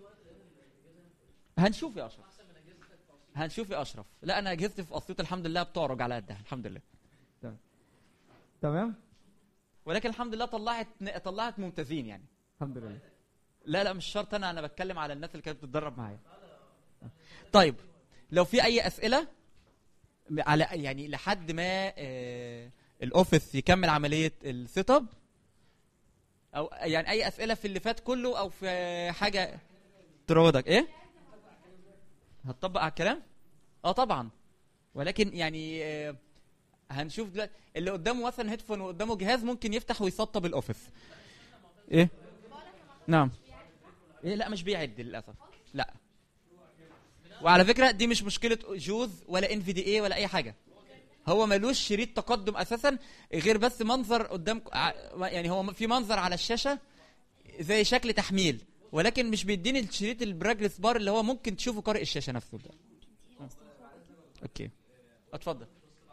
هنشوف يا اشرف هنشوف يا اشرف لا انا اجهزتي في اسيوط الحمد لله بتعرج على قدها الحمد لله تمام تمام ولكن الحمد لله طلعت طلعت ممتازين يعني الحمد لله لا لا مش شرط انا انا بتكلم على الناس اللي كانت بتتدرب معايا طيب لو في اي اسئله على يعني لحد ما آه، الاوفيس يكمل عمليه السيت اب او يعني اي اسئله في اللي فات كله او في حاجه تراودك ايه هتطبق على الكلام اه طبعا ولكن يعني آه، هنشوف دلوقتي اللي قدامه مثلا هيدفون وقدامه جهاز ممكن يفتح ويسطب الاوفيس ايه نعم ايه لا مش بيعد للاسف لا وعلى فكره دي مش مشكله جوز ولا ان في دي اي ولا اي حاجه هو ملوش شريط تقدم اساسا غير بس منظر قدام يعني هو في منظر على الشاشه زي شكل تحميل ولكن مش بيديني الشريط البراجرس بار اللي هو ممكن تشوفه قارئ الشاشه نفسه ده اوكي اتفضل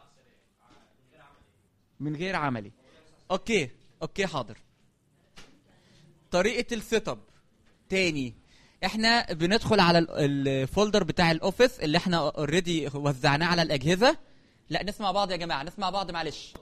من غير عملي اوكي اوكي حاضر طريقه السيت اب تاني احنا بندخل على ال- الفولدر بتاع الاوفيس اللي احنا اوريدي وزعناه على الاجهزه لا نسمع بعض يا جماعه نسمع بعض معلش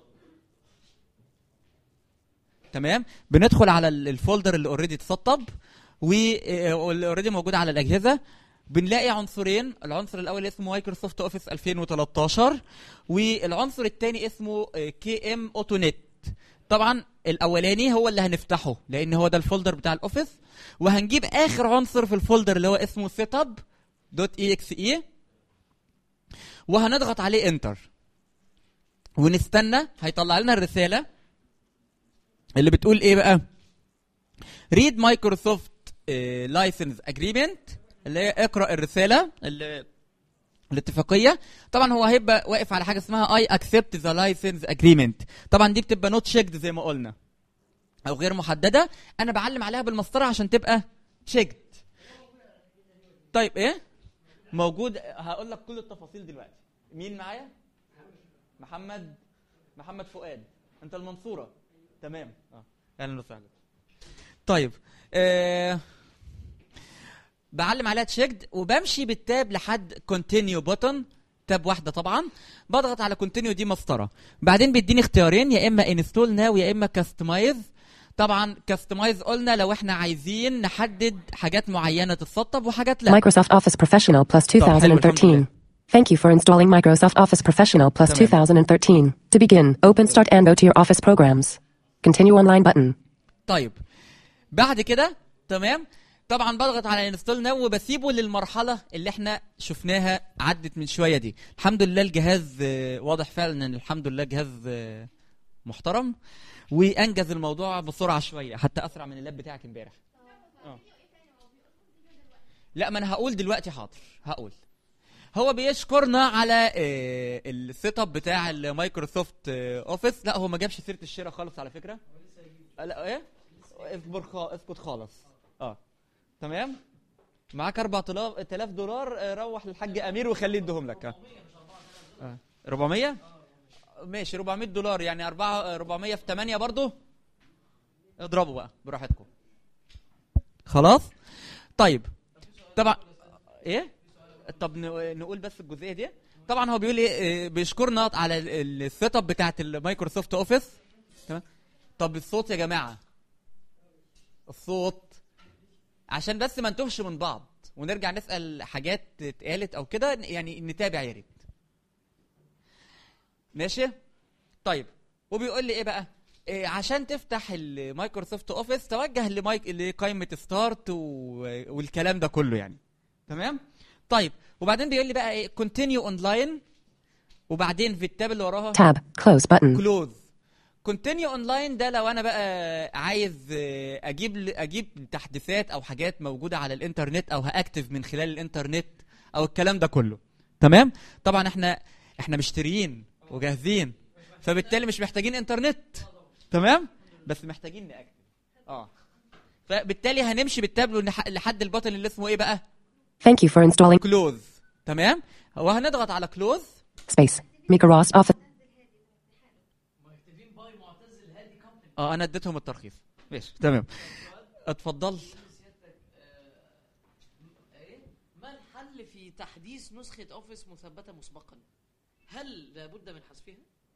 تمام بندخل على ال- الفولدر اللي اوريدي اتسطب و- واللي اوريدي موجود على الاجهزه بنلاقي عنصرين العنصر الاول اسمه مايكروسوفت اوفيس 2013 والعنصر الثاني اسمه كي ام اوتونيت طبعا الاولاني هو اللي هنفتحه لان هو ده الفولدر بتاع الاوفيس وهنجيب اخر عنصر في الفولدر اللي هو اسمه سيت اب دوت اي اكس اي وهنضغط عليه انتر ونستنى هيطلع لنا الرساله اللي بتقول ايه بقى ريد مايكروسوفت لايسنس اجريمنت اللي هي اقرا الرساله اللي الاتفاقيه طبعا هو هيبقى واقف على حاجه اسمها اي اكسبت ذا لايسنس اجريمنت طبعا دي بتبقى نوت شيكد زي ما قلنا او غير محدده انا بعلم عليها بالمسطره عشان تبقى شيكد طيب ايه موجود هقول لك كل التفاصيل دلوقتي مين معايا محمد محمد فؤاد انت المنصوره تمام اه اهلا وسهلا طيب آه بعلم عليها تشيكد وبمشي بالتاب لحد كونتينيو بوتن تاب واحده طبعا بضغط على كونتينيو دي مسطره بعدين بيديني اختيارين يا اما انستول ناو يا اما كاستمايز طبعا كاستمايز قلنا لو احنا عايزين نحدد حاجات معينه تتسطب وحاجات لا Microsoft Office Professional Plus طب حلو، الحمد 2013. Thank you for installing Microsoft Office Professional Plus تمام. 2013. To begin, open Start and go to your Office programs. Continue online button. طيب بعد كده تمام طبعا بضغط على انستول ناو وبسيبه للمرحله اللي احنا شفناها عدت من شويه دي الحمد لله الجهاز آه، واضح فعلا ان الحمد لله جهاز آه، محترم وانجز الموضوع بسرعه شويه حتى اسرع من اللاب بتاعك امبارح آه. لا ما انا هقول دلوقتي حاضر هقول هو بيشكرنا على آه، السيت اب بتاع المايكروسوفت آه، اوفيس لا هو ما جابش سيره الشراء خالص على فكره آه، لا ايه اصبر خا... اسكت خالص اه تمام معاك 4000 دولار آه، روح للحاج امير وخليه يديهم لك اه آه. 400 ماشي 400 دولار يعني 4 400 في 8 برضو اضربوا بقى براحتكم خلاص طيب طبعا ايه طب ن- نقول بس الجزئيه دي طبعا هو بيقول ايه آه، بيشكرنا على ال- ال- السيت اب بتاعت المايكروسوفت اوفيس تمام طب الصوت يا جماعه الصوت عشان بس ما نتوهش من بعض ونرجع نسال حاجات اتقالت او كده يعني نتابع يا ريت ماشي طيب وبيقول لي ايه بقى إيه عشان تفتح المايكروسوفت اوفيس توجه لمايك لقائمه ستارت و... والكلام ده كله يعني تمام طيب وبعدين بيقول لي بقى ايه كونتينيو اونلاين وبعدين في التاب اللي وراها Tab. Close button. كلوز كونتينيو اونلاين ده لو انا بقى عايز آه، اجيب اجيب تحديثات او حاجات موجوده على الانترنت او هاكتف من خلال الانترنت او الكلام ده كله تمام طبعا احنا احنا مشتريين وجاهزين فبالتالي مش محتاجين انترنت تمام بس محتاجين ناكتف اه فبالتالي هنمشي بالتاب لح- لحد البطن اللي اسمه ايه بقى Thank you for installing كلوز تمام وهنضغط على كلوز space. Microsoft Office. اه انا اديتهم الترخيص ماشي تمام اتفضل ما الحل في تحديث نسخة أوفيس مثبتة مسبقا؟ هل لابد من حذفها؟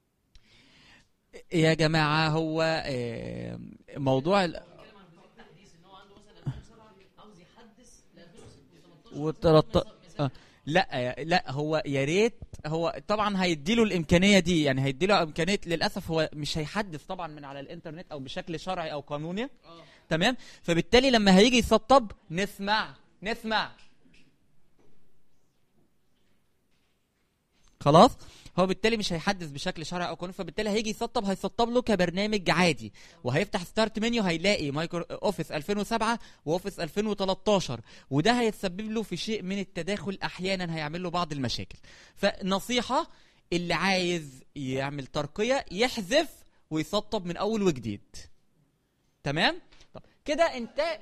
يا جماعه هو آه، موضوع ال... تحديث إن هو عنده مثلا 2007 عاوز يحدث ل 2018 و13 آه. لا لا هو يا ريت هو طبعا هيديله الامكانيه دي يعني هيديله امكانيه للاسف هو مش هيحدث طبعا من على الانترنت او بشكل شرعي او قانوني تمام فبالتالي لما هيجي يسطب نسمع نسمع خلاص هو بالتالي مش هيحدث بشكل شرعي او قانوني فبالتالي هيجي يسطب هيسطب له كبرنامج عادي وهيفتح ستارت منيو هيلاقي مايكرو اوفيس 2007 واوفيس 2013 وده هيتسبب له في شيء من التداخل احيانا هيعمل له بعض المشاكل فنصيحه اللي عايز يعمل ترقيه يحذف ويسطب من اول وجديد تمام طب كده انت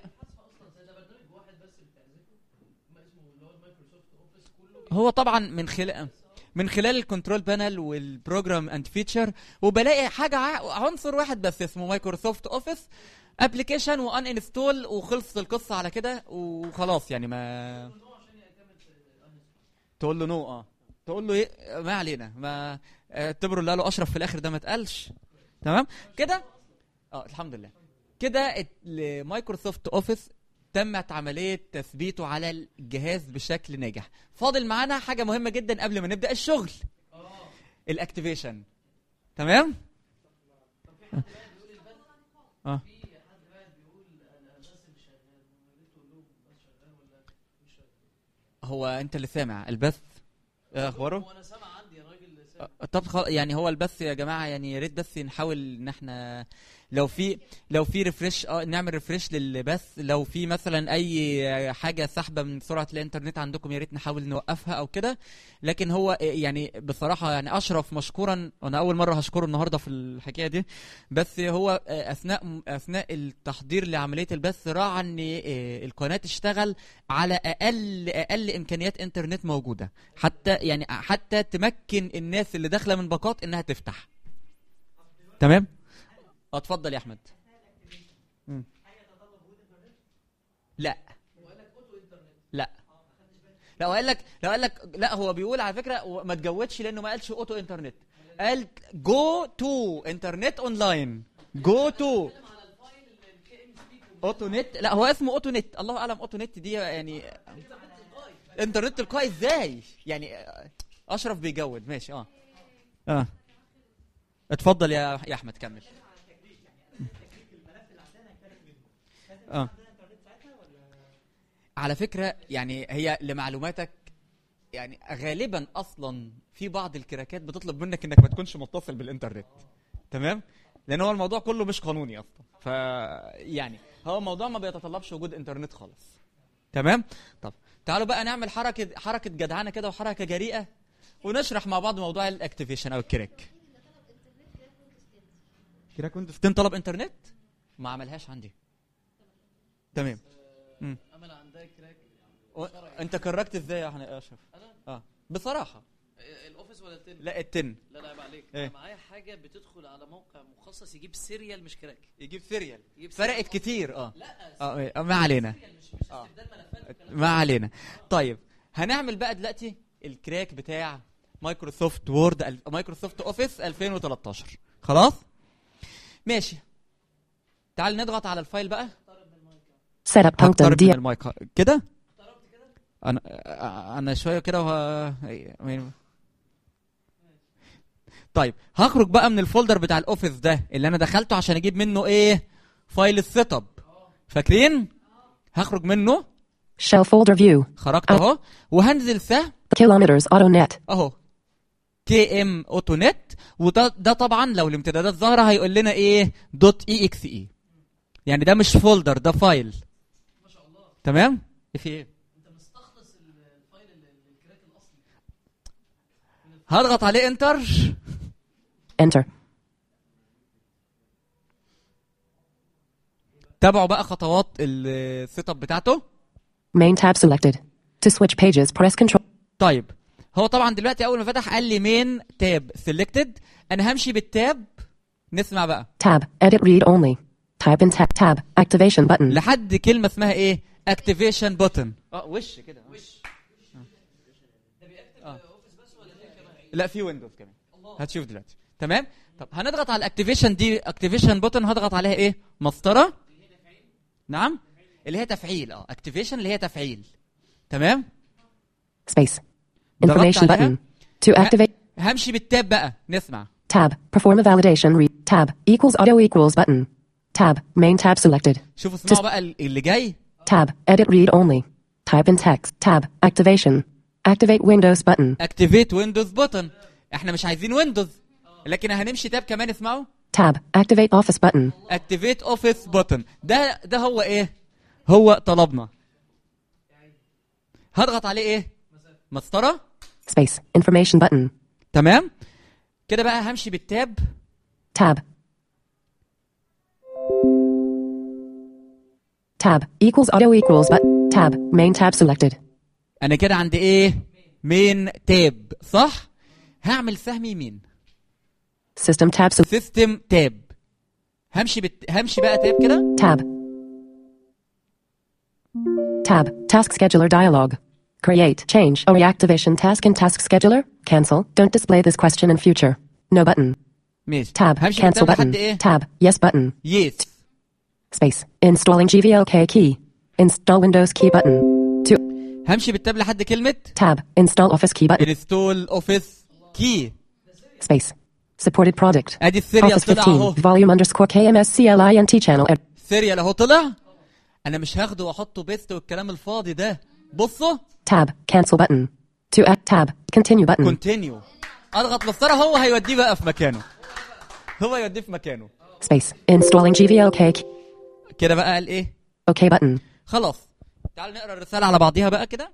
هو طبعا من خلال من خلال الكنترول بانل والبروجرام اند فيتشر وبلاقي حاجه ع- عنصر واحد بس اسمه مايكروسوفت اوفيس ابلكيشن وان انستول وخلصت القصه على كده وخلاص يعني ما تقول له نو اه تقول له ايه ما علينا ما اعتبروا اللي قاله اشرف في الاخر ده ما اتقالش تمام كده اه الحمد لله كده مايكروسوفت اوفيس تمت عملية تثبيته على الجهاز بشكل ناجح فاضل معانا حاجة مهمة جدا قبل ما نبدأ الشغل الاكتيفيشن تمام اه هو انت اللي سامع البث ايه اخباره وانا سامع عندي الراجل سامع آه، طب خل... يعني هو البث يا جماعه يعني يا ريت بس نحاول ان احنا لو في لو في ريفرش اه نعمل ريفرش للبث لو في مثلا اي حاجه سحبه من سرعه الانترنت عندكم يا ريت نحاول نوقفها او كده لكن هو آه، يعني بصراحه يعني اشرف مشكورا وانا اول مره هشكره النهارده في الحكايه دي بس هو آه، اثناء اثناء التحضير لعمليه البث راعى ان آه، القناه تشتغل على اقل اقل امكانيات انترنت موجوده حتى يعني حتى تمكن الناس اللي داخله من باقات انها تفتح تمام اه، اتفضل يا احمد مم. لا لا لا هو قال لك لا قال لك لا هو بيقول على فكره ما تجودش لانه ما قالش اوتو انترنت قال جو تو انترنت اونلاين جو تو اوتو نت لا هو اسمه اوتو نت الله اعلم اوتو نت دي يعني انترنت تلقائي ازاي يعني آه، اشرف بيجود ماشي اه اه اتفضل يا يا احمد كمل اه على فكره يعني هي لمعلوماتك يعني غالبا اصلا في بعض الكراكات بتطلب منك انك ما تكونش متصل بالانترنت تمام لان هو الموضوع كله مش قانوني اصلا ف يعني هو الموضوع ما بيتطلبش وجود انترنت خالص تمام طب تعالوا بقى نعمل حركه حركه جدعانه كده وحركه جريئه ونشرح مع بعض موضوع الاكتيفيشن او الكراك كراك ويندوز 10 طلب انترنت ما عملهاش عندي تمام مم. امل عندها كراك و... انت كركت ازاي يا أحمد- يا اشرف انا اه بصراحه آه، الاوفيس ولا التن لا التن لا لا عيب عليك إيه؟ انا معايا حاجه بتدخل على موقع مخصص يجيب سيريال مش كراك يجيب سيريال يجيب فرقت كتير اه لا اه إيه، ما علينا سيريال مش مش آه. استخدام ملفات والكلام ما علينا طيب هنعمل بقى دلوقتي الكراك بتاع مايكروسوفت وورد ال- مايكروسوفت اوفيس 2013 خلاص ماشي تعال نضغط على الفايل بقى Setup punctum هقترب من D. المايك كده انا انا شويه كده وه... أي- طيب هخرج بقى من الفولدر بتاع الاوفيس ده اللي انا دخلته عشان اجيب منه ايه فايل السيت اب فاكرين هخرج منه Shell folder view. خرجت اهو وهنزل سهم Kilometers AutoNet. اهو كي ام اوتو نت وده ده طبعا لو الامتدادات ظاهره هيقول لنا ايه دوت اي اكس اي يعني ده مش فولدر ده فايل ما شاء الله تمام في ايه انت مستخلص ال- الفايل ال- ال- الكراك الاصلي هضغط عليه انتر Enter. تابعوا بقى خطوات السيت اب بتاعته Main tab selected. To switch pages, press Control. طيب هو طبعا دلوقتي اول ما فتح قال لي مين تاب سيلكتد انا همشي بالتاب نسمع بقى Tab. Edit read only. Type in tab. Tab. Activation button. لحد كلمه اسمها ايه اكتيفيشن بوتن اه وش كده وش لا في ويندوز كمان هتشوف دلوقتي تمام طب هنضغط على الاكتيفيشن دي اكتيفيشن بوتن هضغط عليها ايه مسطره نعم اللي هي تفعيل اه اكتيفيشن اللي هي تفعيل تمام Space. Information عليها. button. To activate همشي بالتاب بقى نسمع tab. Perform a validation. Read tab. Equals audio equals button. Tab. Main tab selected. شوفوا اسمعوا بقى اللي جاي Tab. Edit read only. Type in text. Tab. Activation. Activate Windows button. اكتيفيت ويندوز بوتن احنا مش عايزين ويندوز لكن هنمشي تاب كمان اسمعوا Tab. Activate Office button. اكتيفيت اوفيس بوتن ده ده هو ايه هو طلبنا هضغط عليه ايه مسطره Space. Information button. تمام كده بقى همشي بالتاب Tab. Tab. Equals audio equals but tab. Main tab selected. انا كده عندي ايه مين تاب صح هعمل سهم يمين System tab selected. سيستم تاب همشي بت... همشي بقى تاب كده Tab. Tab. Task scheduler dialog. Create, change, or reactivation task in task scheduler. Cancel. Don't display this question in future. No button. ماشي Tab. همشي Cancel بالتاب button. لحد ايه Tab. Yes button. يس Space. Installing GVLK key. Install Windows key button. To همشي بالتاب لحد كلمه tab. Install Office key button. انستول اوفيس كي Space. Supported product. ادي السيريال Office طلع 15. اهو Volume underscore KMSCLINT channel. سيريال اهو طلع انا مش هاخده واحطه بيست والكلام الفاضي ده بصوا Tab. Cancel button. To act tab. Continue button. كونتينيو اضغط مسطره هو هيوديه بقى في مكانه هو يوديه في مكانه Space. Installing GVLK key. كده بقى قال ايه OK button. خلاص تعال نقرا الرساله على بعضيها بقى كده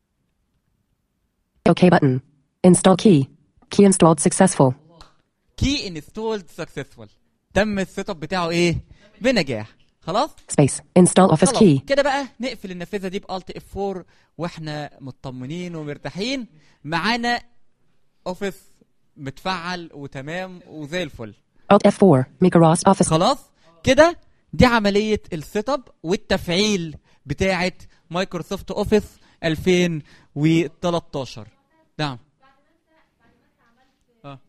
OK button. Install key. Key installed successful. كي انستولد سكسسفول تم السيت اب بتاعه ايه بنجاح خلاص Space. Install Office خلاص key. كده بقى نقفل النافذه دي بالت اف 4 واحنا مطمنين ومرتاحين معانا اوفيس متفعل وتمام وزي الفل Alt F4. Microsoft Office. خلاص كده دي عمليه السيت اب والتفعيل بتاعه مايكروسوفت اوفيس 2013 نعم آه.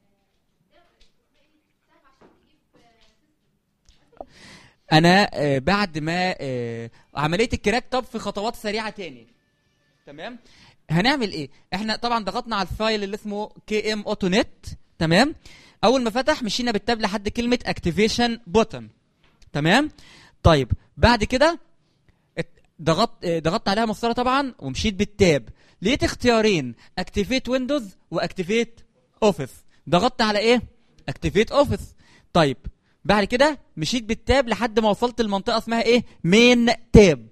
انا آه، بعد ما آه، عمليه الكراك طب في خطوات سريعه تاني تمام هنعمل ايه احنا طبعا ضغطنا على الفايل اللي اسمه كي ام اوتو نت تمام اول ما فتح مشينا بالتاب لحد كلمه اكتيفيشن بوتن تمام طيب بعد كده ات- ضغطت اه، ضغطت عليها مسطره طبعا ومشيت بالتاب لقيت اختيارين اكتيفيت ويندوز واكتيفيت اوفيس ضغطت على ايه اكتيفيت اوفيس طيب بعد كده مشيت بالتاب لحد ما وصلت المنطقه اسمها ايه مين تاب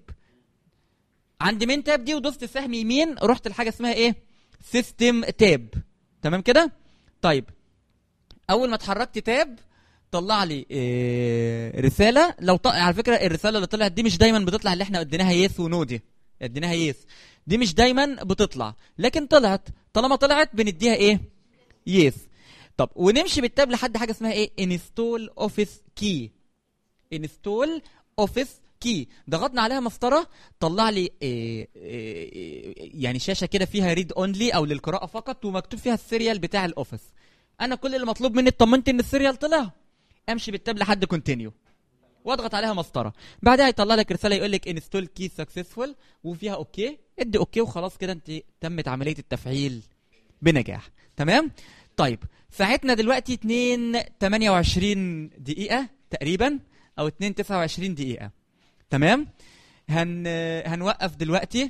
عند مين تاب دي ودوست سهم يمين رحت لحاجه اسمها ايه سيستم تاب تمام كده طيب اول ما اتحركت تاب طلع لي إيه رساله لو ط... على فكره الرساله اللي طلعت دي مش دايما بتطلع اللي احنا اديناها يس ونو دي اديناها يس دي مش دايما بتطلع لكن طلعت طالما طلعت بنديها ايه يس طب ونمشي بالتاب لحد حاجه اسمها ايه انستول اوفيس كي انستول اوفيس كي ضغطنا عليها مسطره طلع لي إيه إيه إيه يعني شاشه كده فيها ريد اونلي او للقراءه فقط ومكتوب فيها السيريال بتاع الاوفيس انا كل اللي مطلوب مني اطمنت ان السيريال طلع امشي بالتاب لحد كونتينيو واضغط عليها مسطره بعدها يطلع لك رساله يقول لك انستول كي سكسسفول وفيها اوكي ادي اوكي وخلاص كده انت تمت عمليه التفعيل بنجاح تمام طيب ساعتنا دلوقتي 2 28 دقيقه تقريبا او 2 29 دقيقه تمام هن هنوقف دلوقتي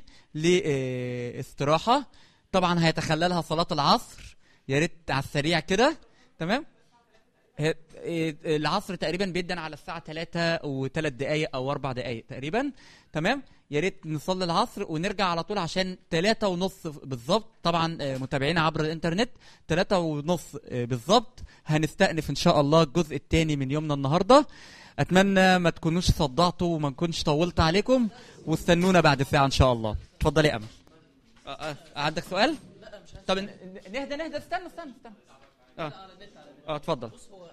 لاستراحه طبعا هيتخللها صلاه العصر يا ريت على السريع كده تمام هي- إيه، العصر تقريبا بيدن على الساعة 3 و3 دقايق أو 4 دقايق تقريبا تمام يا ريت نصلي العصر ونرجع على طول عشان 3 ونص بالظبط طبعا آه، متابعينا عبر الإنترنت 3 ونص آه، بالظبط هنستأنف إن شاء الله الجزء الثاني من يومنا النهاردة أتمنى ما تكونوش صدعتوا وما نكونش طولت عليكم واستنونا بعد ساعة إن شاء الله اتفضلي يا أمل آه، آه، عندك سؤال؟ طب ن- ن- نهدى نهدى استنى استنى استنى اه اه اتفضل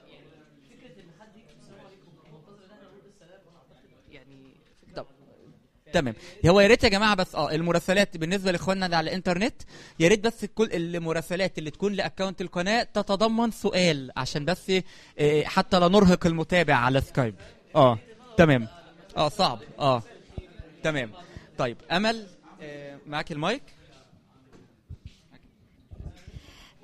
تمام هو يا ريت يا جماعه بس اه المراسلات بالنسبه لاخواننا اللي على الانترنت يا ريت بس كل المراسلات اللي تكون لاكونت القناه تتضمن سؤال عشان بس آه، حتى لا نرهق المتابع على سكايب اه تمام اه صعب اه تمام طيب امل آه، معاك المايك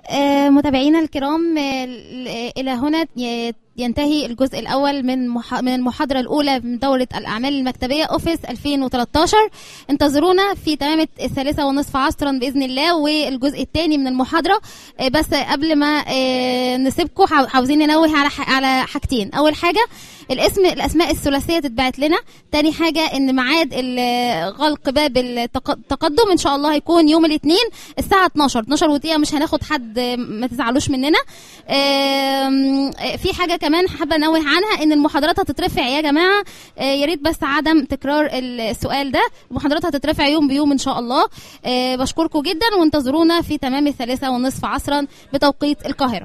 آه، متابعينا الكرام آه، ل- إلى هنا ي- ينتهي الجزء الأول من مح- من المحاضرة الأولى من دورة الأعمال المكتبية أوفيس 2013 انتظرونا في تمام الثالثة ونصف عصرا بإذن الله والجزء الثاني من المحاضرة آه، بس قبل ما آه، نسيبكم حا- عاوزين ننوه على ح- على حاجتين أول حاجة الاسم الأسماء الثلاثية تتبعت لنا تاني حاجة إن ميعاد ال- غلق باب التق- التقدم إن شاء الله هيكون يوم الاثنين الساعة 12 12 ودقيقة مش هناخد حد ما تزعلوش مننا آم، آه، في حاجة كمان حابة انوه عنها ان المحاضرات هتترفع يا جماعة آه، يا ريت بس عدم تكرار السؤال ده المحاضرات هتترفع يوم بيوم ان شاء الله آه، بشكركم جدا وانتظرونا في تمام الثالثة والنصف عصرا بتوقيت القاهرة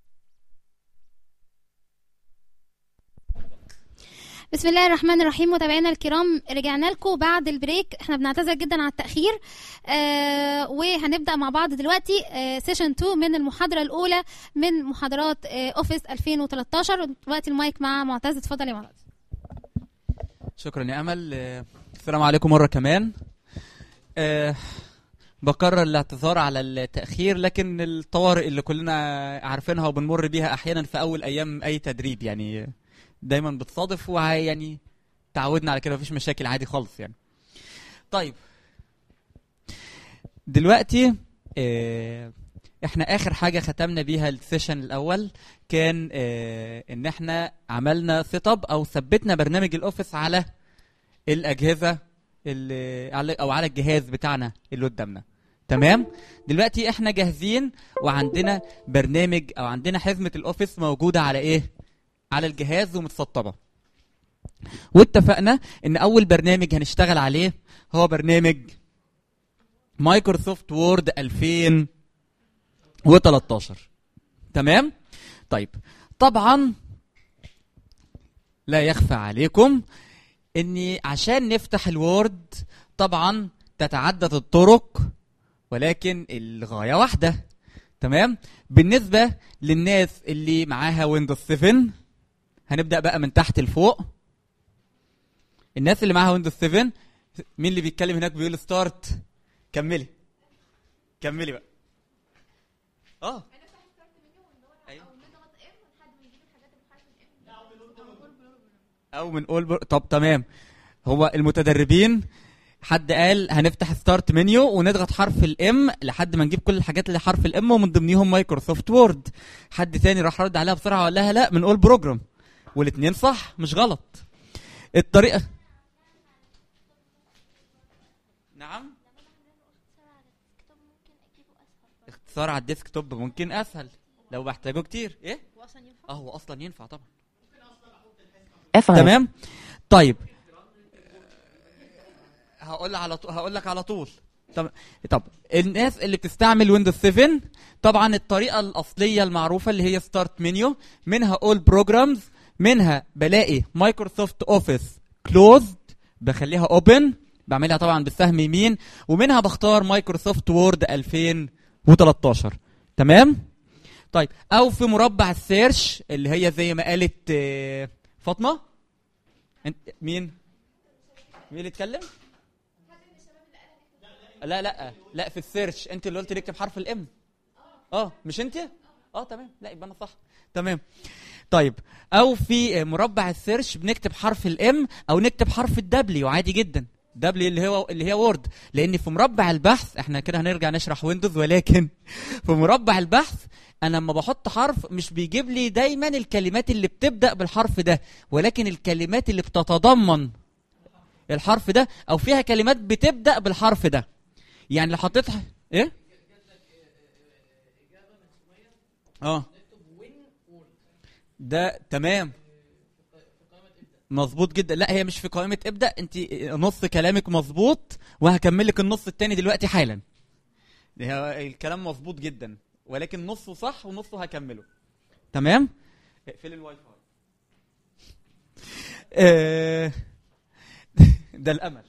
بسم الله الرحمن الرحيم متابعينا الكرام رجعنا لكم بعد البريك احنا بنعتذر جدا على التاخير آه وهنبدا مع بعض دلوقتي آه سيشن 2 من المحاضره الاولى من محاضرات آه اوفيس 2013 دلوقتي المايك مع معتز اتفضل يا معتز شكرا يا امل آه، السلام عليكم مره كمان آه، بكرر الاعتذار على التاخير لكن الطوارئ اللي كلنا عارفينها وبنمر بيها احيانا في اول ايام اي تدريب يعني دايما بتصادف ويعني تعودنا على كده مفيش مشاكل عادي خالص يعني طيب دلوقتي آه، احنا اخر حاجه ختمنا بيها السيشن الاول كان آه، ان احنا عملنا سيت اب او ثبتنا برنامج الاوفيس على الاجهزه اللي على او على الجهاز بتاعنا اللي قدامنا تمام دلوقتي احنا جاهزين وعندنا برنامج او عندنا حزمه الاوفيس موجوده على ايه على الجهاز ومتسطبه واتفقنا ان اول برنامج هنشتغل عليه هو برنامج مايكروسوفت وورد 2013 تمام طيب طبعا لا يخفى عليكم اني عشان نفتح الوورد طبعا تتعدد الطرق ولكن الغايه واحده تمام بالنسبه للناس اللي معاها ويندوز 7 هنبدا بقى من تحت لفوق الناس اللي معاها ويندوز 7 مين اللي بيتكلم هناك بيقول ستارت كملي كملي بقى اه أيوة. او من اول بر... طب تمام هو المتدربين حد قال هنفتح ستارت منيو ونضغط حرف الام لحد ما نجيب كل الحاجات اللي حرف الام ومن ضمنهم مايكروسوفت وورد حد تاني راح رد عليها بسرعه وقال لها لا من اول بروجرام والاثنين صح مش غلط الطريقه نعم اختصار على الديسك توب ممكن اسهل لو بحتاجه كتير ايه اه هو اصلا ينفع طبعا F5. تمام طيب هقول على طول هقول لك على طول طب طب الناس اللي بتستعمل ويندوز 7 طبعا الطريقه الاصليه المعروفه اللي هي ستارت منيو منها اول بروجرامز منها بلاقي مايكروسوفت اوفيس كلوزد بخليها اوبن بعملها طبعا بالسهم يمين ومنها بختار مايكروسوفت وورد 2013 تمام طيب او في مربع السيرش اللي هي زي ما قالت آه، فاطمه انت مين مين اللي اتكلم لا لا لا في السيرش انت اللي قلت نكتب حرف الام اه مش انت اه تمام لا يبقى انا صح تمام طيب او في مربع السيرش بنكتب حرف الام او نكتب حرف الدبليو عادي جدا دبليو اللي هو اللي هي وورد لان في مربع البحث احنا كده هنرجع نشرح ويندوز ولكن في مربع البحث انا لما بحط حرف مش بيجيب لي دايما الكلمات اللي بتبدا بالحرف ده ولكن الكلمات اللي بتتضمن الحرف ده او فيها كلمات بتبدا بالحرف ده يعني لو حطيتها ايه اه ده تمام مظبوط جدا لا هي مش في قائمه ابدا انت نص كلامك مظبوط وهكمل لك النص التاني دلوقتي حالا هي الكلام مظبوط جدا ولكن نصه صح ونصه هكمله تمام اقفل الواي فاي آه، ده الامل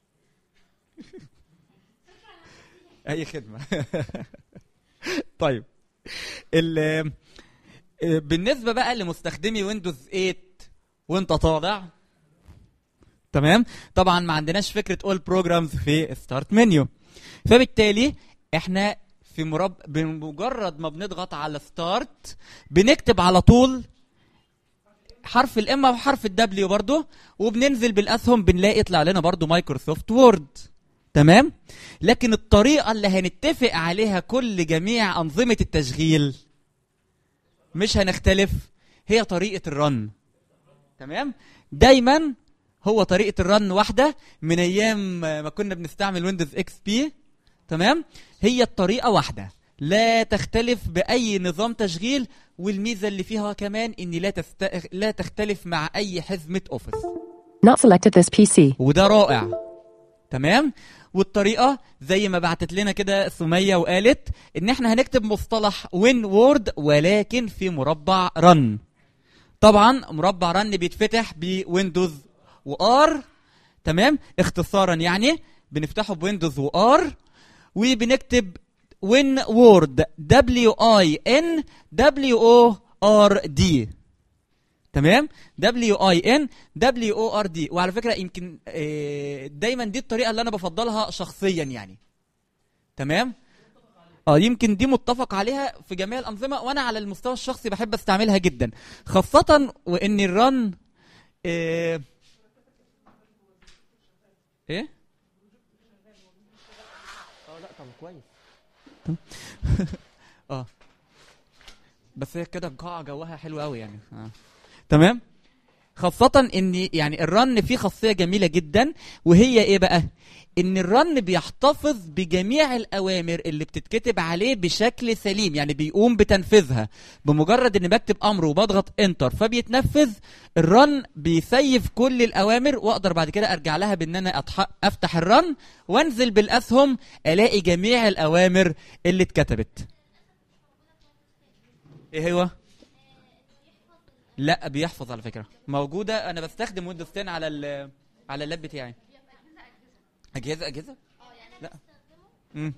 اي خدمه طيب ال آه، بالنسبه بقى لمستخدمي ويندوز 8 وانت طالع تمام طبعا ما عندناش فكره اول بروجرامز في ستارت منيو فبالتالي احنا في مرب بمجرد ما بنضغط على ستارت بنكتب على طول حرف الام او حرف الدبليو برضو وبننزل بالاسهم بنلاقي يطلع لنا برضو مايكروسوفت وورد تمام لكن الطريقه اللي هنتفق عليها كل جميع انظمه التشغيل مش هنختلف هي طريقه الرن تمام دايما هو طريقه الرن واحده من ايام ما كنا بنستعمل ويندوز اكس بي تمام هي الطريقه واحده لا تختلف باي نظام تشغيل والميزه اللي فيها كمان ان لا تست... لا تختلف مع اي حزمه اوفيس Not selected this PC. وده رائع تمام والطريقه زي ما بعتت لنا كده سميه وقالت ان احنا هنكتب مصطلح وين وورد ولكن في مربع رن طبعا مربع رن بيتفتح بويندوز وار تمام اختصارا يعني بنفتحه بويندوز وار وبنكتب وين وورد دبليو اي ان دبليو او ار دي تمام دبليو اي ان دبليو او ار دي وعلى فكره يمكن آه، دايما دي الطريقه اللي انا بفضلها شخصيا يعني تمام اه يمكن دي متفق عليها في جميع الانظمه وانا على المستوى الشخصي بحب استعملها جدا خاصه وان الرن آه، ايه اه لا طب كويس اه بس هي كده القاعه جوها حلو قوي يعني آه. تمام خاصة ان يعني الرن فيه خاصية جميلة جدا وهي ايه بقى؟ ان الرن بيحتفظ بجميع الاوامر اللي بتتكتب عليه بشكل سليم يعني بيقوم بتنفيذها بمجرد ان بكتب امر وبضغط انتر فبيتنفذ الرن بيسيف كل الاوامر واقدر بعد كده ارجع لها بان انا أتح... افتح الرن وانزل بالاسهم الاقي جميع الاوامر اللي اتكتبت ايه هو؟ لا بيحفظ على فكره موجوده انا بستخدم ويندوز 10 على ال على اللاب بتاعي اجهزه اجهزه لا مم.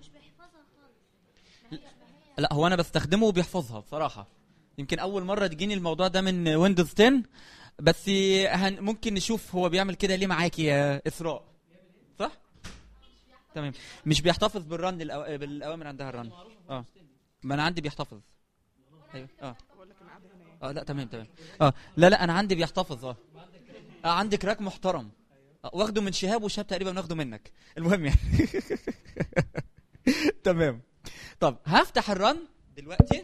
لا هو انا بستخدمه وبيحفظها بصراحه يمكن اول مره تجيني الموضوع ده من ويندوز 10 بس هن ممكن نشوف هو بيعمل كده ليه معاكي يا اسراء صح تمام مش بيحتفظ بالرن الأو... بالاوامر عندها الرن اه ما انا عندي بيحتفظ ايوه اه اه لا تمام تمام اه لا لا انا عندي بيحتفظ اه, آه عندي كراك محترم آه واخده من شهاب وشهاب تقريبا واخده منك المهم يعني تمام طب هفتح الرن دلوقتي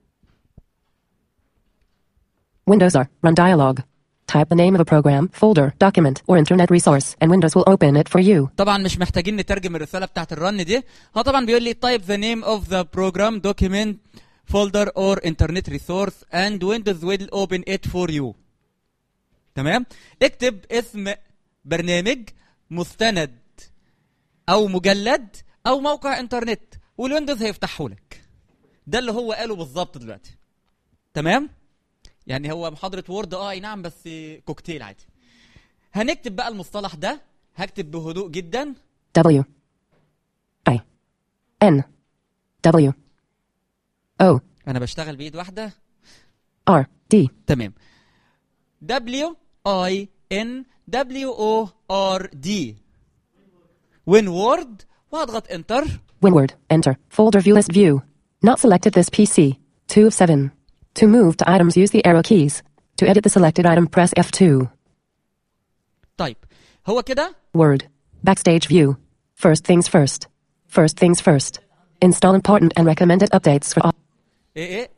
Windows R. Run dialog. Type the name of a program, folder, document, or internet resource, and Windows will open it for you. طبعا مش محتاجين نترجم الرساله بتاعت الرن دي هو طبعا بيقول لي type the name of the program document folder or internet resource and Windows will open it for you تمام اكتب اسم برنامج مستند او مجلد او موقع انترنت والويندوز هيفتحه لك ده اللي هو قاله بالظبط دلوقتي تمام يعني هو محاضره وورد اه اي نعم بس كوكتيل عادي هنكتب بقى المصطلح ده هكتب بهدوء جدا W. I. N. W. O. انا بشتغل بايد واحده R. D. تمام W I N W O R D وين وورد وهضغط انتر Winward. Enter. Folder view list view. Not selected this PC. 2 of 7. To move to items use the arrow keys. To edit the selected item press F2. طيب هو كده Word. Backstage view. First things first. First things first. Install important and recommended updates for all. ايه ايه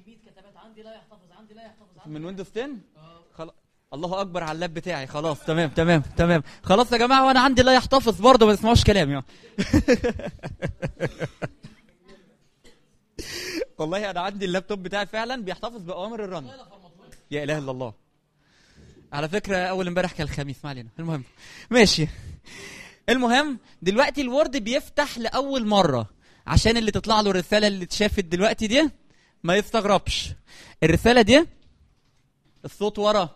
من ويندوز 10 خلاص الله اكبر على اللاب بتاعي خلاص تمام تمام تمام خلاص يا جماعه وانا عندي لا يحتفظ برضه ما تسمعوش كلامي يعني. والله انا عندي اللابتوب بتاعي فعلا بيحتفظ باوامر الرن يا اله الا الله على فكره اول امبارح كان الخميس ما علينا المهم ماشي المهم دلوقتي الوورد بيفتح لاول مره عشان اللي تطلع له الرساله اللي اتشافت دلوقتي دي ما يستغربش الرساله دي الصوت ورا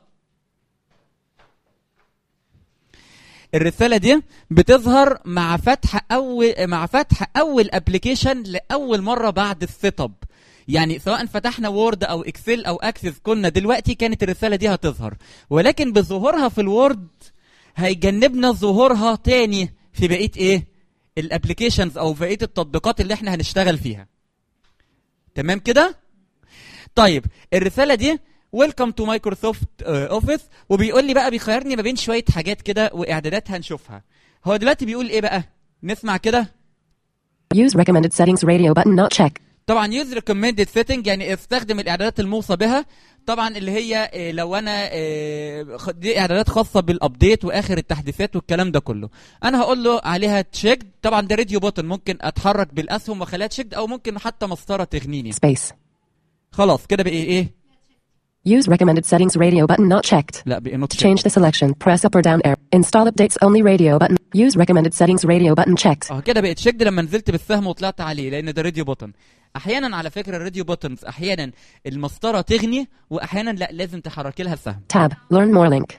الرساله دي بتظهر مع فتح اول مع فتح اول ابلكيشن لاول مره بعد السيت اب يعني سواء فتحنا وورد او اكسل او اكسس كنا دلوقتي كانت الرساله دي هتظهر ولكن بظهورها في الوورد هيجنبنا ظهورها تاني في بقيه ايه الابلكيشنز او بقيه التطبيقات اللي احنا هنشتغل فيها تمام كده طيب الرساله دي ويلكم تو مايكروسوفت اوفيس وبيقول لي بقى بيخيرني ما بين شويه حاجات كده واعدادات هنشوفها هو دلوقتي بيقول ايه بقى نسمع كده Use recommended settings radio button not check. طبعا يوز ريكومندد سيتنج يعني استخدم الاعدادات الموصى بها طبعا اللي هي آه، لو انا آه، خ- دي اعدادات خاصه بالابديت واخر التحديثات والكلام ده كله انا هقول له عليها تشيكد طبعا ده راديو بوتن ممكن اتحرك بالاسهم واخليها تشيكد او ممكن حتى مسطره تغنيني Space. خلاص كده بقى ايه Use recommended settings radio button not checked. لا بقى not To change the selection, press up or down arrow. Install updates only radio button. Use recommended settings radio button checked. اه كده بقت شيكد لما نزلت بالسهم وطلعت عليه لان ده راديو بوتن احيانا على فكره الراديو بوتنز احيانا المسطره تغني واحيانا لا لازم تحركي لها السهم Tab. Learn more link.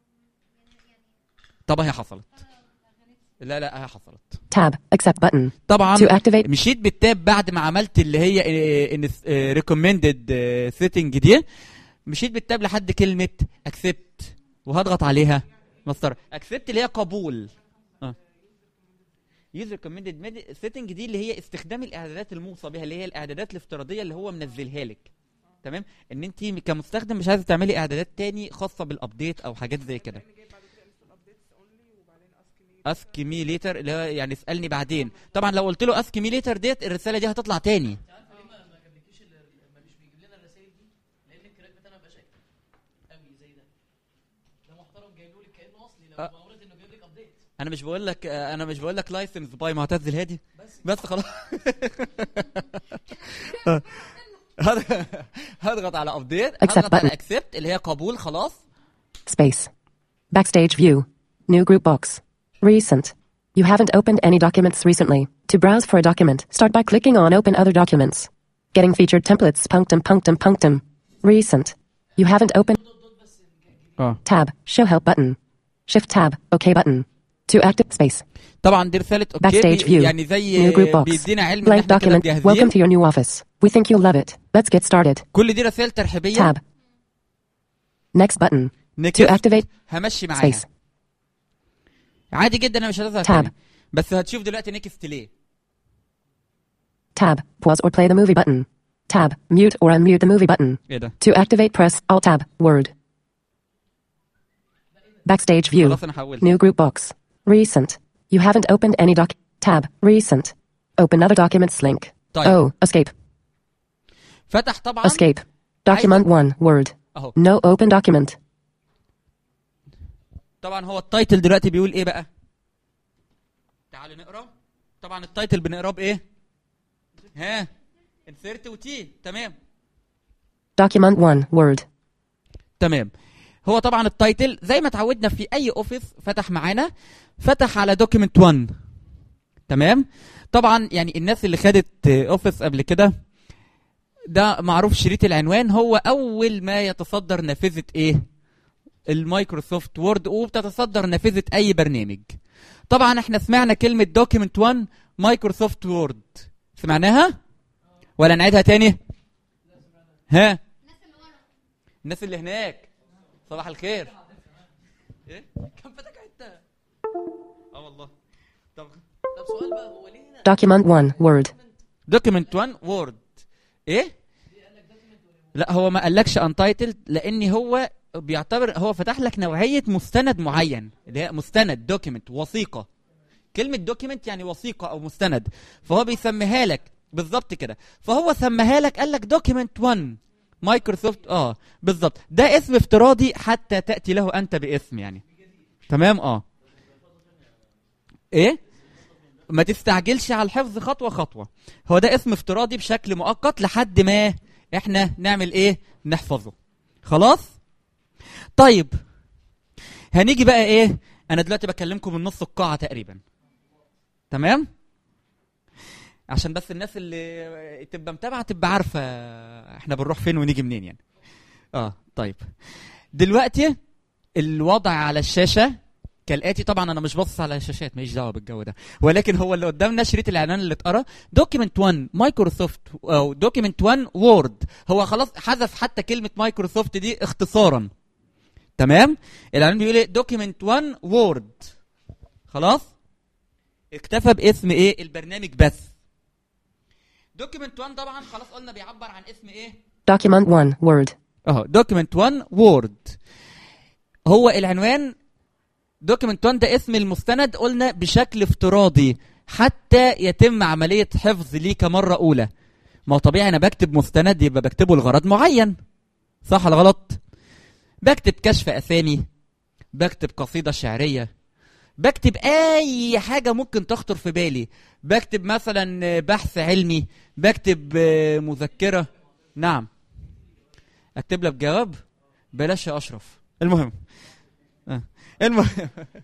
طب هي حصلت لا لا هي حصلت Tab. Accept button. طبعا To activate. مشيت بالتاب بعد ما عملت اللي هي ريكومندد سيتنج دي مشيت بالتاب لحد كلمه اكسبت وهضغط عليها مسطره اكسبت اللي هي قبول يوز ريكومندد سيتنج دي اللي هي استخدام الاعدادات الموصى بها اللي هي الاعدادات الافتراضيه اللي هو منزلها لك تمام ان انت كمستخدم مش عايزه تعملي اعدادات تاني خاصه بالابديت او حاجات زي كده اسك مي ليتر اللي هو يعني اسالني بعدين طبعا لو قلت له اسك مي ليتر ديت الرساله دي هتطلع تاني آه. انا مش بقول لك انا مش بقول لك لايسنس باي معتز الهادي بس خلاص هض- هضغط على ابديت Accept هضغط على button. اكسبت اللي هي قبول خلاص Space. Backstage view. New group box. Recent. You haven't opened any documents recently. To browse for a document, start by clicking on Open Other Documents. Getting featured templates punctum punctum punctum. Recent. You haven't opened. اه Tab. Show help button. Shift tab. OK button. To active space. طبعا دي رساله اوكي Backstage بي- view. يعني زي New group box. بيدينا علم ان Blank احنا كده document. Welcome جاهزين to your new office. We think you'll love it. Let's get started. كل دي رسائل ترحيبيه Tab. Next button. To نكست activate. همشي معاها Space. عادي جدا انا مش هتظهر Tab. تاني بس هتشوف دلوقتي نكست ليه Tab. Pause or play the movie button. Tab. Mute or unmute the movie button. ايه ده To activate, press Alt Tab. Word. Backstage view. خلاص انا حولت New group box. Recent. You haven't opened any doc. Tab. Recent. Open other documents link. طيب. Oh, escape. فتح طبعا Escape. Document 1. Word. اهو No open document. طبعا هو التايتل دلوقتي بيقول ايه بقى تعالوا نقرا طبعا التايتل بنقراه بايه ها انسيرت وتي تمام Document 1. Word. تمام هو طبعا التايتل زي ما اتعودنا في اي اوفيس فتح معانا فتح على دوكيمنت 1 تمام طبعا يعني الناس اللي خدت اوفيس قبل كده ده معروف شريط العنوان هو اول ما يتصدر نافذه ايه المايكروسوفت وورد وبتتصدر نافذه اي برنامج طبعا احنا سمعنا كلمه دوكيمنت 1 مايكروسوفت وورد سمعناها ولا نعيدها تاني ها الناس اللي هناك صباح الخير ايه كان فتك حته اه والله طب طب سؤال بقى هو ليه هنا Document 1. Word. دوكيمنت 1 وورد ايه لا هو ما قالكش انتايتلد لان هو بيعتبر هو فتح لك نوعيه مستند معين اللي هي مستند دوكيمنت وثيقه كلمه دوكيمنت يعني وثيقه او مستند فهو بيسميها لك بالظبط كده فهو سماها لك قال لك دوكيمنت 1 مايكروسوفت اه بالظبط ده اسم افتراضي حتى تاتي له انت باسم يعني تمام اه ايه ما تستعجلش على الحفظ خطوه خطوه هو ده اسم افتراضي بشكل مؤقت لحد ما احنا نعمل ايه نحفظه خلاص طيب هنيجي بقى ايه انا دلوقتي بكلمكم من نص القاعه تقريبا تمام عشان بس الناس اللي تبقى متابعه تبقى عارفه احنا بنروح فين ونيجي منين يعني اه طيب دلوقتي الوضع على الشاشه كالاتي طبعا انا مش باصص على الشاشات ماليش دعوه بالجو ده ولكن هو اللي قدامنا شريط الاعلان اللي اتقرا دوكيمنت 1 مايكروسوفت او دوكيمنت 1 وورد هو خلاص حذف حتى كلمه مايكروسوفت دي اختصارا تمام الاعلان بيقول ايه دوكيمنت 1 وورد خلاص اكتفى باسم ايه البرنامج بس دوكيمنت 1 طبعا خلاص قلنا بيعبر عن اسم ايه Document 1, Word. اهو دوكيمنت 1 وورد هو العنوان دوكيمنت 1 ده اسم المستند قلنا بشكل افتراضي حتى يتم عملية حفظ ليه كمرة أولى ما هو طبيعي أنا بكتب مستند يبقى بكتبه لغرض معين صح ولا غلط؟ بكتب كشف أسامي بكتب قصيدة شعرية بكتب أي حاجة ممكن تخطر في بالي بكتب مثلا بحث علمي بكتب آه، مذكرة نعم اكتب لك جواب بلاش يا اشرف المهم آه. المهم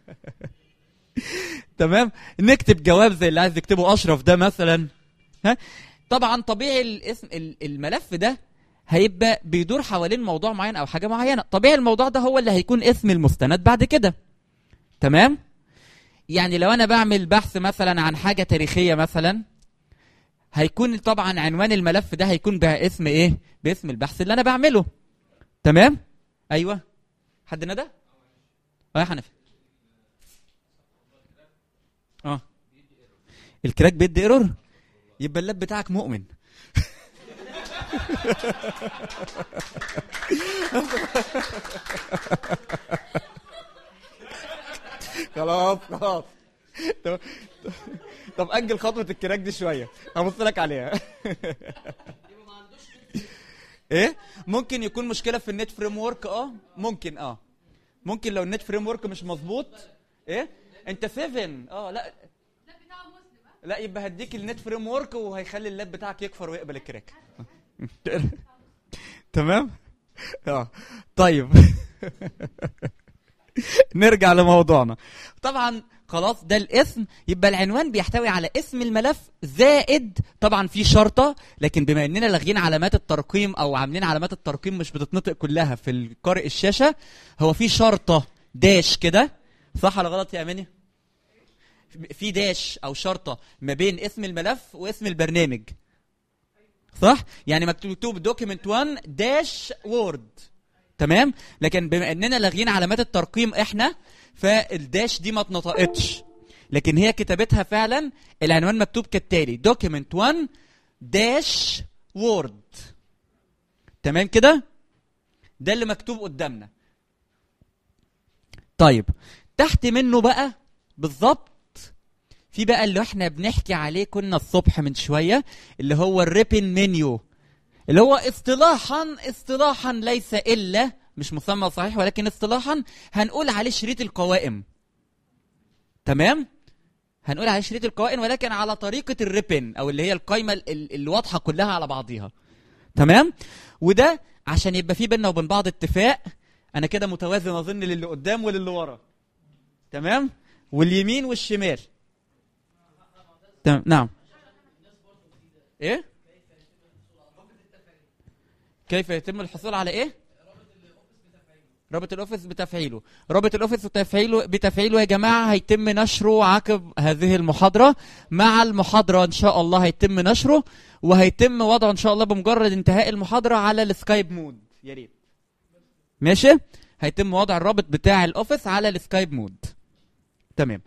تمام نكتب جواب زي اللي عايز يكتبه اشرف ده مثلا ها طبعا طبيعي الاسم ال- الملف ده هيبقى بيدور حوالين موضوع معين او حاجه معينه طبيعي الموضوع ده هو اللي هيكون اسم المستند بعد كده تمام يعني لو انا بعمل بحث مثلا عن حاجه تاريخيه مثلا هيكون طبعا عنوان الملف ده هيكون باسم ايه باسم البحث اللي انا بعمله تمام ايوه حد ندى اه يا حنفي اه الكراك بيدي ايرور يبقى اللاب بتاعك مؤمن خلاص خلاص طب طب اجل خطوه الكراك دي شويه هبص لك عليها ايه ممكن يكون مشكله في النت فريم ورك اه ممكن اه ممكن لو النت فريم ورك مش مظبوط ايه انت 7 اه لا لا يبقى هديك النت فريم ورك وهيخلي اللاب بتاعك يكفر ويقبل الكراك تمام اه طيب نرجع لموضوعنا طبعا خلاص ده الاسم يبقى العنوان بيحتوي على اسم الملف زائد طبعا في شرطه لكن بما اننا لاغيين علامات الترقيم او عاملين علامات الترقيم مش بتتنطق كلها في القارئ الشاشه هو في شرطه داش كده صح ولا غلط يا اماني في داش او شرطه ما بين اسم الملف واسم البرنامج صح يعني مكتوب دوكيمنت 1 داش وورد تمام لكن بما اننا لاغيين علامات الترقيم احنا فالداش دي ما اتنطقتش لكن هي كتابتها فعلا العنوان مكتوب كالتالي دوكيمنت 1 داش وورد تمام كده ده اللي مكتوب قدامنا طيب تحت منه بقى بالظبط في بقى اللي احنا بنحكي عليه كنا الصبح من شويه اللي هو الريبن منيو اللي هو اصطلاحا اصطلاحا ليس الا مش مسمى صحيح ولكن اصطلاحا هنقول عليه شريط القوائم تمام هنقول عليه شريط القوائم ولكن على طريقه الريبن او اللي هي القايمه ال- ال- الواضحه كلها على بعضيها تمام وده عشان يبقى في بيننا وبين بعض اتفاق انا كده متوازن اظن للي قدام وللي ورا تمام واليمين والشمال تمام نعم ايه كيف يتم الحصول على ايه رابط الاوفيس بتفعيله رابط الاوفيس بتفعيله بتفعيله يا جماعه هيتم نشره عقب هذه المحاضره مع المحاضره ان شاء الله هيتم نشره وهيتم وضعه ان شاء الله بمجرد انتهاء المحاضره على السكايب مود يا ريت ماشي هيتم وضع الرابط بتاع الاوفيس على السكايب مود تمام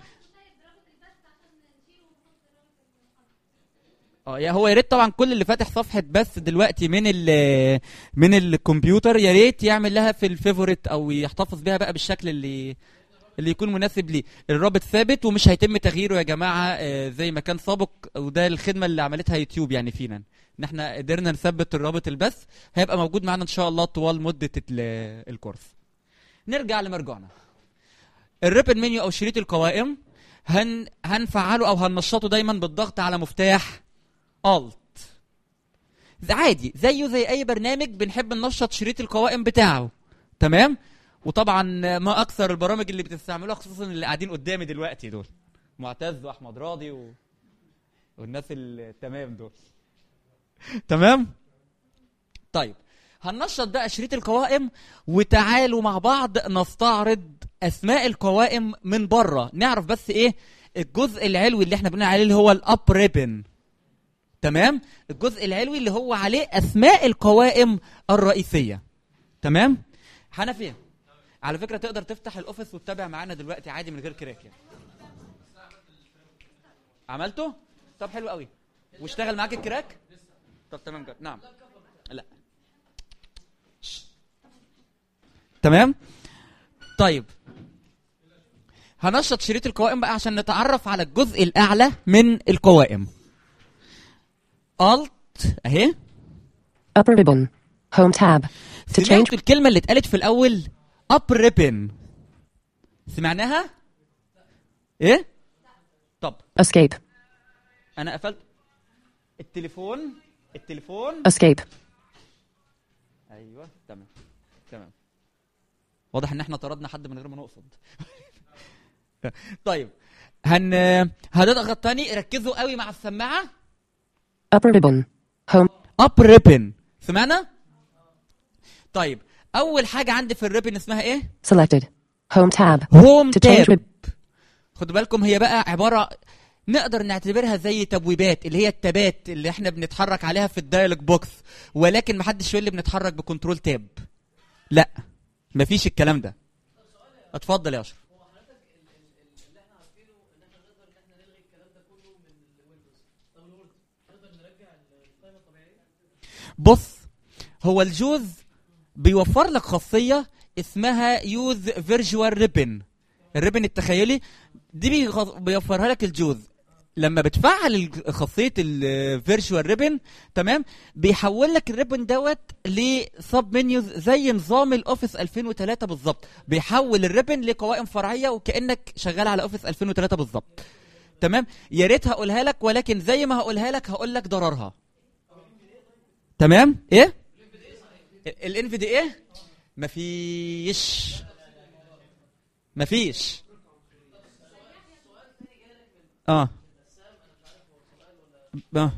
اه يا هو يا ريت طبعا كل اللي فاتح صفحه بس دلوقتي من ال من الكمبيوتر يا ريت يعمل لها في الفيفوريت او يحتفظ بيها بقى بالشكل اللي اللي يكون مناسب ليه الرابط ثابت ومش هيتم تغييره يا جماعه آه، زي ما كان سابق وده الخدمه اللي عملتها يوتيوب يعني فينا ان احنا قدرنا نثبت الرابط البث هيبقى موجود معانا ان شاء الله طوال مده ال- الكورس نرجع لمرجعنا الريبن منيو او شريط القوائم هن هنفعله او هننشطه دايما بالضغط على مفتاح الت عادي زيه زي اي برنامج بنحب ننشط شريط القوائم بتاعه تمام وطبعا ما اكثر البرامج اللي بتستعملوها خصوصا اللي قاعدين قدامي دلوقتي دول معتز واحمد راضي و... والناس التمام دول تمام طيب هننشط بقى شريط القوائم وتعالوا مع بعض نستعرض اسماء القوائم من بره نعرف بس ايه الجزء العلوي اللي احنا بنقول عليه اللي هو الاب ريبن تمام الجزء العلوي اللي هو عليه اسماء القوائم الرئيسيه تمام حنفي على فكره تقدر تفتح الاوفيس وتتابع معانا دلوقتي عادي من غير كراك يعني عملته طب حلو قوي واشتغل معاك الكراك طب تمام جد نعم لا شت. تمام طيب هنشط شريط القوائم بقى عشان نتعرف على الجزء الاعلى من القوائم Alt اهي Upper ribbon. Home tab. To change سمعتوا الكلمة اللي اتقالت في الأول up ribbon سمعناها؟ إيه؟ طب escape. أنا قفلت التليفون التليفون Escape. أيوه تمام تمام واضح إن إحنا طردنا حد من غير ما نقصد طيب هن هنضغط تاني ركزوا قوي مع السماعة Upper ribbon. Home. up ribbon سمعنا؟ طيب أول حاجة عندي في الريبن اسمها إيه؟ Selected. Home tab. هوم To change تاب rib- خدوا بالكم هي بقى عباره نقدر نعتبرها زي تبويبات اللي هي التابات اللي احنا بنتحرك عليها في الدايلوج بوكس ولكن محدش يقول لي بنتحرك بكنترول تاب لا مفيش الكلام ده اتفضل يا اشرف بص هو الجوز بيوفر لك خاصيه اسمها يوز فيرجوال ريبن الريبن التخيلي دي بيغ- بيوفرها لك الجوز لما بتفعل الج- خاصيه الفيرجوال ريبن تمام بيحول لك الريبن دوت لسب منيوز زي نظام الاوفيس 2003 بالظبط بيحول الريبن لقوائم فرعيه وكانك شغال على اوفيس 2003 بالظبط تمام يا ريت هقولها لك ولكن زي ما هقولها لك هقول لك ضررها تمام ايه الان في دي ايه مفيش مفيش اه اه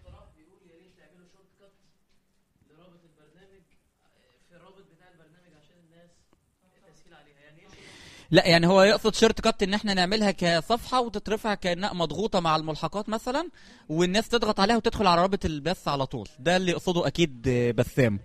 لا يعني هو يقصد شورت كات ان احنا نعملها كصفحه وتترفع كانها مضغوطه مع الملحقات مثلا والناس تضغط عليها وتدخل على رابط البث على طول ده اللي يقصده اكيد آه، بسام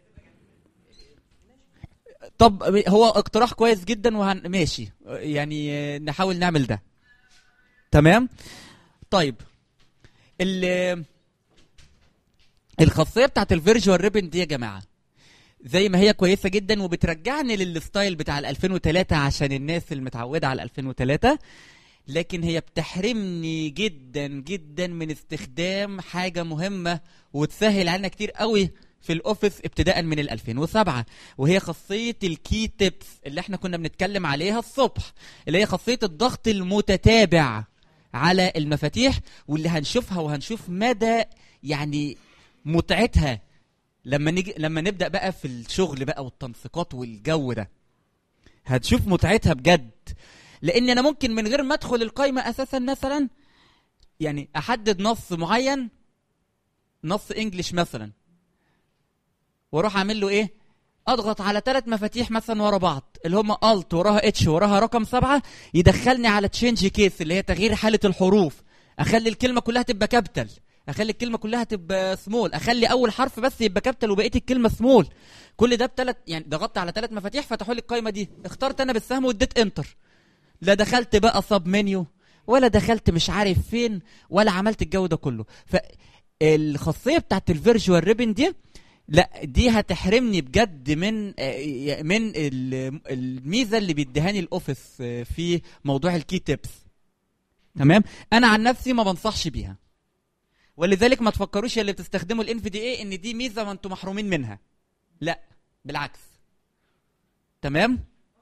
طب هو اقتراح كويس جدا وهن ماشي يعني آه، نحاول نعمل ده تمام طيب ال الخاصيه بتاعت الفيرجوال ريبن دي يا جماعه زي ما هي كويسه جدا وبترجعني للستايل بتاع ال 2003 عشان الناس المتعوده على 2003 لكن هي بتحرمني جدا جدا من استخدام حاجه مهمه وتسهل علينا كتير قوي في الاوفيس ابتداء من ال 2007 وهي خاصيه الكي تيبس اللي احنا كنا بنتكلم عليها الصبح اللي هي خاصيه الضغط المتتابع على المفاتيح واللي هنشوفها وهنشوف مدى يعني متعتها لما نيجي لما نبدا بقى في الشغل بقى والتنسيقات والجو ده هتشوف متعتها بجد لان انا ممكن من غير ما ادخل القايمه اساسا مثلا يعني احدد نص معين نص انجليش مثلا واروح اعمل له ايه اضغط على ثلاث مفاتيح مثلا ورا بعض اللي هم الت وراها اتش وراها رقم سبعة يدخلني على تشينج كيس اللي هي تغيير حاله الحروف اخلي الكلمه كلها تبقى كابيتال اخلي الكلمه كلها تبقى سمول اخلي اول حرف بس يبقى كابيتال وبقيه الكلمه سمول كل ده بثلاث يعني ضغطت على ثلاث مفاتيح فتحوا لي القايمه دي اخترت انا بالسهم واديت انتر لا دخلت بقى سب منيو ولا دخلت مش عارف فين ولا عملت الجو ده كله فالخاصيه بتاعت الفيرجوال ريبن دي لا دي هتحرمني بجد من آه، من ال- الميزه اللي بيديهاني الاوفيس آه، في موضوع الكي تيبس تمام انا عن نفسي ما بنصحش بيها ولذلك ما تفكروش يا اللي بتستخدموا الان في دي اي ان دي ميزه ما انتم محرومين منها لا بالعكس تمام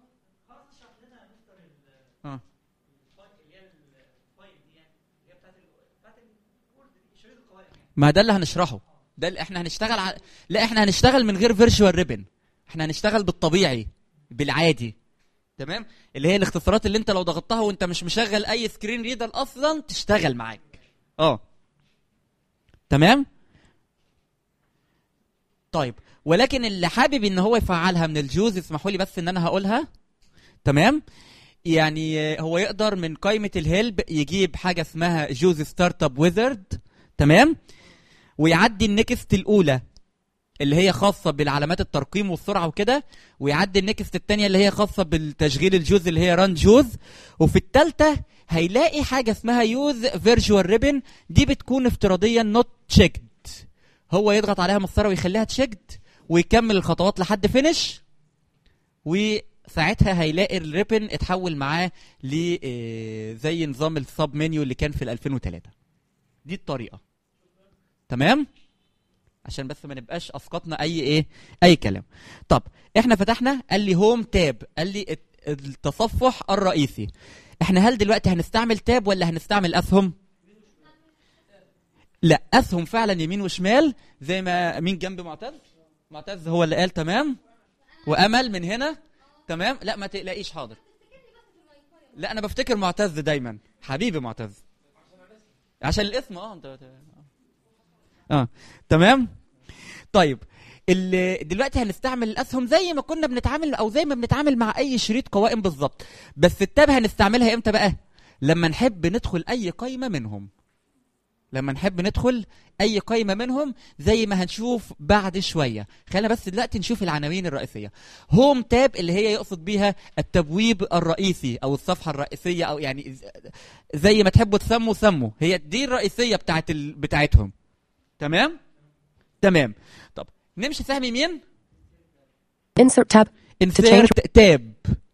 اه ما ده اللي هنشرحه ده اللي احنا هنشتغل على لا احنا هنشتغل من غير فيرتشوال ريبن احنا هنشتغل بالطبيعي بالعادي تمام اللي هي الاختصارات اللي انت لو ضغطتها وانت مش مشغل اي سكرين ريدر اصلا تشتغل معاك اه تمام طيب ولكن اللي حابب ان هو يفعلها من الجوز اسمحوا لي بس ان انا هقولها تمام يعني آه، هو يقدر من قائمه الهيلب يجيب حاجه اسمها جوز ستارت اب ويزرد تمام ويعدي النكست الاولى اللي هي خاصه بالعلامات الترقيم والسرعه وكده ويعدي النكست الثانيه اللي هي خاصه بالتشغيل الجوز اللي هي ران جوز وفي الثالثه هيلاقي حاجه اسمها يوز فيرجوال ريبن دي بتكون افتراضيا نوت تشيكد هو يضغط عليها مسطره ويخليها تشيكد ويكمل الخطوات لحد فينش وساعتها هيلاقي الريبن اتحول معاه ل آه، زي نظام السب منيو اللي كان في ال 2003 دي الطريقه تمام عشان بس ما نبقاش اسقطنا اي ايه اي كلام طب احنا فتحنا قال لي هوم تاب قال لي الت- التصفح الرئيسي احنا هل دلوقتي هنستعمل تاب ولا هنستعمل اسهم لا اسهم فعلا يمين وشمال زي ما مين جنب معتز معتز هو اللي قال تمام وامل من هنا تمام لا ما تقلقيش حاضر لا انا بفتكر معتز دايما حبيبي معتز عشان الاسم اه انت اه تمام طيب ال- دلوقتي هنستعمل الاسهم زي ما كنا بنتعامل او زي ما بنتعامل مع اي شريط قوائم بالظبط بس التاب هنستعملها امتى بقى لما نحب ندخل اي قايمه منهم لما نحب ندخل اي قايمه منهم زي ما هنشوف بعد شويه خلينا بس دلوقتي نشوف العناوين الرئيسيه هوم تاب اللي هي يقصد بيها التبويب الرئيسي او الصفحه الرئيسيه او يعني ز- زي ما تحبوا تسموا سموا هي دي الرئيسيه بتاعت ال... بتاعتهم تمام تمام طب نمشي سهم يمين Insert tab. insert تاب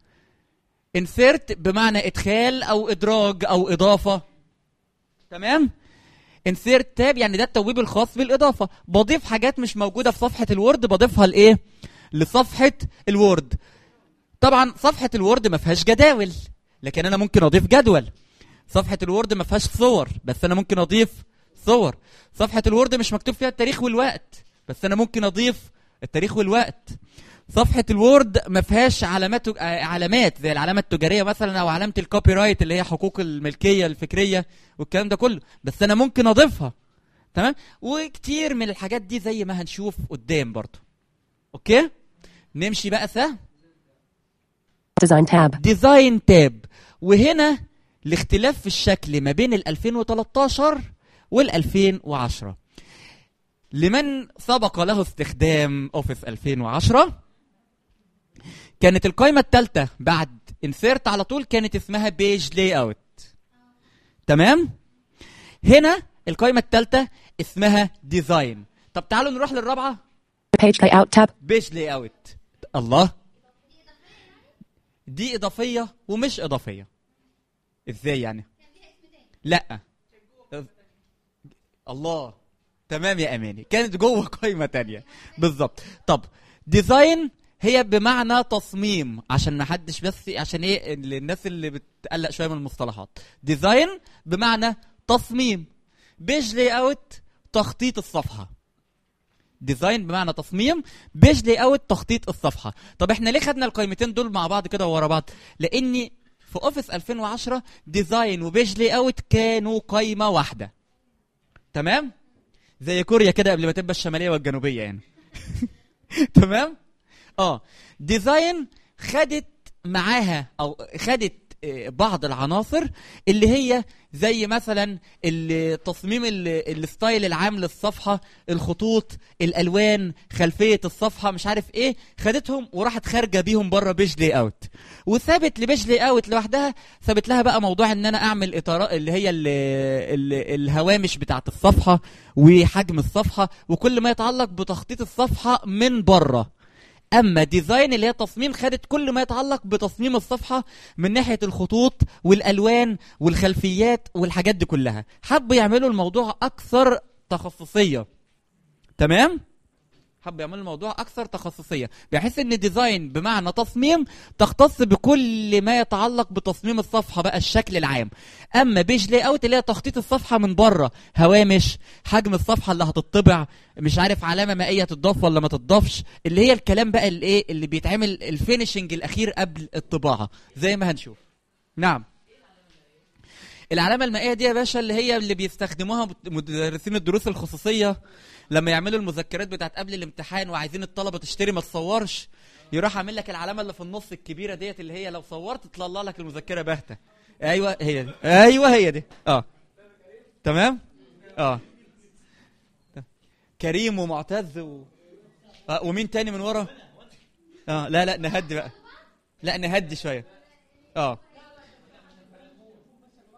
insert بمعنى ادخال او ادراج او اضافه تمام insert تاب يعني ده التبويب الخاص بالاضافه بضيف حاجات مش موجوده في صفحه الوورد بضيفها لايه لصفحه الوورد طبعا صفحه الوورد ما فيهاش جداول لكن انا ممكن اضيف جدول صفحه الوورد ما فيهاش صور بس انا ممكن اضيف صور صفحه الوورد مش مكتوب فيها التاريخ والوقت بس انا ممكن اضيف التاريخ والوقت صفحه الوورد ما فيهاش علامات آه، علامات زي العلامه التجاريه مثلا او علامه الكوبي رايت اللي هي حقوق الملكيه الفكريه والكلام ده كله بس انا ممكن اضيفها تمام وكتير من الحاجات دي زي ما هنشوف قدام برضو اوكي نمشي بقى سهم Design tab. ديزاين تاب وهنا الاختلاف في الشكل ما بين ال 2013 وال 2010 لمن سبق له استخدام اوفيس 2010 كانت القائمة الثالثة بعد انسيرت على طول كانت اسمها بيج لاي اوت تمام هنا القائمة الثالثة اسمها ديزاين طب تعالوا نروح للرابعة Page layout tab. بيج لاي اوت الله دي اضافيه ومش اضافيه ازاي يعني لا الله تمام يا اماني كانت جوه قائمه تانية بالظبط طب ديزاين هي بمعنى تصميم عشان ما حدش بس عشان ايه ال- الناس اللي بتقلق شويه من المصطلحات ديزاين بمعنى تصميم بيج لاي اوت تخطيط الصفحه ديزاين بمعنى تصميم بيج لاي اوت تخطيط الصفحه طب احنا ليه خدنا القائمتين دول مع بعض كده ورا بعض لاني في اوفيس 2010 ديزاين وبيج لاي اوت كانوا قائمه واحده تمام زي كوريا كده قبل ما تبقى الشماليه والجنوبيه يعني تمام اه ديزاين خدت معاها او خدت آه، بعض العناصر اللي هي زي مثلا التصميم ال- الستايل العام للصفحه الخطوط الالوان خلفيه الصفحه مش عارف ايه خدتهم وراحت خارجه بيهم بره بيج لاي اوت وثابت لبيج لاي اوت لوحدها ثابت لها بقى موضوع ان انا اعمل اطارات اللي هي ال ال الهوامش بتاعه الصفحه وحجم الصفحه وكل ما يتعلق بتخطيط الصفحه من بره اما ديزاين اللي هي تصميم خدت كل ما يتعلق بتصميم الصفحه من ناحيه الخطوط والالوان والخلفيات والحاجات دي كلها حبوا يعملوا الموضوع اكثر تخصصيه تمام حبوا يعملوا الموضوع اكثر تخصصيه بحيث ان ديزاين بمعنى تصميم تختص بكل ما يتعلق بتصميم الصفحه بقى الشكل العام اما بيج لاي اوت اللي هي تخطيط الصفحه من بره هوامش حجم الصفحه اللي هتطبع مش عارف علامه مائيه تضاف ولا ما تضافش اللي هي الكلام بقى اللي ايه اللي بيتعمل الفينشنج الاخير قبل الطباعه زي ما هنشوف نعم العلامة المائية دي يا باشا اللي هي اللي بيستخدموها مدرسين الدروس الخصوصية لما يعملوا المذكرات بتاعت قبل الامتحان وعايزين الطلبة تشتري ما تصورش يروح عامل لك العلامة اللي في النص الكبيرة ديت اللي هي لو صورت تطلع لك المذكرة باهتة ايوه هي دي ايوه هي دي اه تمام اه كريم ومعتز و... آه ومين تاني من ورا اه لا لا نهدي بقى لا نهدي شويه اه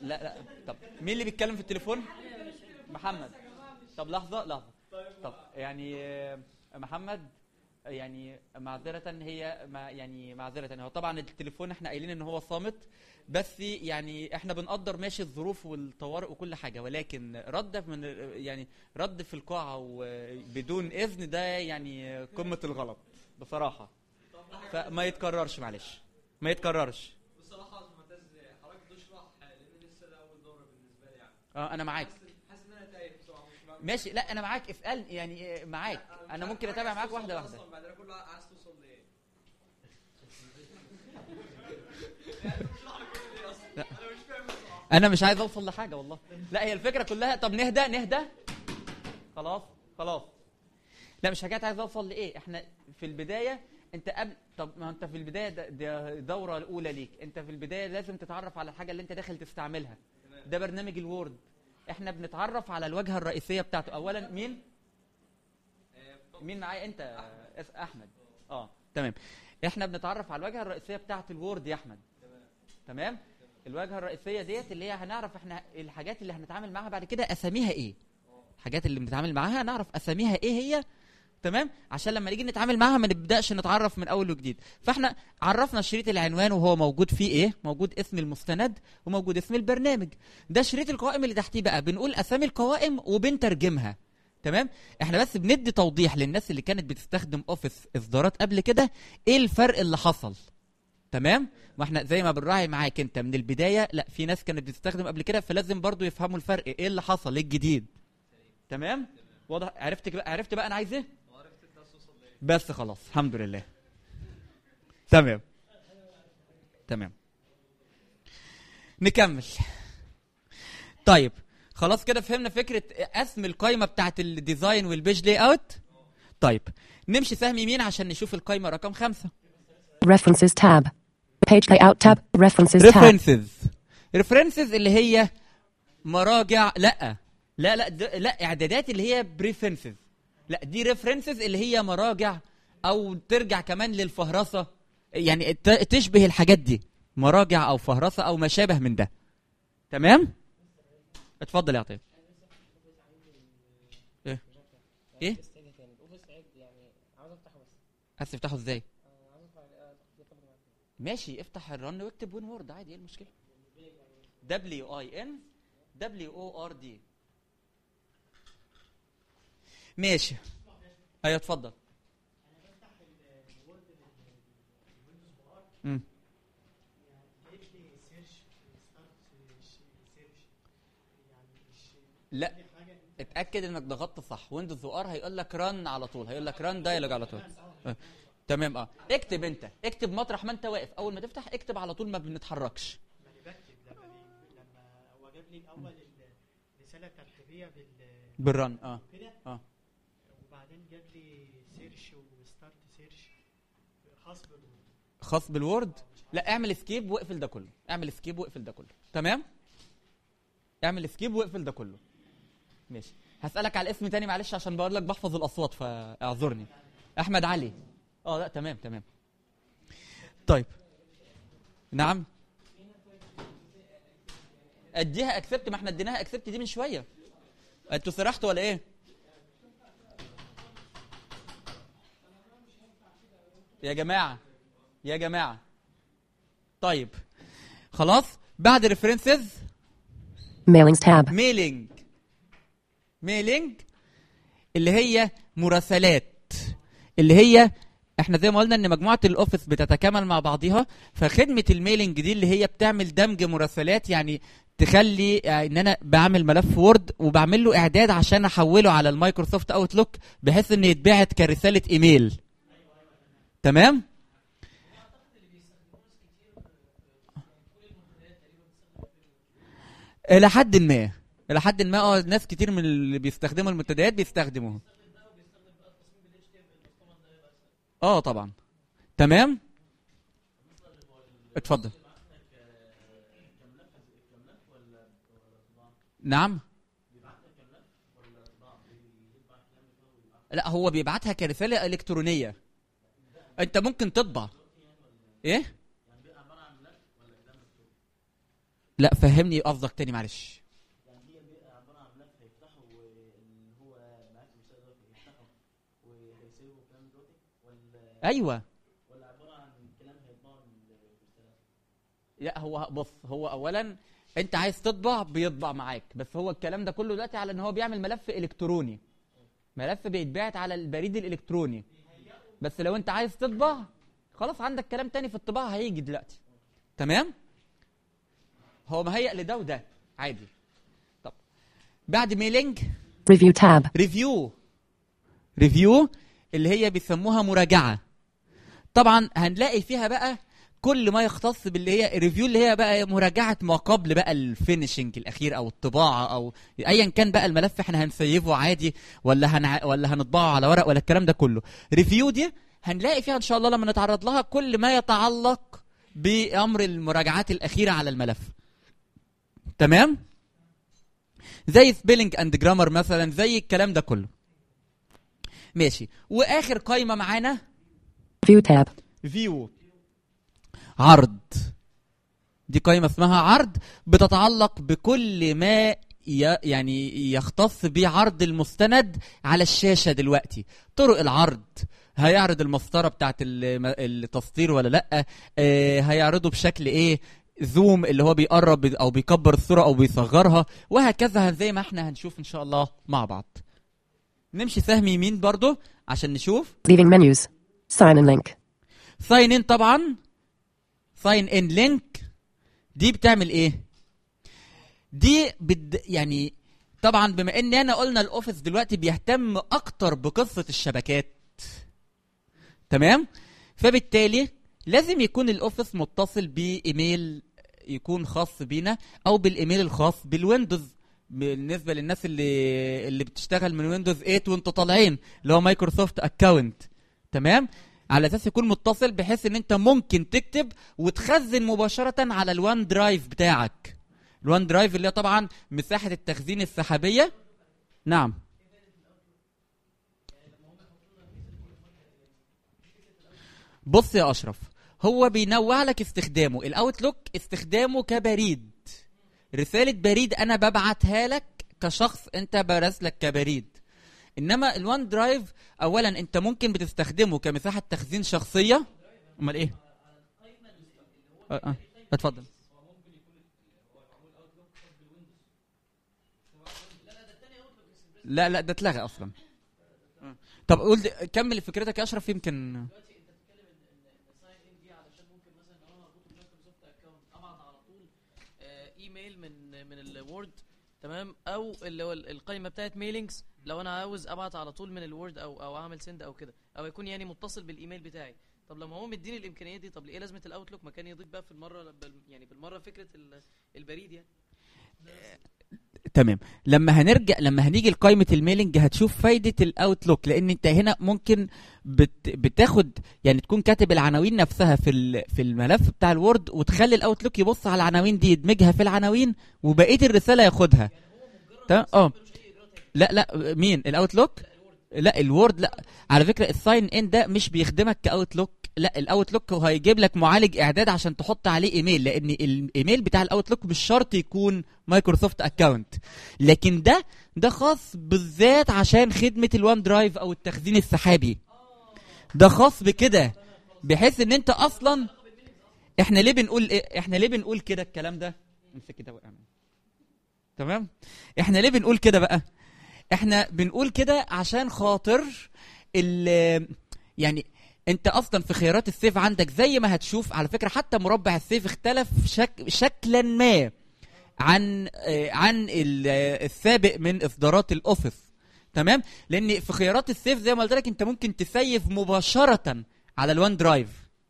لا لا طب مين اللي بيتكلم في التليفون محمد طب لحظه لحظه طب يعني آه، محمد يعني معذرة هي ما يعني معذرة هو طبعا التليفون احنا قايلين ان هو صامت بس يعني احنا بنقدر ماشي الظروف والطوارئ وكل حاجة ولكن رد من يعني رد في القاعة وبدون اذن ده يعني قمة الغلط بصراحة فما يتكررش معلش ما يتكررش بصراحه يا معتز حضرتك تشرح لان لسه ده اول دوره بالنسبه لي يعني اه انا معاك حاسس حاسس ان انا تايه بصراحه مش فاهم. ماشي لا انا معاك اسال يعني آه، معاك انا ممكن اتابع معاك واحده واحده اصلا بعد ده كله عايز توصل لايه؟ لا. انا مش عايز اوصل لحاجه والله لا هي الفكره كلها طب نهدى نهدى خلاص خلاص لا مش حكايه عايز اوصل لايه احنا في البدايه انت قبل طب ما انت في البدايه ده, ده دوره الاولى ليك انت في البدايه لازم تتعرف على الحاجه اللي انت داخل تستعملها ده برنامج الوورد احنا بنتعرف على الواجهه الرئيسيه بتاعته اولا مين مين معايا انت اس- احمد اه تمام احنا بنتعرف على الواجهه الرئيسيه بتاعه الوورد يا احمد تمام الواجهه الرئيسيه ديت اللي هي هنعرف احنا الحاجات اللي هنتعامل معاها بعد كده اساميها ايه الحاجات اللي بنتعامل معاها نعرف اساميها ايه هي تمام عشان لما نيجي نتعامل معاها ما نبداش نتعرف من اول وجديد فاحنا عرفنا شريط العنوان وهو موجود فيه ايه موجود اسم المستند وموجود اسم البرنامج ده شريط القوائم اللي تحتيه بقى بنقول اسامي القوائم وبنترجمها تمام احنا بس بندي توضيح للناس اللي كانت بتستخدم اوفيس اصدارات قبل كده ايه الفرق اللي حصل تمام ما احنا زي ما بنراعي معاك انت من البدايه لا في ناس كانت بتستخدم قبل كده فلازم برضو يفهموا الفرق ايه اللي حصل ايه الجديد تمام واضح عرفت بقى عرفت بقى انا عايز ايه بس خلاص الحمد لله تمام تمام نكمل طيب خلاص كده فهمنا فكره اسم القايمه بتاعت الديزاين والبيج لاي اوت طيب نمشي سهم يمين عشان نشوف القايمه رقم خمسة References tab. Page layout tab. References tab. ريفرنسز ريفرنسز اللي هي مراجع لا لا لا د- لا اعدادات اللي هي بريفرنسز لا دي ريفرنسز اللي هي مراجع او ترجع كمان للفهرسه يعني ت- تشبه الحاجات دي مراجع او فهرسه او ما شابه من ده تمام اتفضل يا عطيه ايه ايه عايز تفتحه ازاي ماشي افتح الرن واكتب وين وورد عادي ايه المشكله دبليو اي ان دبليو او ار دي ماشي ايوه اتفضل مم. لا اتاكد انك ضغطت صح ويندوز ار هيقول لك رن على طول هيقول لك رن دايلوج على طول آه. تمام اه اكتب انت اكتب مطرح ما انت واقف اول ما تفتح اكتب على طول ما بنتحركش ما انا بكتب لما بي... لما هو جاب لي الاول الرساله الترحيبيه بال بالرن اه كده اه وبعدين جاب لي سيرش وستارت سيرش خاص بال خاص بالوورد لا اعمل سكيب واقفل ده كله اعمل سكيب واقفل ده كله تمام اعمل سكيب واقفل ده كله ماشي هسألك على الاسم تاني معلش عشان بقول لك بحفظ الاصوات فاعذرني احمد علي اه لا تمام تمام طيب نعم اديها اكسبت ما احنا اديناها اكسبت دي من شويه انتوا سرحتوا ولا ايه يا جماعه يا جماعه طيب خلاص بعد ريفرنسز Mailings tab. ميلينج ميلينج اللي هي مراسلات اللي هي احنا زي ما قلنا ان مجموعه الاوفيس بتتكامل مع بعضها فخدمه الميلينج دي اللي هي بتعمل دمج مراسلات يعني تخلي آه، ان انا بعمل ملف وورد وبعمل له اعداد عشان احوله على المايكروسوفت اوتلوك بحيث ان يتبعت كرساله ايميل تمام الى حد ما الى حد ما اه ناس كتير من اللي بيستخدموا المنتديات بيستخدموها اه طبعا تمام اتفضل نعم لا هو بيبعتها كرساله الكترونيه انت ممكن تطبع ايه لا فهمني قصدك تاني معلش يعني هي بيبقى عباره عن ملف هيفتحه واللي هو معاك المثال ده هيفتحه وهيسيبه الكلام دلوقتي ولا ايوه ولا عباره عن كلام هيطبعه للرساله لا هو بص هو اولا انت عايز تطبع بيطبع معاك بس هو الكلام ده كله دلوقتي على ان هو بيعمل ملف الكتروني ملف بيتبعت على البريد الالكتروني بس لو انت عايز تطبع خلاص عندك كلام تاني في الطباعه هيجي دلوقتي تمام هو مهيأ لده وده عادي طب بعد ميلينج Review tab. ريفيو ريفيو اللي هي بيسموها مراجعه طبعا هنلاقي فيها بقى كل ما يختص باللي هي الريفيو اللي هي بقى مراجعه ما قبل بقى الفينشنج الاخير او الطباعه او ايا كان بقى الملف احنا هنسيفه عادي ولا هنع... ولا هنطبعه على ورق ولا الكلام ده كله ريفيو دي هنلاقي فيها ان شاء الله لما نتعرض لها كل ما يتعلق بامر المراجعات الاخيره على الملف تمام زي سبيلنج اند جرامر مثلا زي الكلام ده كله ماشي واخر قايمه معانا View tab. فيو عرض دي قائمة اسمها عرض بتتعلق بكل ما ي- يعني يختص بعرض المستند على الشاشة دلوقتي طرق العرض هيعرض المسطرة بتاعت الم- التسطير ولا لأ آه هيعرضه بشكل ايه زوم اللي هو بيقرب او بيكبر الصورة او بيصغرها وهكذا زي ما احنا هنشوف ان شاء الله مع بعض نمشي سهم يمين برضو عشان نشوف Leaving menus. Sign in link. ساين ان طبعا ساين ان لينك دي بتعمل ايه دي بد يعني طبعا بما ان انا قلنا الاوفيس دلوقتي بيهتم اكتر بقصه الشبكات تمام فبالتالي لازم يكون الاوفيس متصل بايميل يكون خاص بينا او بالايميل الخاص بالويندوز بالنسبه للناس اللي اللي بتشتغل من ويندوز 8 وانتوا طالعين اللي هو مايكروسوفت اكونت تمام على اساس يكون متصل بحيث ان انت ممكن تكتب وتخزن مباشره على الوان درايف بتاعك الوان درايف اللي هي طبعا مساحه التخزين السحابيه نعم بص يا اشرف هو بينوع لك استخدامه الاوتلوك استخدامه كبريد رساله بريد انا ببعتها لك كشخص انت براسلك كبريد انما الوان درايف اولا انت ممكن بتستخدمه كمساحه تخزين شخصيه امال ايه آه آه. اتفضل لا لا ده اتلغى اصلا طب قول د- كمل فكرتك يا اشرف يمكن آه، ايميل من من الوورد تمام او اللي هو ال- القائمه بتاعت ميلينجز لو انا عاوز ابعت على طول من الوورد او او اعمل سند او كده او يكون يعني متصل بالايميل بتاعي طب لما هو مديني الامكانيه دي طب ايه لازمه الاوتلوك ما كان يضيف بقى في المره بال- يعني بالمره فكره ال- البريد يعني تمام لما هنرجع لما هنيجي لقائمه الميلنج هتشوف فايده الاوتلوك لان انت هنا ممكن بت بتاخد يعني تكون كاتب العناوين نفسها في ال- في الملف بتاع الوورد وتخلي الاوتلوك يبص على العناوين دي يدمجها في العناوين وبقيه الرساله ياخدها تمام اه لا لا مين الاوتلوك لا الوورد لا على فكره الساين ان ده مش بيخدمك كاوتلوك لا الاوتلوك هو هيجيب لك معالج اعداد عشان تحط عليه ايميل لان الايميل بتاع الاوتلوك مش شرط يكون مايكروسوفت اكونت لكن ده ده خاص بالذات عشان خدمه الوان درايف او التخزين السحابي ده خاص بكده بحيث ان انت اصلا احنا ليه بنقول ايه احنا ليه بنقول كده الكلام ده امسك كده وقع مني. تمام احنا ليه بنقول كده بقى احنا بنقول كده عشان خاطر ال يعني انت اصلا في خيارات السيف عندك زي ما هتشوف على فكره حتى مربع السيف اختلف شك شكلا ما عن آه، عن ال- آه، السابق من اصدارات الاوفيس تمام لان في خيارات السيف زي ما قلت لك انت ممكن تسيف مباشره على الوان درايف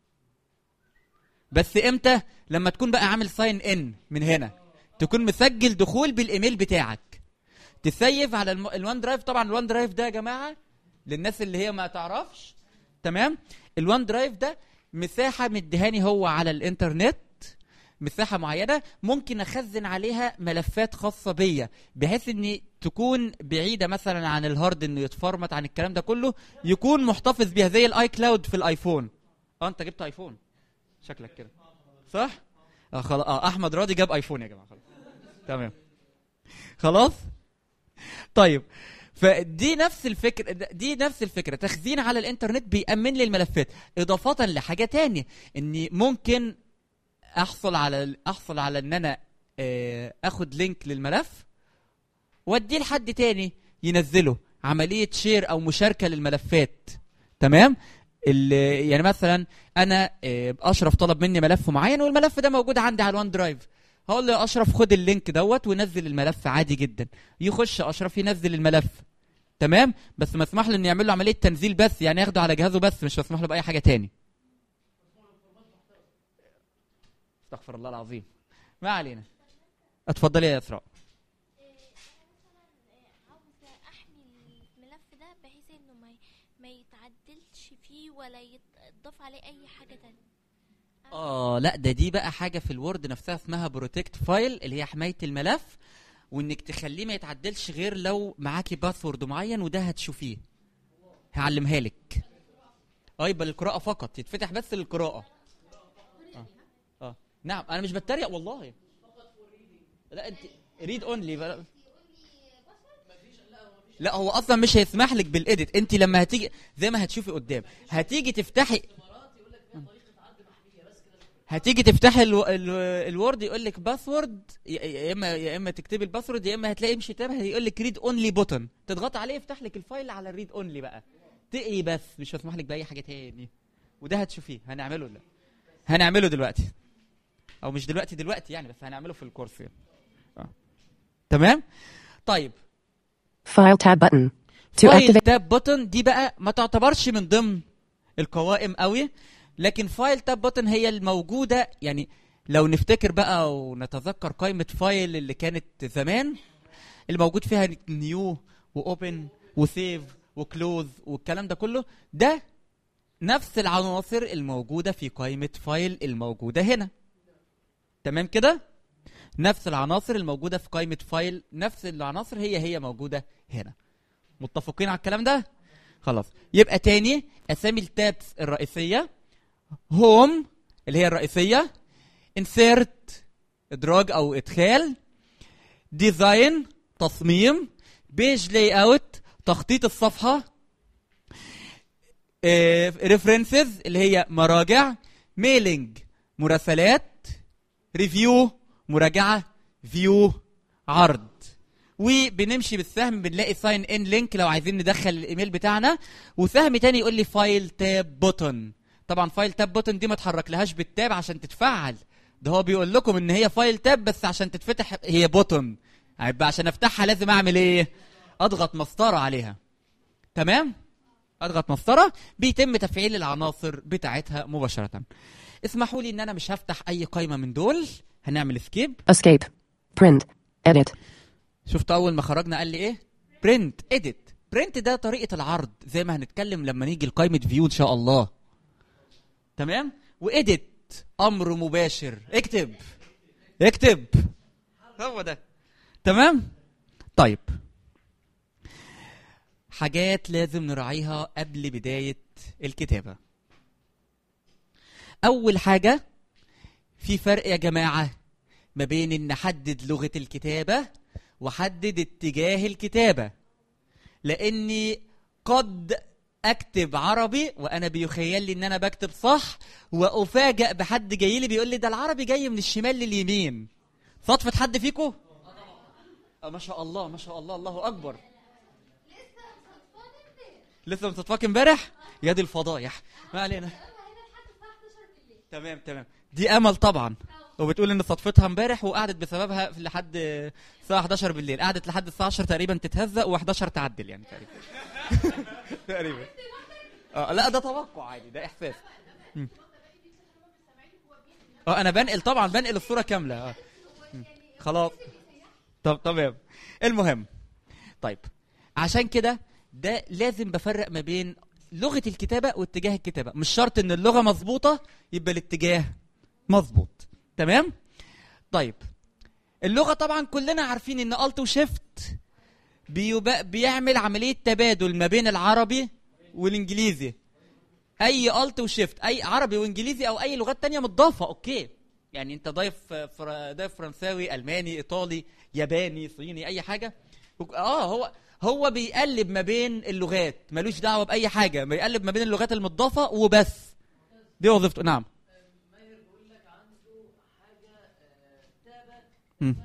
بس امتى لما تكون بقى عامل ساين ان من هنا تكون مسجل دخول بالايميل بتاعك تسيف على الم... الوان درايف طبعا الوان درايف ده يا جماعه للناس اللي هي ما تعرفش تمام الوان درايف ده مساحه مديهاني هو على الانترنت مساحه معينه ممكن اخزن عليها ملفات خاصه بيا بحيث ان تكون بعيده مثلا عن الهارد انه يتفرمت عن الكلام ده كله يكون محتفظ بيها زي الاي كلاود في الايفون اه انت جبت ايفون شكلك كده صح اه خلاص اه احمد راضي جاب ايفون يا جماعه خلاص تمام خلاص طيب فدي نفس الفكرة دي نفس الفكرة تخزين على الانترنت بيأمن لي الملفات إضافة لحاجة تانية إني ممكن أحصل على أحصل على إن أنا آه، آخد لينك للملف وأديه لحد تاني ينزله عملية شير أو مشاركة للملفات تمام ال- يعني مثلا أنا آه، أشرف طلب مني ملف معين والملف ده موجود عندي على الوان درايف هقول له يا اشرف خد اللينك دوت ونزل الملف عادي جدا يخش اشرف ينزل الملف تمام بس مسمح له انه يعمل له عمليه تنزيل بس يعني ياخده على جهازه بس مش مسمح له باي حاجه تاني استغفر الله العظيم ما علينا اتفضلي يا اسراء عاوزة احمي الملف ده بحيث انه ما ما يتعدلش فيه ولا يتضاف عليه اي حاجة تانية اه لا ده دي بقى حاجه في الوورد نفسها اسمها بروتكت فايل اللي هي حمايه الملف وانك تخليه ما يتعدلش غير لو معاكي باسورد معين وده هتشوفيه هعلمها لك اه يبقى للقراءه فقط يتفتح بس للقراءه اه اه نعم انا مش بتريق والله لا انت ريد اونلي لا هو اصلا مش هيسمح لك بالاديت انت لما هتيجي زي ما هتشوفي قدام هتيجي تفتحي هتيجي تفتحي الو... ال... الوورد يقول لك باسورد يا يا اما يا اما تكتبي الباسورد يا اما هتلاقي مش تابع هيقول لك ريد اونلي بوتن تضغط عليه يفتح لك الفايل على الريد اونلي بقى تقري بس مش هسمح لك باي حاجه تاني وده هتشوفيه هنعمله لا هنعمله دلوقتي او مش دلوقتي دلوقتي يعني بس هنعمله في الكورس يعني. آه. تمام طيب File tab button. To فايل activate. تاب بوتن دي بقى ما تعتبرش من ضمن القوائم قوي لكن فايل تاب بوتن هي الموجوده يعني لو نفتكر بقى ونتذكر قائمه فايل اللي كانت زمان الموجود فيها نيو واوبن وسيف وكلوز والكلام ده كله ده نفس العناصر الموجوده في قائمه فايل الموجوده هنا تمام كده نفس العناصر الموجوده في قائمه فايل نفس العناصر هي هي موجوده هنا متفقين على الكلام ده خلاص يبقى تاني اسامي التابس الرئيسيه هوم اللي هي الرئيسيه انسيرت ادراج او ادخال ديزاين تصميم بيج لاي اوت تخطيط الصفحه ريفرنسز اللي هي مراجع ميلينج مراسلات ريفيو مراجعه فيو عرض وبنمشي بالسهم بنلاقي ساين ان لينك لو عايزين ندخل الايميل بتاعنا وسهم تاني يقول لي فايل تاب بوتن طبعا فايل تاب بوتن دي ما تحركلهاش بالتاب عشان تتفعل ده هو بيقول لكم ان هي فايل تاب بس عشان تتفتح هي بوتن يبقى عشان افتحها لازم اعمل ايه اضغط مسطره عليها تمام اضغط مسطره بيتم تفعيل العناصر بتاعتها مباشره اسمحوا لي ان انا مش هفتح اي قائمه من دول هنعمل سكيب Escape. Print. Edit. شفت اول ما خرجنا قال لي ايه برنت اديت برنت ده طريقه العرض زي ما هنتكلم لما نيجي لقائمه فيو ان شاء الله تمام واديت امر مباشر اكتب اكتب هو ده تمام طيب حاجات لازم نراعيها قبل بدايه الكتابه اول حاجه في فرق يا جماعه ما بين ان نحدد لغه الكتابه وحدد اتجاه الكتابه لاني قد اكتب عربي وانا بيخيل لي ان انا بكتب صح وافاجئ بحد جاي لي بيقول لي ده العربي جاي من الشمال لليمين صدفه حد فيكم آه ما شاء الله ما شاء الله الله اكبر لسه مصطفاك امبارح يا دي الفضايح ما علينا تمام تمام دي امل طبعا وبتقول ان صدفتها امبارح وقعدت بسببها لحد الساعه 11 بالليل قعدت لحد الساعه 10 تقريبا تتهزق و11 تعدل يعني تقريبا تقريبا اه لا ده توقع عادي ده احساس مم. اه انا بنقل طبعا بنقل الصوره كامله اه مم. خلاص طب تمام المهم طيب عشان كده ده لازم بفرق ما بين لغه الكتابه واتجاه الكتابه مش شرط ان اللغه مظبوطه يبقى الاتجاه مظبوط تمام طيب اللغه طبعا كلنا عارفين ان الت وشيفت بيبقى بيعمل عمليه تبادل ما بين العربي والانجليزي اي الت وشيفت اي عربي وانجليزي او اي لغات تانية متضافه اوكي يعني انت ضايف فر... ضايف فرنساوي الماني ايطالي ياباني صيني اي حاجه اه هو هو بيقلب ما بين اللغات ملوش دعوه باي حاجه بيقلب ما بين اللغات المضافه وبس دي وظيفته نعم مم.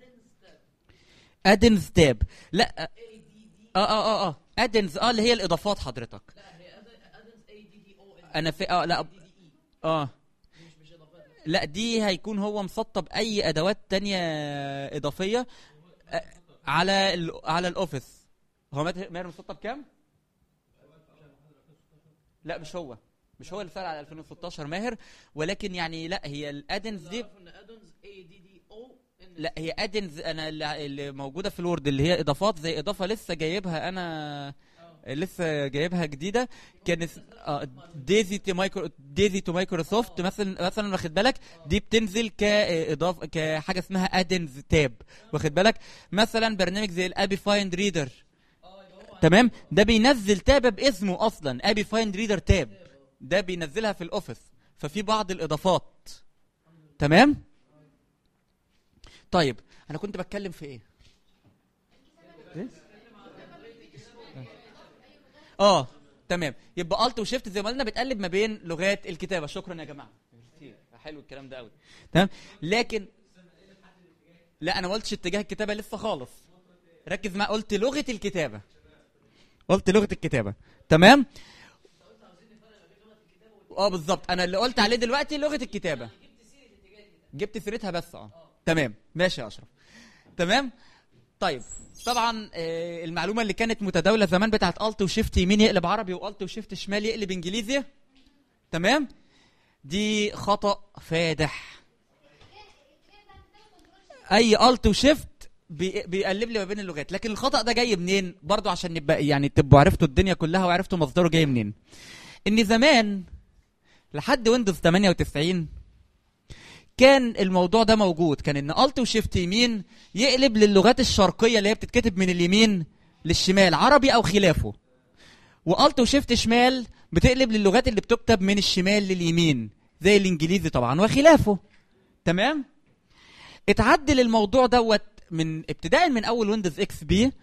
ادنز تاب لا اه اه اه اه ادنز اه اللي هي الاضافات حضرتك انا في اه لا اه لا دي هيكون هو مسطب اي ادوات تانية اضافيه آه، على ال على الاوفيس هو مات- ماهر مسطب كام لا مش هو مش هو اللي فعل على 2016 ماهر ولكن يعني لا هي الادنز دي لا هي ادنز انا اللي اللي موجوده في الوورد اللي هي اضافات زي اضافه لسه جايبها انا لسه جايبها جديده كانت آه، ديزي تو مايكرو ديزي تو مايكروسوفت مثلا مثلا واخد بالك دي بتنزل كاضافه كحاجه اسمها ادنز تاب واخد بالك مثلا برنامج زي الابي فايند ريدر تمام ده بينزل تابه باسمه اصلا ابي فايند ريدر تاب ده بينزلها في الاوفيس ففي بعض الاضافات تمام طيب انا كنت بتكلم في ايه إيه؟ اه تمام يبقى الت وشيفت زي ما قلنا بتقلب ما بين لغات الكتابه شكرا يا جماعه كتير. حلو الكلام ده قوي تمام لكن لا انا ما قلتش اتجاه الكتابه لسه خالص ركز معايا قلت لغه الكتابه قلت لغه الكتابه تمام اه بالظبط انا اللي قلت عليه دلوقتي لغه الكتابه جبت سيرتها بس اه تمام ماشي يا اشرف تمام طيب طبعا آه، المعلومه اللي كانت متداوله زمان بتاعت الت وشيفت يمين يقلب عربي والت وشيفت شمال يقلب انجليزي تمام دي خطا فادح اي الت وشيفت بي- بيقلب لي ما بين اللغات لكن الخطا ده جاي منين برضو عشان نبقى يعني تبقوا عرفتوا الدنيا كلها وعرفتوا مصدره جاي منين ان زمان لحد ويندوز 98 كان الموضوع ده موجود كان ان الت وشيفت يمين يقلب للغات الشرقيه اللي هي بتتكتب من اليمين للشمال عربي او خلافه والت وشيفت شمال بتقلب للغات اللي بتكتب من الشمال لليمين زي الانجليزي طبعا وخلافه تمام اتعدل الموضوع دوت من ابتداء من اول ويندوز اكس بي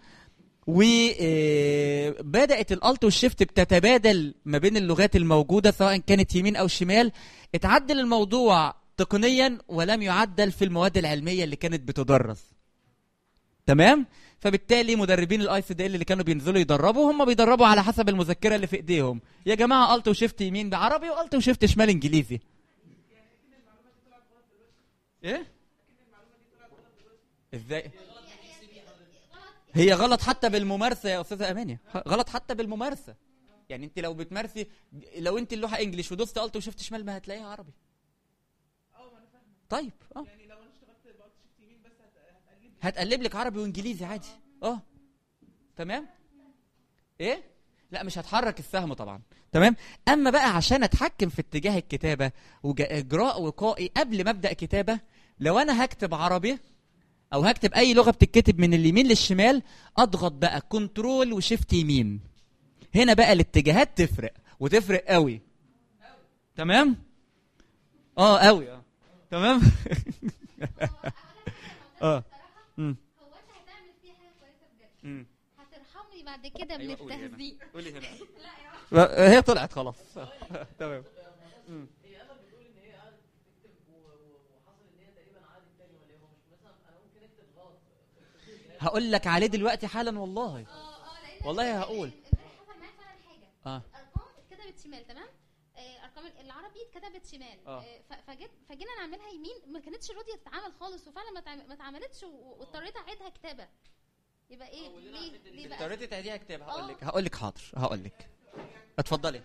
وبدات الالت والشيفت بتتبادل ما بين اللغات الموجوده سواء كانت يمين او شمال اتعدل الموضوع تقنيا ولم يعدل في المواد العلميه اللي كانت بتدرس تمام فبالتالي مدربين الاي سي دي اللي كانوا بينزلوا يدربوا هم بيدربوا على حسب المذكره اللي في ايديهم يا جماعه الت وشيفت يمين بعربي والت وشيفت شمال انجليزي ايه ازاي هي غلط حتى بالممارسه يا استاذه امانيه غلط حتى بالممارسه يعني انت لو بتمارسي لو انت اللوحه انجليش ودوست الت وشفت شمال ما هتلاقيها عربي طيب اه هتقلب لك عربي وانجليزي عادي اه تمام ايه لا مش هتحرك السهم طبعا تمام اما بقى عشان اتحكم في اتجاه الكتابه واجراء وقائي قبل ما ابدا كتابه لو انا هكتب عربي او هكتب اي لغه بتتكتب من اليمين للشمال اضغط بقى كنترول وشيفت يمين هنا بقى الاتجاهات تفرق وتفرق قوي تمام اه قوي اه تمام اه امم هو انت هتعمل فيها حاجه كويسه بجد امم هترحمني بعد كده من أيوة، قولي هنا. التهزيق قولي هنا. لا يا رب. هي طلعت خلاص تمام مم. هقول لك عليه دلوقتي حالا والله والله هقول حصل معايا فعلا حاجه اه ارقام اتكتبت شمال تمام آه، ارقام العربي اتكتبت شمال آه. آه، ف- فجيت فجينا نعملها يمين ما كانتش راضيه تتعمل خالص وفعلا ما اتعم- ما اتعملتش و- واضطريت اعيدها كتابه يبقى ايه ليه ليه بقى اضطريتي تعيديها كتاب هقول آه. لك هقول لك حاضر هقول لك اتفضلي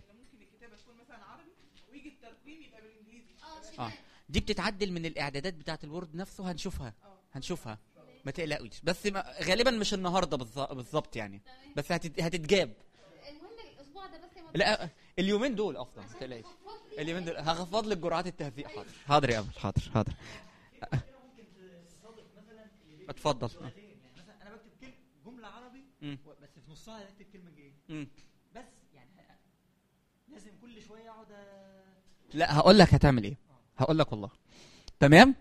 اه دي بتتعدل من الاعدادات بتاعه الوورد نفسه هنشوفها هنشوفها ما تقلقوش بس ما غالبا مش النهارده بالظ- بالظبط يعني بس هتت- هتتجاب المهم الاسبوع ده بس يا ماما. لا اليومين دول اصلا ما تقلقيش اليومين دول هخفض لك جرعات التهزيق حاضر حاضر يا امل حاضر حاضر اتفضل يعني مثلا انا بكتب كلمه جمله عربي مم. و- بس في نصها اكتب كلمه انجليزي مم. بس يعني لازم كل شويه اقعد أ- لا هقول لك هتعمل ايه هقول لك والله تمام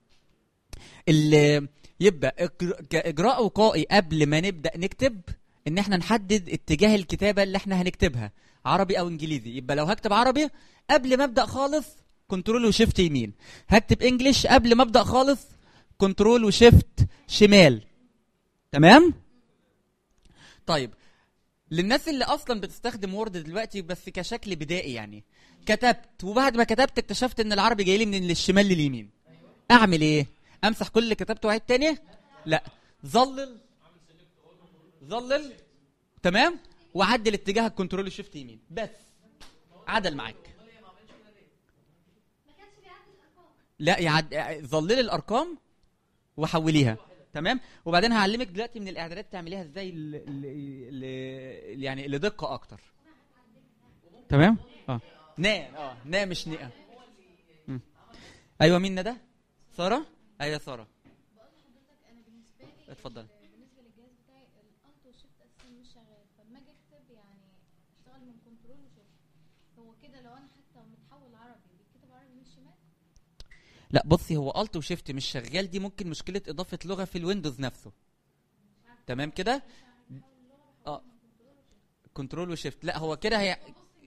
اللي يبقى إجر- كاجراء وقائي قبل ما نبدا نكتب ان احنا نحدد اتجاه الكتابه اللي احنا هنكتبها عربي او انجليزي يبقى لو هكتب عربي قبل ما ابدا خالص كنترول وشيفت يمين هكتب انجليش قبل ما ابدا خالص كنترول وشيفت شمال تمام طيب للناس اللي اصلا بتستخدم وورد دلوقتي بس كشكل بدائي يعني كتبت وبعد ما كتبت اكتشفت ان العربي جاي لي من الشمال لليمين اعمل ايه امسح كل اللي كتبته واعيد تاني لا ظلل ظلل تمام وعدل اتجاه الكنترول شيفت يمين بس عدل معاك لا يعد ظللي الارقام وحوليها تمام وبعدين هعلمك دلوقتي من الاعدادات تعمليها ازاي ل... ل... ل... يعني لدقه اكتر تمام اه نا اه نا مش نئه مم. ايوه مين ندى ساره ايوه ساره اتفضل بالنسبه للجهاز بتاعي الالت والشيفت اساسا مش شغال فلما اجي اكتب يعني اشتغل من كنترول وشيفت هو كده لو انا حتى متحول عربي بيتكتب عربي من الشمال لا بصي هو الت وشيفت مش شغال دي ممكن مشكله اضافه لغه في الويندوز نفسه تمام كده اه كنترول وشيفت لا هو كده هي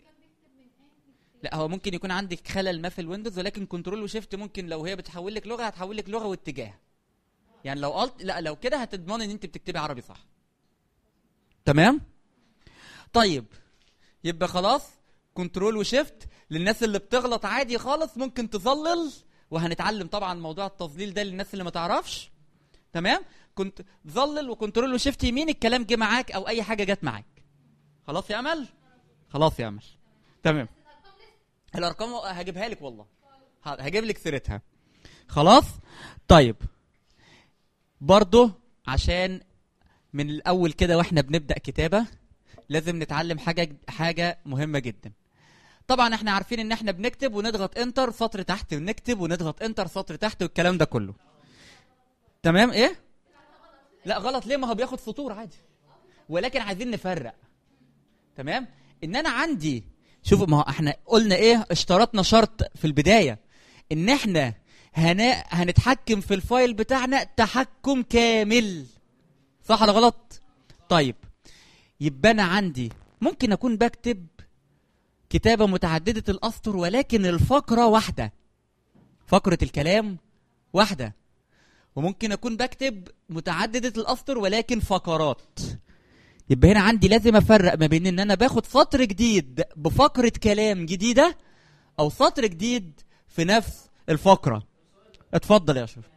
لا هو ممكن يكون عندك خلل ما في الويندوز ولكن كنترول وشيفت ممكن لو هي بتحول لك لغه هتحول لك لغه واتجاه يعني لو قلت لا لو كده هتضمني ان انت بتكتبي عربي صح تمام طيب يبقى خلاص كنترول وشيفت للناس اللي بتغلط عادي خالص ممكن تظلل وهنتعلم طبعا موضوع التظليل ده للناس اللي ما تعرفش تمام كنت ظلل وكنترول وشيفت يمين الكلام جه معاك او اي حاجه جت معاك خلاص يا امل خلاص يا امل تمام الارقام هجيبها لك والله ه- هجيب لك سيرتها خلاص طيب برضه عشان من الاول كده واحنا بنبدا كتابه لازم نتعلم حاجه حاجه مهمه جدا طبعا احنا عارفين ان احنا بنكتب ونضغط انتر سطر تحت ونكتب ونضغط انتر سطر تحت والكلام ده كله تمام ايه لا غلط ليه ما هو بياخد سطور عادي ولكن عايزين نفرق تمام ان انا عندي شوفوا ما هو احنا قلنا ايه اشترطنا شرط في البدايه ان احنا هنا هنتحكم في الفايل بتاعنا تحكم كامل صح ولا غلط طيب يبقى انا عندي ممكن اكون بكتب كتابة متعددة الأسطر ولكن الفقرة واحدة فقرة الكلام واحدة وممكن أكون بكتب متعددة الأسطر ولكن فقرات يبقى هنا عندي لازم أفرق ما بين إن أنا باخد سطر جديد بفقرة كلام جديدة أو سطر جديد في نفس الفقرة اتفضل يا أشرف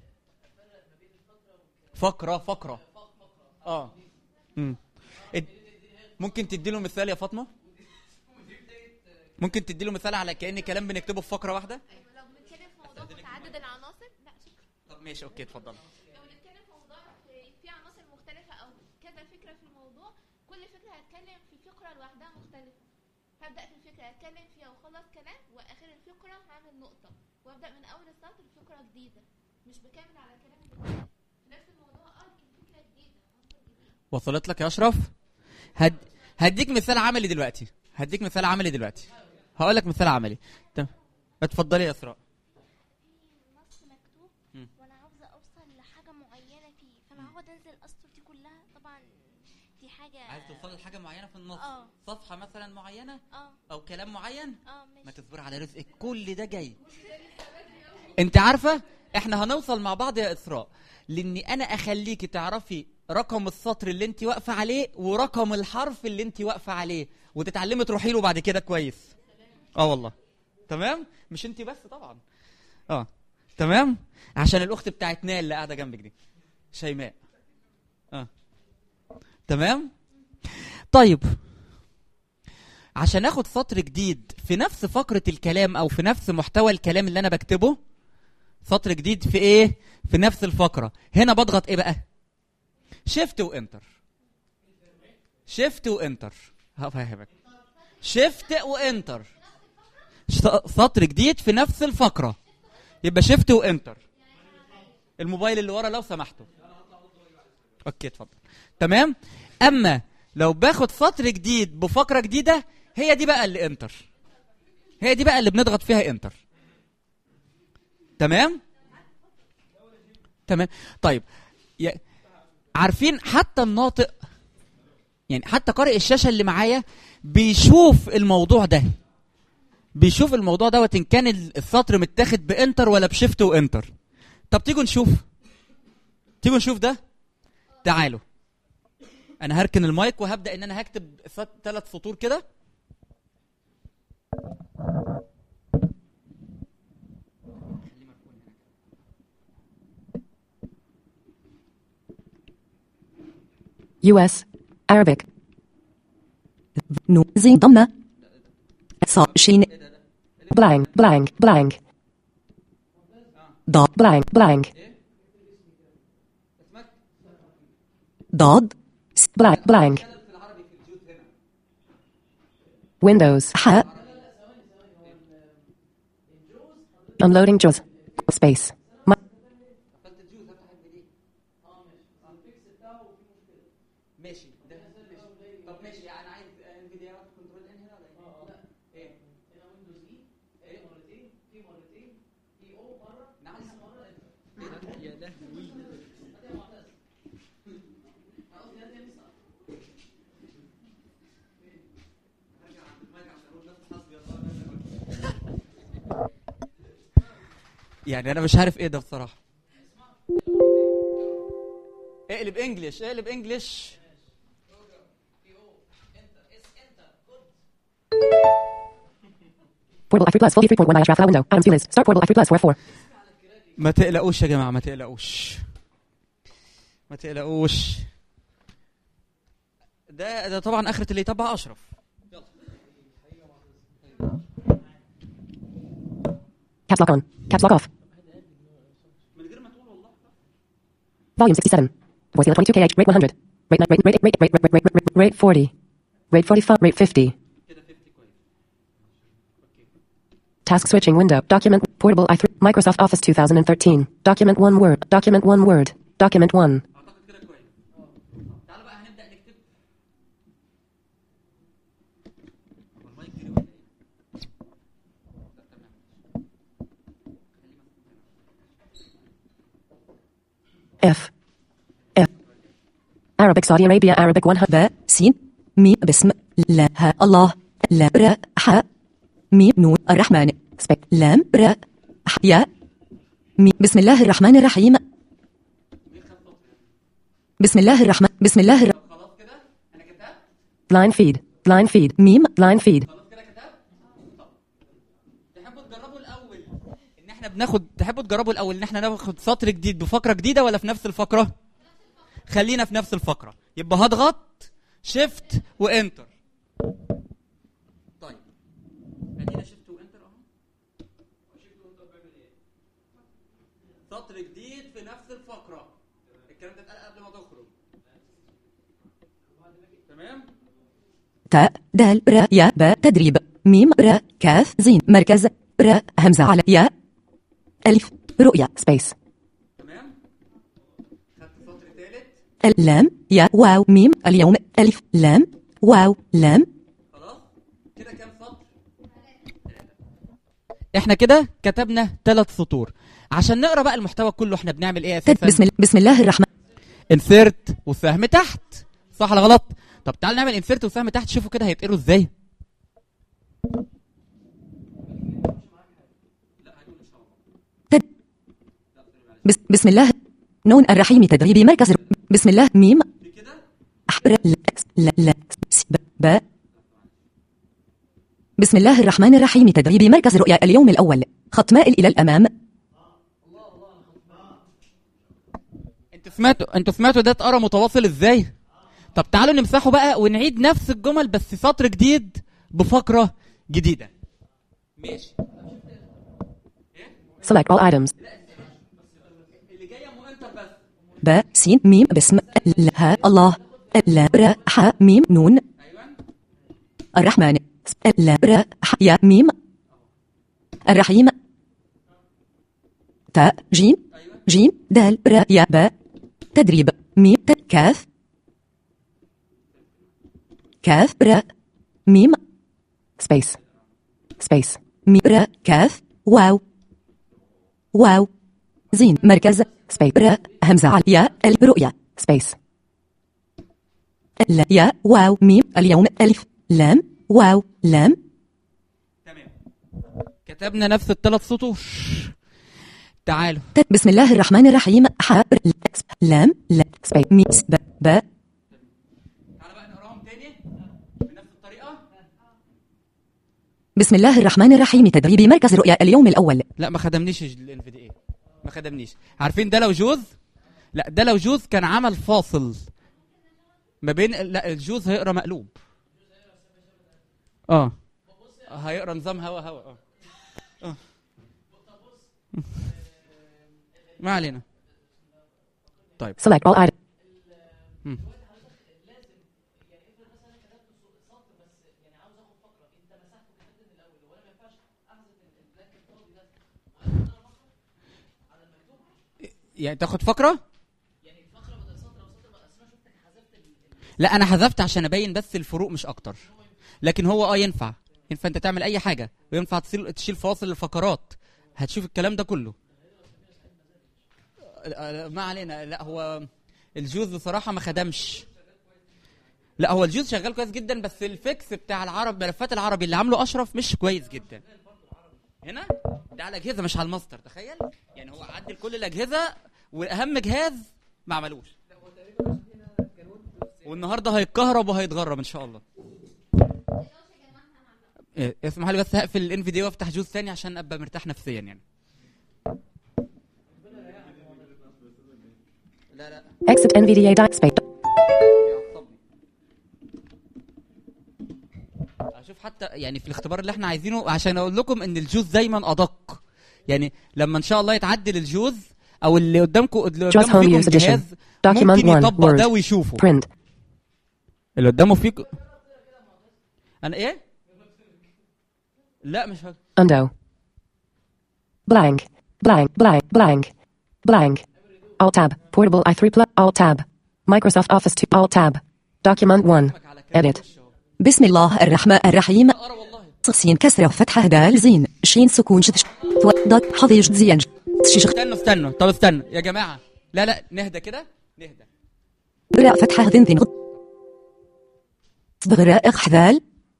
فقرة فقرة اه مم. اد- ممكن تديله مثال يا فاطمه ممكن تديله مثال على كأن كلام بنكتبه في فقره واحده لو بنتكلم في موضوع متعدد العناصر لا شكرا طب ماشي اوكي اتفضل لو بنتكلم في موضوع في- في عناصر مختلفة أو كذا فكرة في الموضوع كل فكرة هتكلم في فقرة لوحدها مختلفة هبدأ في الفكرة هتكلم فيها وخلص كلام وآخر الفقرة هعمل نقطة وأبدأ من أول السطر فقرة جديدة مش بكمل على كلام اللي فات. في نفس الموضوع اه لكن فكرة جديدة عنصر جديد وصلت لك يا اشرف هد... هديك مثال عملي دلوقتي هديك مثال عملي دلوقتي هقول لك مثال عملي تمام اتفضلي يا اسراء نص مكتوب مم. وانا عاوزه اوصل لحاجه معينه فيه فانا هقعد انزل الاسطر دي كلها طبعا دي حاجه عايز توصلي لحاجه معينه في النص اه صفحه مثلا معينه اه او كلام معين اه ما ماشي تصبر على رزقك كل ده جاي انت عارفه احنا هنوصل مع بعض يا اسراء لاني انا اخليكي تعرفي رقم السطر اللي انت واقفه عليه ورقم الحرف اللي انت واقفه عليه وتتعلمي تروحي له بعد كده كويس اه والله تمام مش انت بس طبعا اه تمام عشان الاخت بتاعت نال اللي قاعده جنبك دي شيماء اه تمام طيب عشان اخد سطر جديد في نفس فقرة الكلام او في نفس محتوى الكلام اللي انا بكتبه سطر جديد في ايه في نفس الفقرة هنا بضغط ايه بقى شيفت وانتر شيفت وانتر هفهمك شيفت وانتر ش- سطر جديد في نفس الفقرة يبقى شيفت وانتر الموبايل اللي ورا لو سمحتوا اوكي اتفضل تمام اما لو باخد سطر جديد بفقره جديده هي دي بقى اللي انتر هي دي بقى اللي بنضغط فيها انتر تمام تمام طيب يا- عارفين حتى الناطق يعني حتى قارئ الشاشه اللي معايا بيشوف الموضوع ده بيشوف الموضوع دوت ان كان ال- السطر متاخد بانتر ولا بشيفت وانتر طب تيجوا نشوف تيجوا نشوف ده تعالوا انا هركن المايك وهبدا ان انا هكتب ثلاث سطور كده US Arabic نو زين ضمة صا شين blank blank blank ضاد blank blank ضاد س- blank blank Windows ح Unloading JAWS space Ma- ماشي ده طب ماشي انا عايز انفيديا كنترول ان هنا ولا ايه؟ ايه؟ هنا ويندوز اي ايه مرتين في مرتين اي او مره نعم مره يا لهوي يعني انا مش عارف ايه ده بصراحه اقلب انجلش اقلب انجلش Portal F3 Plus, full 3.1 iOS draft file window. Adams view list. Start Portal F3 Plus, where 4. ما تقلقوش يا جماعه ما تقلقوش ما تقلقوش ده ده طبعا اخره اللي يتبع اشرف Caps lock on. Caps lock off. Volume 67. Voice dealer 22kh. Rate 100. Rate, ni- rate, rate, rate, rate, rate, rate, rate, rate 40. Rate 45. Rate 50. Task switching window. Document. Portable i3. Microsoft Office 2013. Document 1 Word. Document 1 Word. Document 1. F F Arabic Saudi Arabia Arabic 1 باء سين ميم بسم لا ها الله لا را ح ميم نون الرحمن سبك لام را ح يا ميم بسم الله الرحمن الرحيم بسم الله الرحمن بسم الله الرحمن Line feed Line feed ميم Line feed ان احنا بناخد تحبوا تجربوا الاول ان احنا ناخد سطر جديد بفقره جديده ولا في نفس الفقره خلينا في نفس الفقره يبقى هضغط شيفت وانتر طيب ادينا شيفت وانتر اهو شيفت وانتر بيعمل ايه سطر جديد في نفس الفقره الكلام ده اتقال قبل ما تخرج تمام تاء دال را يا باء تدريب ميم را كاف زين مركز را همزة على يا ألف رؤيا سبيس اللام يا واو ميم اليوم ألف لام واو لام احنا كده كتبنا ثلاث سطور عشان نقرا بقى المحتوى كله احنا بنعمل ايه اساسا بسم, بسم الله الرحمن انسيرت والسهم تحت صح ولا غلط طب تعال نعمل انسيرت والسهم تحت شوفوا كده هيتقروا ازاي تد... بس بسم الله نون الرحيم تدريبي مركز ر- بسم الله ميم أحر لا لا لا س- ب- باء بسم الله الرحمن الرحيم تدريبي مركز رؤيا اليوم الأول خط مائل إلى الأمام انتوا سمعتوا انتوا سمعتوا ده اتقرا متواصل ازاي طب تعالوا نمسحه بقى ونعيد نفس الجمل بس سطر جديد بفقره جديده ماشي select all items باء سين ميم بسم لا ها الله لا را ح ميم نون الرحمن س- لا را ح يا ميم الرحيم تاء جيم جيم دال را يا باء تدريب ميم ت كاف كاف را ميم سبيس سبيس ميم را كاف واو واو زين مركز سبيس راء همزة على ياء الرؤيا سبيس لا ياء واو ميم اليوم ألف لام واو لام كتبنا نفس الثلاث سطور تعالوا ت- بسم الله الرحمن الرحيم ح ر- لام لا سبيس مي س ب ب بسم الله الرحمن الرحيم تدريب مركز رؤيا اليوم الأول لا ما خدمنيش الان في دي ايه ما خدمنيش عارفين ده لو جوز لا ده لو جوز كان عمل فاصل ما بين لا الجوز هيقرا مقلوب اه هيقرا نظام هوا هوا اه اه ما علينا طيب select all items مم. يعني تاخد فقره لا انا حذفت عشان ابين بس الفروق مش اكتر لكن هو اه ينفع ينفع انت تعمل اي حاجه وينفع تشيل تشيل فواصل الفقرات هتشوف الكلام ده كله لا- ما علينا لا هو الجوز بصراحه ما خدمش لا هو الجوز شغال كويس جدا بس الفيكس بتاع العرب ملفات العربي اللي عامله اشرف مش كويس جدا هنا ده على الاجهزه مش على الماستر تخيل يعني هو عدل كل الاجهزه واهم جهاز ما عملوش والنهارده هيتكهرب وهيتغرب ان شاء الله إيه، اسمح لي بس هقفل الان فيديو وافتح جوز ثاني عشان ابقى مرتاح نفسيا يعني لا لا exit NVDA dot space اشوف حتى يعني في الاختبار اللي احنا عايزينه عشان اقول لكم ان الجوز دايما ادق يعني لما ان شاء الله يتعدل الجوز او اللي قدامكم اللي Just قدامه home فيكم use edition. جهاز Document ممكن one, يطبق Word. ده ويشوفه print اللي قدامه فيكم انا ايه لا مش هك... undo blank blank blank blank blank alt tab portable i3 plus alt tab Microsoft Office 2 alt tab document 1 edit بسم الله الرحمن الرحيم صين كسرة فتحة دال زين شين سكون شدش ضد حضيج زينج تشيش استنوا استنوا طب استنوا يا جماعه لا لا نهدى كده نهدى براء فتحة ذن ذن بغراء حذال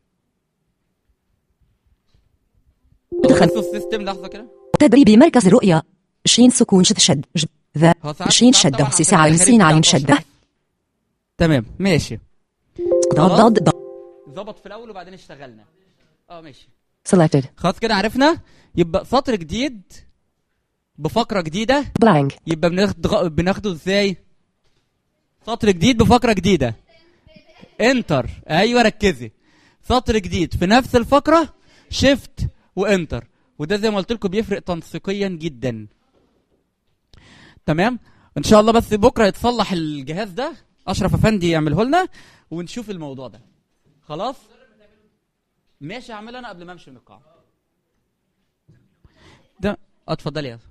دخل بصوا السيستم لحظه كده تدريبي مركز رؤيا شين سكون شد شد ج- ذا هو ساعات- شين ساعات شد طبعاً سي في ساعة الآخر سين بتاع عين الأشرف. شدة تمام ماشي ضاد ضاد ضاد ظبط في الاول وبعدين اشتغلنا اه ماشي selected خلاص كده عرفنا يبقى سطر جديد بفقره جديده blank يبقى بناخد بناخده ازاي سطر جديد بفقره جديده انتر ايوه ركزي سطر جديد في نفس الفقره شيفت وانتر وده زي ما قلت لكم بيفرق تنسيقيا جدا تمام ان شاء الله بس بكره يتصلح الجهاز ده اشرف افندي يعمله لنا ونشوف الموضوع ده خلاص ماشي هعملها انا قبل ما امشي من القاعه ده آه، اتفضلي يا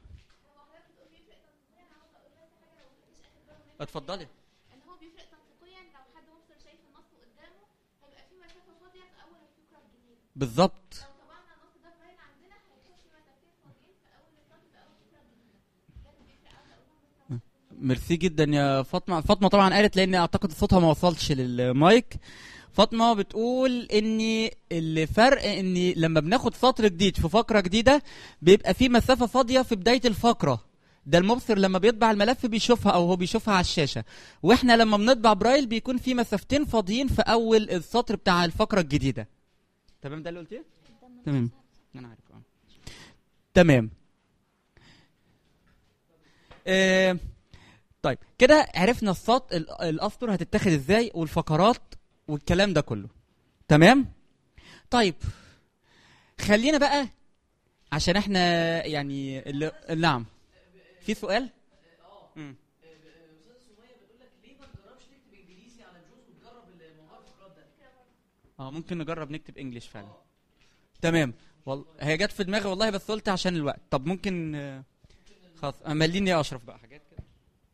اتفضلي ان هو بيفرق تنسيقيا لو حد مبصر شايف النص قدامه هيبقى في مسافه فاضيه في اول الفكره الجديده بالظبط لو طبعنا النص ده باين عندنا هيكون في مسافتين فاضيين في اول السطر في اول الفكره الجديده ده اللي بيفرق قوي اقولهم ميرسي جدا يا فاطمه فاطمه طبعا قالت لان اعتقد صوتها ما وصلش للمايك فاطمه بتقول ان الفرق ان لما بناخد سطر جديد في فقره جديده بيبقى في مسافه فاضيه في بدايه الفقره ده المبصر لما بيطبع الملف بيشوفها او هو بيشوفها على الشاشه واحنا لما بنطبع برايل بيكون في مسافتين فاضيين في اول السطر بتاع الفقره الجديده تمام ده اللي قلتيه تمام انا عارف اه تمام آه طيب كده عرفنا السط ال- الاسطر هتتاخد ازاي والفقرات والكلام ده كله تمام طيب خلينا بقى عشان احنا يعني اللي نعم في سؤال مم. اه ممكن نجرب نكتب انجليش فعلا تمام والله هي جت في دماغي والله بس قلت عشان الوقت طب ممكن آه، خلاص مليني يا اشرف بقى حاجات كده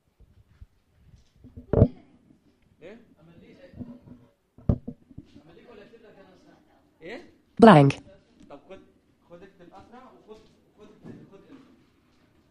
ايه blank طب خد خد اكتب اسرع وخد خد خد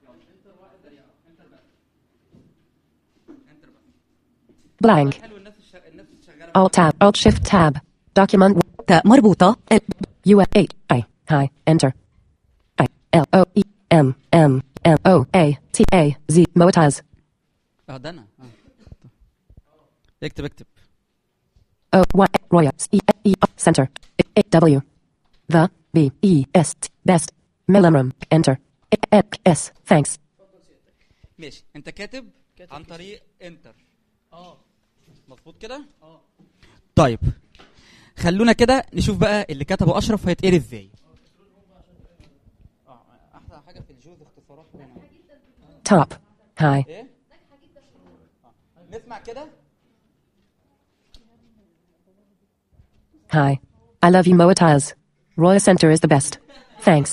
blank. Alt tab, Alt Shift tab. Document تاء مربوطة U A I hi enter I L O E M M M O A T A Z Moataz اه ده انا آه. اكتب اكتب O Y Roya E E center A W the B E S T best millimum enter A S thanks ماشي انت كاتب عن طريق انتر اه مظبوط كده اه طيب خلونا كده نشوف بقى اللي كتبه اشرف هيتقري ازاي اه احلى حاجه في الجوز اختصارات top hi ايه نسمع كده hi I love you Moataz Roya Center is the best thanks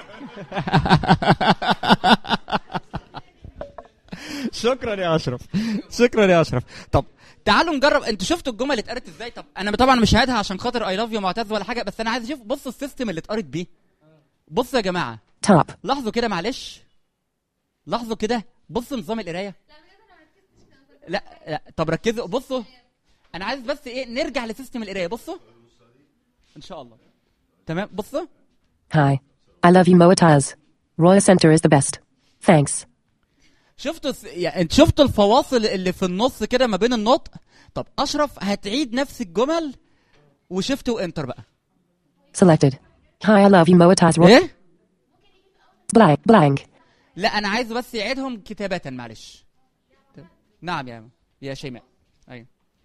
شكرا يا اشرف شكرا يا اشرف طب تعالوا نجرب انتوا شفتوا الجمل اللي اتقرت ازاي طب انا طبعا مش هعيدها عشان خاطر اي لاف يو معتز ولا حاجه بس انا عايز اشوف بصوا السيستم اللي اتقرت بيه بصوا يا جماعه top لاحظوا كده معلش لاحظوا كده بصوا نظام القرايه لا لا طب ركزوا بصوا انا عايز بس ايه نرجع لسيستم القرايه بصوا ان شاء الله تمام بصوا hi I love you Moataz Roya Center is the best thanks شفتوا الس- يعني انت شفتوا الفواصل اللي في النص كده ما بين النطق طب اشرف هتعيد نفس الجمل وشفت وانتر بقى selected hi I love you Moataz Roya ايه blank blank لا انا عايز بس يعيدهم كتابة معلش نعم يا يا شيماء ايوه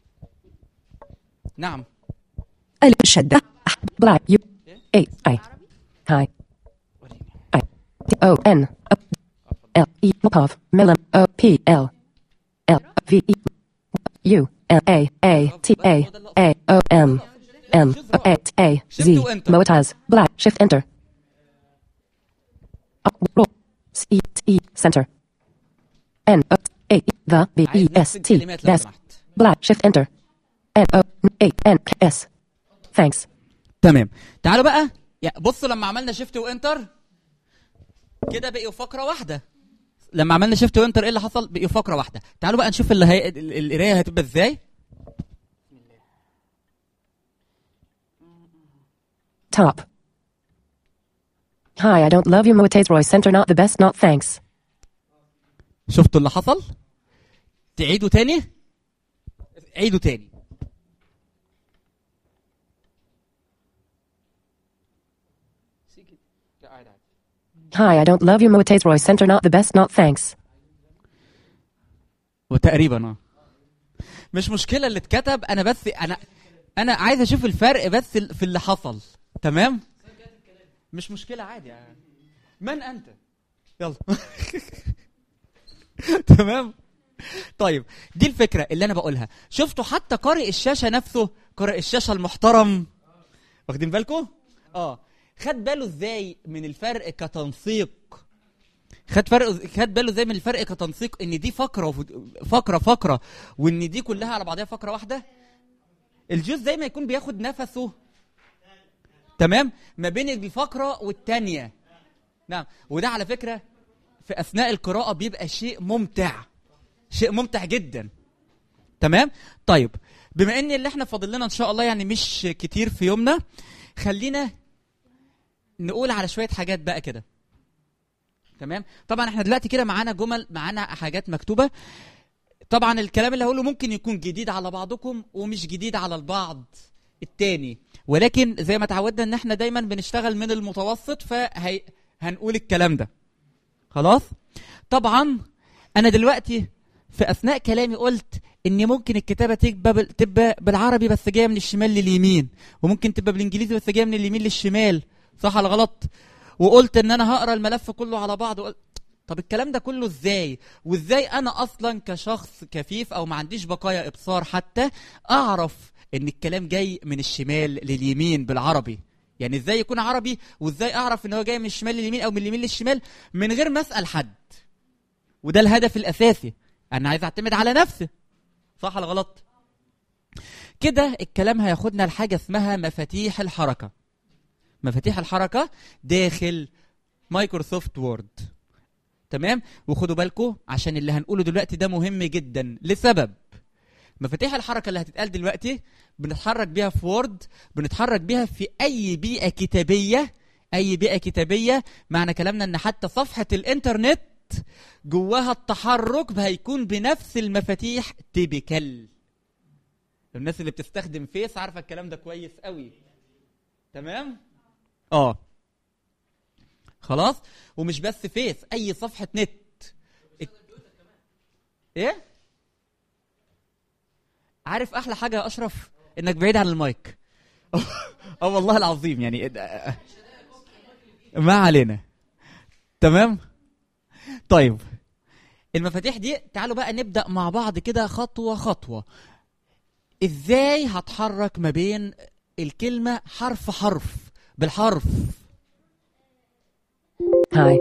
نعم الشدة black U A I hi I T O N L E Mopov Milam O P L L V E U L A A T A A O M M A T A Z Moataz black shift enter Up, roll C E T E center N O A the B E S T كلمات لو best black shift enter N O A N S thanks تمام تعالوا بقى يا بصوا لما عملنا شيفت وانتر كده بقيوا فقره واحده لما عملنا شيفت وانتر ايه اللي حصل بقيوا فقره واحده تعالوا بقى نشوف اللي هي ال- ال- القرايه هتبقى ازاي Top. Hi, I don't love you, Moatez Roy Center. Not the best, not thanks. شفتوا اللي حصل تعيدوا تاني عيدوا تاني Hi, I don't love you, Moatez Roy Center. Not the best, not thanks. وتقريبا اه مش مشكله اللي اتكتب انا بس انا انا عايز اشوف الفرق بس ال- في اللي حصل تمام مش مشكله عادي يعني. من انت يلا تمام طيب دي الفكره اللي انا بقولها شفتوا حتى قارئ الشاشه نفسه قارئ الشاشه المحترم واخدين بالكم اه خد باله ازاي من الفرق كتنسيق خد فرق خد باله ازاي من الفرق كتنسيق ان دي فقره وف- فقره فقره وان دي كلها على بعضها فقره واحده الجزء زي ما يكون بياخد نفسه تمام ما بين الفقره والتانيه نعم وده على فكره في اثناء القراءه بيبقى شيء ممتع شيء ممتع جدا تمام طيب بما ان اللي احنا فاضل لنا ان شاء الله يعني مش كتير في يومنا خلينا نقول على شويه حاجات بقى كده تمام طبعا احنا دلوقتي كده معانا جمل معانا حاجات مكتوبه طبعا الكلام اللي هقوله ممكن يكون جديد على بعضكم ومش جديد على البعض التاني ولكن زي ما تعودنا ان احنا دايما بنشتغل من المتوسط فهي هنقول الكلام ده خلاص طبعا انا دلوقتي في اثناء كلامي قلت ان ممكن الكتابه تبقى بال- تبقى بالعربي بس جايه من الشمال لليمين وممكن تبقى بالانجليزي بس جايه من اليمين للشمال صح ولا غلط وقلت ان انا هقرا الملف كله على بعض وقلت طب الكلام ده كله ازاي وازاي انا اصلا كشخص كفيف او ما عنديش بقايا ابصار حتى اعرف ان الكلام جاي من الشمال لليمين بالعربي يعني ازاي يكون عربي وازاي اعرف ان هو جاي من الشمال لليمين او من اليمين للشمال من غير ما اسال حد وده الهدف الاساسي انا عايز اعتمد على نفسي صح ولا غلط كده الكلام هياخدنا لحاجه اسمها مفاتيح الحركه مفاتيح الحركه داخل مايكروسوفت وورد تمام وخدوا بالكم عشان اللي هنقوله دلوقتي ده مهم جدا لسبب مفاتيح الحركه اللي هتتقال دلوقتي بنتحرك بيها في وورد بنتحرك بيها في اي بيئه كتابيه اي بيئه كتابيه معنى كلامنا ان حتى صفحه الانترنت جواها التحرك هيكون بنفس المفاتيح تيبيكال الناس اللي بتستخدم فيس عارفه الكلام ده كويس قوي تمام اه خلاص ومش بس فيس اي صفحه نت ايه عارف احلى حاجه يا اشرف انك بعيد عن المايك اه والله العظيم يعني ما علينا تمام طيب المفاتيح دي تعالوا بقى نبدا مع بعض كده خطوه خطوه ازاي هتحرك ما بين الكلمه حرف حرف بالحرف Hi.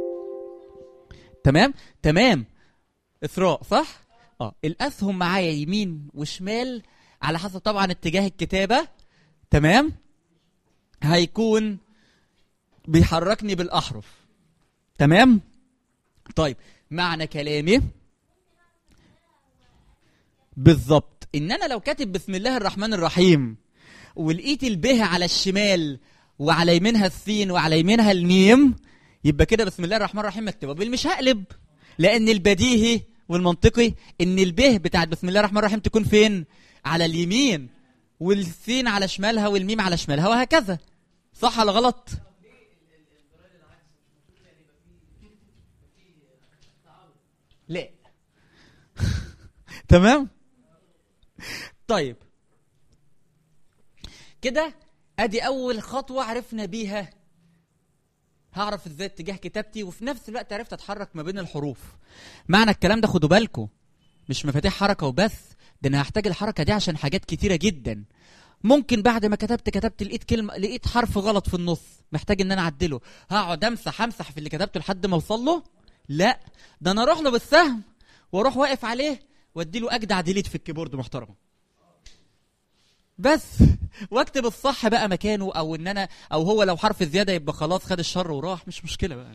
تمام تمام اثراء صح اه الاسهم معايا يمين وشمال على حسب طبعا اتجاه الكتابه تمام هيكون بيحركني بالاحرف تمام طيب معنى كلامي بالظبط ان انا لو كاتب بسم الله الرحمن الرحيم ولقيت البه على الشمال وعلى يمينها السين وعلى يمينها الميم يبقى كده بسم الله الرحمن الرحيم مكتوبه بالمش هقلب لان البديهي والمنطقي ان البه بتاعت بسم الله الرحمن الرحيم تكون فين على اليمين والسين على شمالها والميم على شمالها وهكذا صح ولا غلط لا تمام طيب كده ادي اول خطوه عرفنا بيها هعرف ازاي اتجاه كتابتي وفي نفس الوقت عرفت اتحرك ما بين الحروف معنى الكلام ده خدوا بالكم مش مفاتيح حركه وبس ده انا هحتاج الحركه دي عشان حاجات كتيره جدا ممكن بعد ما كتبت كتبت لقيت كلمه لقيت حرف غلط في النص محتاج ان انا اعدله هقعد امسح امسح في اللي كتبته لحد ما اوصل له لا ده انا اروح له بالسهم واروح واقف عليه وادي له اجدع ديليت في الكيبورد محترمه بس واكتب الصح بقى مكانه او ان انا او هو لو حرف زياده يبقى خلاص خد الشر وراح مش مشكله بقى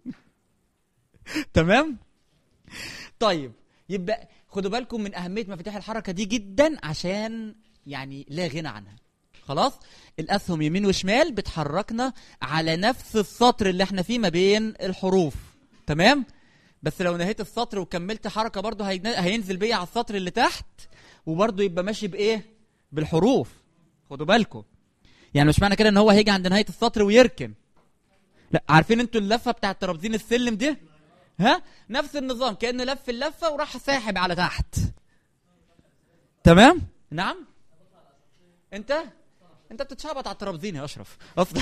تمام طيب يبقى خدوا بالكم من اهميه مفاتيح الحركه دي جدا عشان يعني لا غنى عنها خلاص الاسهم يمين وشمال بتحركنا على نفس السطر اللي احنا فيه ما بين الحروف تمام بس لو نهيت السطر وكملت حركه برضه هين- هينزل بيا على السطر اللي تحت وبرضه يبقى ماشي بايه بالحروف خدوا بالكم يعني مش معنى كده ان هو هيجي عند نهايه السطر ويركن لا عارفين انتوا اللفه بتاعت ترابزين السلم دي ها نفس النظام كانه لف اللفه وراح ساحب على تحت تمام نعم انت انت بتتشعبط على الترابزين يا اشرف اصلا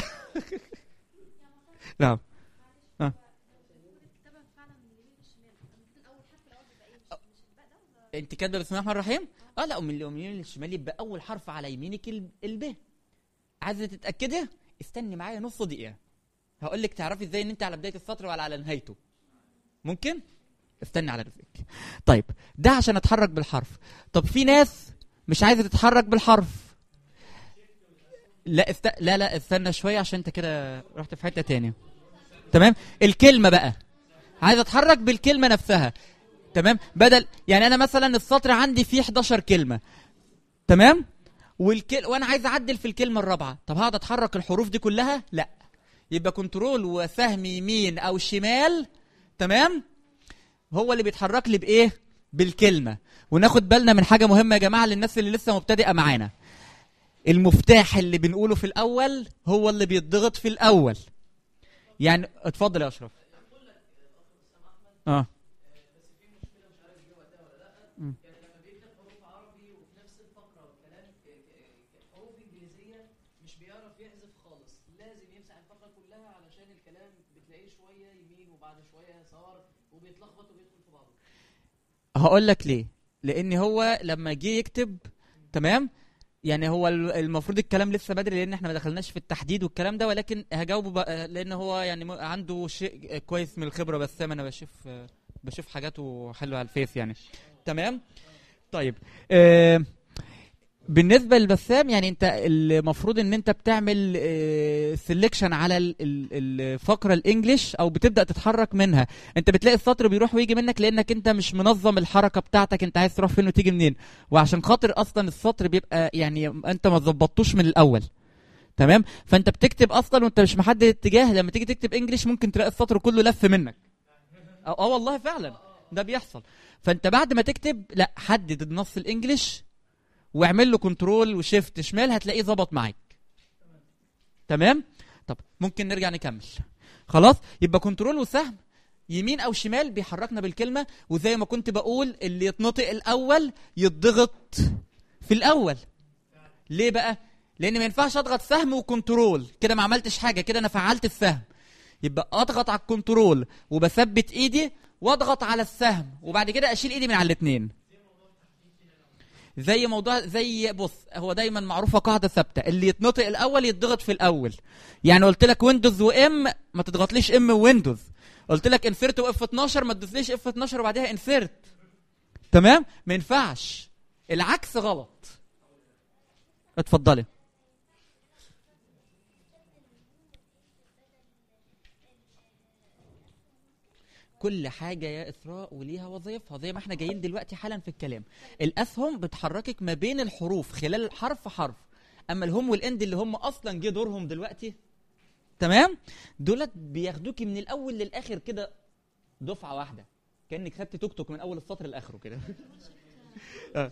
نعم آه. انت كاتبه بسم الله الرحمن الرحيم اه لا من اليمين للشمال يبقى اول حرف على يمينك ال- الب عايزه تتاكدي استني معايا نص دقيقه هقول لك تعرفي ازاي ان انت على بدايه السطر ولا على نهايته ممكن استني على رزقك طيب ده عشان اتحرك بالحرف طب في ناس مش عايزه تتحرك بالحرف لا است... لا لا استنى شويه عشان انت كده رحت في حته تانية تمام الكلمه بقى عايز اتحرك بالكلمه نفسها تمام بدل يعني انا مثلا السطر عندي فيه 11 كلمه تمام والكل... وانا عايز اعدل في الكلمه الرابعه طب هقعد اتحرك الحروف دي كلها لا يبقى كنترول وسهم يمين او شمال تمام هو اللي بيتحرك لي بايه بالكلمه وناخد بالنا من حاجه مهمه يا جماعه للناس اللي لسه مبتدئه معانا المفتاح اللي بنقوله في الاول هو اللي بيتضغط في الاول يعني اتفضل يا اشرف اه مم. مش بيعرف يحذف خالص لازم يمسح الفقره كلها علشان الكلام بتلاقيه شويه يمين وبعد شويه يسار وبيتلخبط وبيدخل في بعضه هقول لك ليه لان هو لما جه يكتب تمام يعني هو ال- المفروض الكلام لسه بدري لان احنا ما دخلناش في التحديد والكلام ده ولكن هجاوبه بقى لان هو يعني م- عنده شيء كويس من الخبره بس انا بشوف بشوف حاجاته حلوه على الفيس يعني تمام طيب آه بالنسبه للبسام يعني انت المفروض ان انت بتعمل سelection على ال- ال- الفقره الانجليش او بتبدا تتحرك منها انت بتلاقي السطر بيروح ويجي منك لانك انت مش منظم الحركه بتاعتك انت عايز تروح فين وتيجي منين وعشان خاطر اصلا السطر بيبقى يعني انت ما ظبطتوش من الاول تمام فانت بتكتب اصلا وانت مش محدد اتجاه لما تيجي تكتب انجليش ممكن تلاقي السطر كله لف منك اه آه والله فعلا ده بيحصل فانت بعد ما تكتب لا حدد النص الانجليش واعمل له كنترول وشيفت شمال هتلاقيه ظبط معاك تمام طب ممكن نرجع نكمل خلاص يبقى كنترول وسهم يمين او شمال بيحركنا بالكلمه وزي ما كنت بقول اللي يتنطق الاول يتضغط في الاول ليه بقى لان ما ينفعش اضغط سهم وكنترول كده ما عملتش حاجه كده انا فعلت السهم يبقى اضغط على الكنترول وبثبت ايدي واضغط على السهم وبعد كده اشيل ايدي من على الاثنين زي موضوع زي بص هو دايما معروفه قاعده ثابته اللي يتنطق الاول يتضغط في الاول يعني قلت لك ويندوز وام ما تضغطليش ام ويندوز قلت لك انسرت واف 12 ما تدوسليش اف 12 وبعدها انسرت تمام ما ينفعش العكس غلط اتفضلي كل حاجة يا إسراء وليها وظيفها زي ما احنا جايين دلوقتي حالا في الكلام الأسهم بتحركك ما بين الحروف خلال حرف حرف أما الهم والإند اللي هم أصلا جه دورهم دلوقتي تمام دولت بياخدوكي من الأول للآخر كده دفعة واحدة كأنك خدت توك توك من أول السطر لآخره كده آه.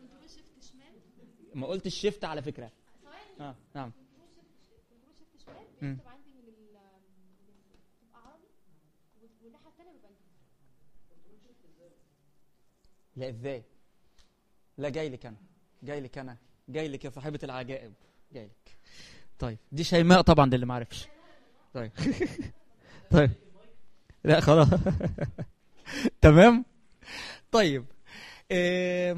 ما قلتش شيفت على فكرة اه نعم مم. بيكتب عندي من ال بتبقى عربي والناحيه الثانيه بيبقى انجليزي لا ازاي لا جاي لك انا جاي لك انا جاي لك يا صاحبة العجائب جاي لك طيب دي شيماء طبعا للي ما عرفش طيب طيب لا خلاص تمام طيب آه،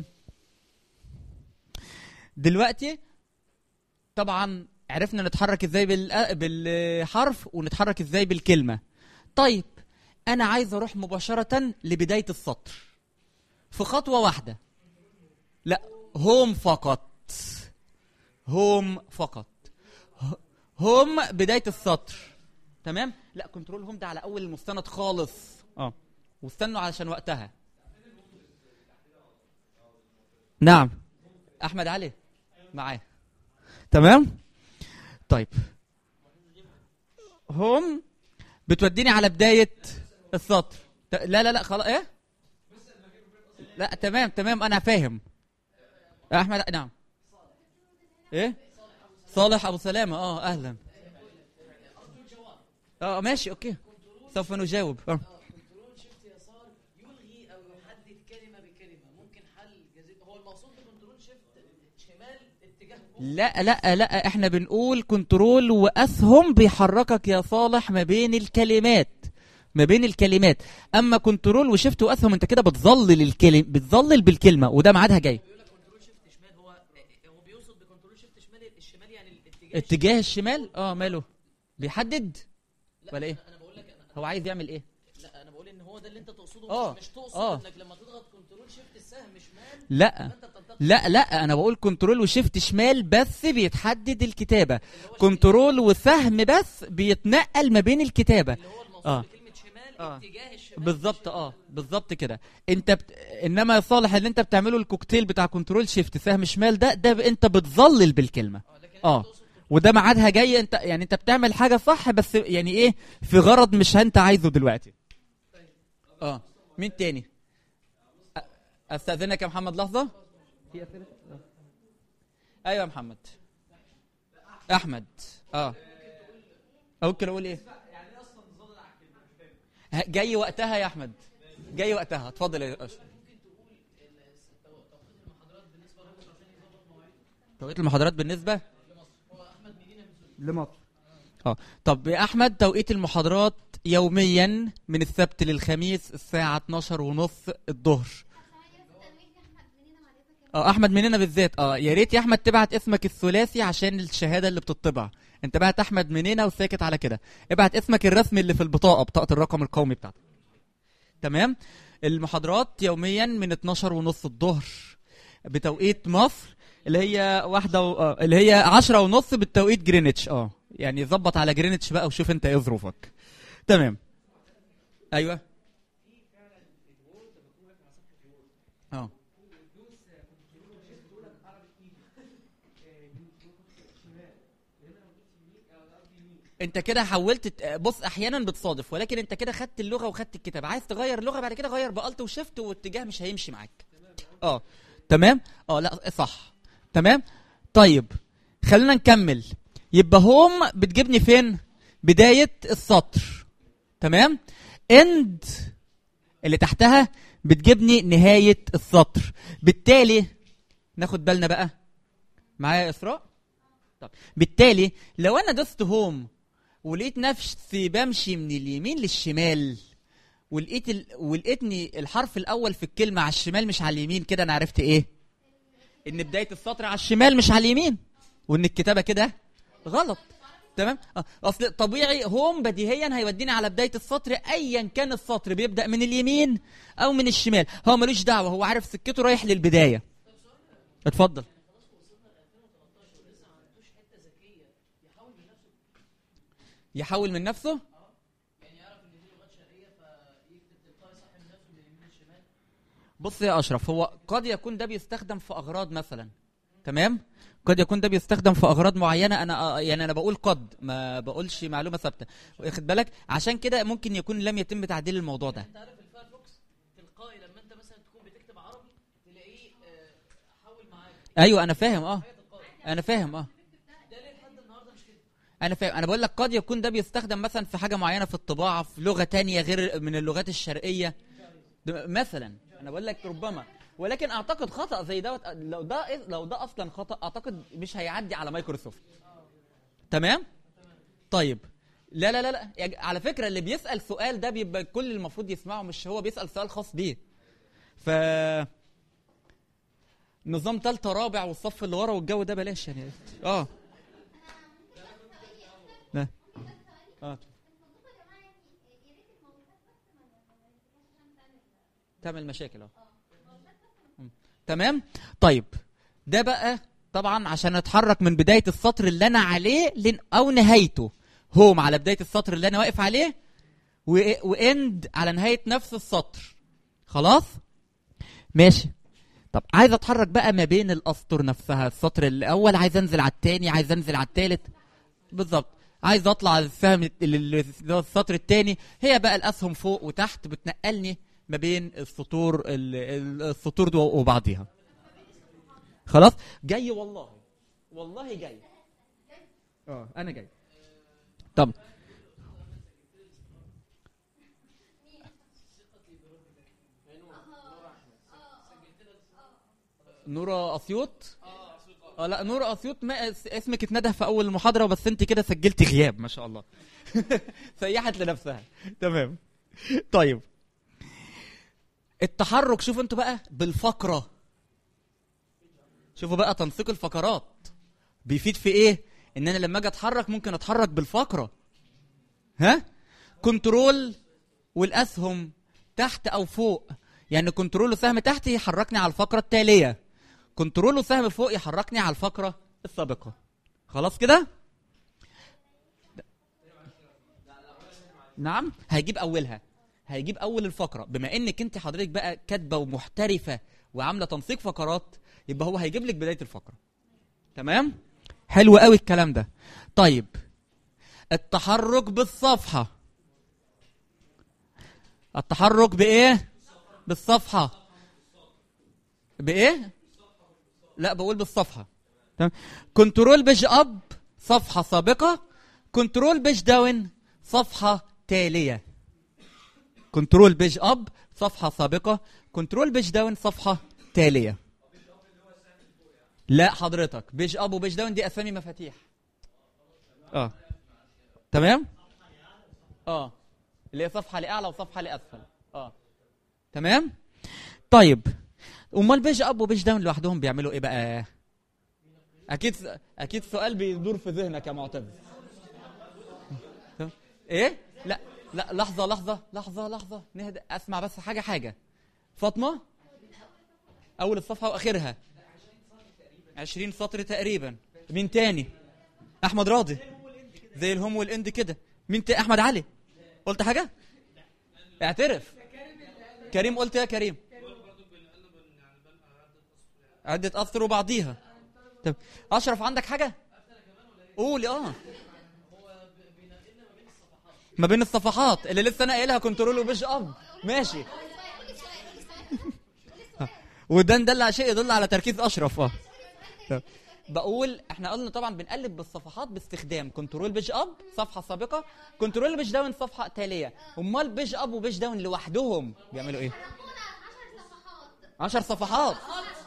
دلوقتي طبعا عرفنا نتحرك ازاي بال- بالحرف ونتحرك ازاي بالكلمة طيب انا عايز اروح مباشرة لبداية السطر في خطوة واحدة لا هوم فقط هوم فقط ه- هوم بداية السطر تمام لا كنترول هوم ده على اول المستند خالص اه واستنوا علشان وقتها نعم احمد علي معاه تمام طيب هوم بتوديني على بداية السطر ت- لا لا لا خلاص ايه لا تمام تمام انا فاهم احمد نعم ايه صالح ابو سلامه اه اهلا اه ماشي اوكي سوف نجاوب اه كنترول شيفت يسار يلغي او يحدد كلمه بكلمه ممكن حل جزء هو المقصود بكنترول شيفت شمال اتجاه لا لا لا احنا بنقول كنترول واسهم بيحركك يا صالح ما بين الكلمات ما بين الكلمات اما كنترول وشيفت واسهم انت كده بتظلل الكلمه بتظلل بالكلمه وده ميعادها جاي كنترول شيفت شمال هو هو بيقصد بكنترول شيفت شمال الشمال يعني الاتجاه اتجاه الشمال اه ماله بيحدد لا، ولا ايه انا بقول لك أنا هو عايز يعمل ايه لا انا بقول ان هو ده اللي انت تقصده آه، مش, مش تقصد آه. انك لما تضغط كنترول شيفت السهم شمال لا لا لا انا بقول كنترول وشيفت شمال بس بيتحدد الكتابه كنترول وسهم بس بيتنقل ما بين الكتابه اه آه. اتجاه الشمال بالظبط اه بالظبط كده انت بت... انما يا صالح اللي انت بتعمله الكوكتيل بتاع كنترول شيفت سهم شمال ده ده ب- انت بتظلل بالكلمه اه وده ميعادها جاي انت يعني انت بتعمل حاجه صح بس يعني ايه في غرض مش انت عايزه دلوقتي اه مين تاني أ- استاذنك يا محمد لحظه في اسئله ايوه يا محمد احمد اه ممكن اقول ايه ه- جاي وقتها يا احمد جاي وقتها اتفضل يا اشرف توقيت المحاضرات بالنسبه لمصر اه طب يا احمد توقيت المحاضرات يوميا من السبت للخميس الساعه 12 ونص الظهر اه احمد مننا بالذات اه يا ريت يا احمد تبعت اسمك الثلاثي عشان الشهاده اللي بتطبع انت بعت احمد مننا وساكت على كده ابعت اسمك الرسمي اللي في البطاقه بطاقه الرقم القومي بتاعتك تمام المحاضرات يوميا من 12 ونص الظهر بتوقيت مصر اللي هي واحدة و... آه، اللي هي عشرة ونص بالتوقيت جرينتش اه يعني ظبط على جرينتش بقى وشوف انت ايه ظروفك تمام ايوه اه انت كده حولت ت- بص احيانا بتصادف ولكن انت كده خدت اللغه وخدت الكتاب عايز تغير اللغه بعد كده غير بالت وشفت واتجاه مش هيمشي معاك اه تمام اه لا صح تمام طيب خلينا نكمل يبقى هوم بتجيبني فين بدايه السطر تمام اند اللي تحتها بتجيبني نهايه السطر بالتالي ناخد بالنا بقى معايا يا اسراء طب بالتالي لو انا دوست هوم ولقيت نفسي بمشي من اليمين للشمال ولقيت ال... ولقيتني الحرف الاول في الكلمه على الشمال مش على اليمين كده انا عرفت ايه ان بدايه السطر على الشمال مش على اليمين وان الكتابه كده غلط تمام آه، اصل طبيعي هوم بديهيا هيوديني على بدايه السطر ايا كان السطر بيبدا من اليمين او من الشمال هو ملوش دعوه هو عارف سكته رايح للبدايه اتفضل يحول من نفسه بص يا اشرف هو قد يكون ده بيستخدم في اغراض مثلا تمام قد يكون ده بيستخدم في اغراض معينه انا آه، يعني انا بقول قد ما بقولش معلومه ثابته واخد بالك عشان كده ممكن يكون لم يتم تعديل الموضوع ده انت عارف الفايرفوكس تلقائي لما انت مثلا تكون بتكتب عربي تلاقيه آه، حول معاك ايوه انا فاهم اه انا فاهم اه ده ليه لحد النهارده مش كده انا فاهم انا بقول لك قد يكون ده بيستخدم مثلا في حاجه معينه في الطباعه في لغه تانية غير من اللغات الشرقيه ده مثلا انا بقول لك ربما ولكن اعتقد خطا زي دوت لو ده لو ده اصلا خطا اعتقد مش هيعدي على مايكروسوفت تمام طيب لا لا لا لا يا- على فكره اللي بيسال سؤال ده بيبقى الكل المفروض يسمعه مش هو بيسال سؤال خاص بيه ف نظام تالتة رابع والصف اللي ورا والجو ده بلاش يعني اه لا اه تعمل مشاكل اه مم. تمام طيب ده بقى طبعا عشان اتحرك من بدايه السطر اللي انا عليه لن او نهايته هوم على بدايه السطر اللي انا واقف عليه و- واند على نهايه نفس السطر خلاص ماشي طب عايز اتحرك بقى ما بين الاسطر نفسها السطر الاول عايز انزل على الثاني عايز انزل على الثالث بالظبط عايز اطلع السهم ال- ال- ال- السطر الثاني هي بقى الاسهم فوق وتحت بتنقلني ما بين السطور ال- ال- السطور دو وبعضها خلاص جاي والله والله جاي اه انا جاي طب نورا اسيوط اه لا نورا اسيوط ما اس- اسمك اتنده في اول المحاضره بس انت كده سجلت غياب ما شاء الله سيحت لنفسها تمام طيب التحرك شوفوا انتوا بقى بالفقره شوفوا بقى تنسيق الفقرات بيفيد في ايه ان انا لما اجي اتحرك ممكن اتحرك بالفقره ها كنترول والاسهم تحت او فوق يعني كنترول وسهم تحت يحركني على الفقره التاليه كنترول وسهم فوق يحركني على الفقره السابقه خلاص كده نعم هيجيب اولها هيجيب اول الفقره بما انك انت حضرتك بقى كاتبه ومحترفه وعامله تنسيق فقرات يبقى هو هيجيب لك بدايه الفقره تمام حلو قوي الكلام ده طيب التحرك بالصفحه التحرك بايه بالصفحه بايه لا بقول بالصفحه تمام كنترول بيج اب صفحه سابقه كنترول بيج داون صفحه تاليه كنترول بيج اب صفحه سابقه كنترول بيج داون صفحه تاليه لا حضرتك بيج اب وبيج داون دي اسامي مفاتيح اه تمام اه اللي هي صفحه لاعلى وصفحه لاسفل اه تمام طيب امال بيج اب وبيج داون لوحدهم بيعملوا ايه بقى اكيد اكيد سؤال بيدور في ذهنك يا معتز ايه لا لا لحظه لحظه لحظه لحظه نهدى اسمع بس حاجه حاجه فاطمه اول الصفحه واخرها 20 سطر تقريبا مين تاني احمد راضي زي الهوم والاند كده مين تاني احمد علي قلت حاجه اعترف كريم قلت يا كريم عدة أسطر وبعضيها طب أشرف عندك حاجة؟ قولي اه ما بين الصفحات اللي لسه انا قايلها كنترول وبيج اب ماشي وده دل على شيء يدل على تركيز اشرف اه طب. بقول احنا قلنا طبعا بنقلب بالصفحات باستخدام كنترول بيج اب صفحه سابقه كنترول بيج داون صفحه تاليه امال بيج اب وبيج داون لوحدهم بيعملوا ايه 10 صفحات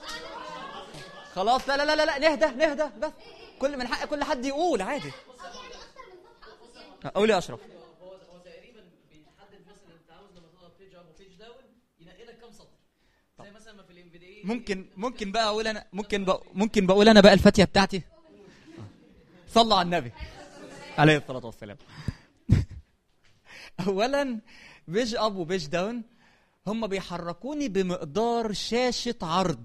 خلاص لا لا لا لا نهدى نهدى بس كل من حق كل حد يقول عادي قول يا اشرف هو هو تقريبا بيحدد مثلا انت عاوز لما تضغط بيج اب وبيج داون ينقي لك كام سطر زي مثلا ما في الام في دي ممكن ممكن بقى اقول انا ممكن بقى ممكن بقول انا بقى الفتيه بتاعتي صلوا على النبي عليه الصلاه والسلام اولا بيج اب وبيج داون هم بيحركوني بمقدار شاشه عرض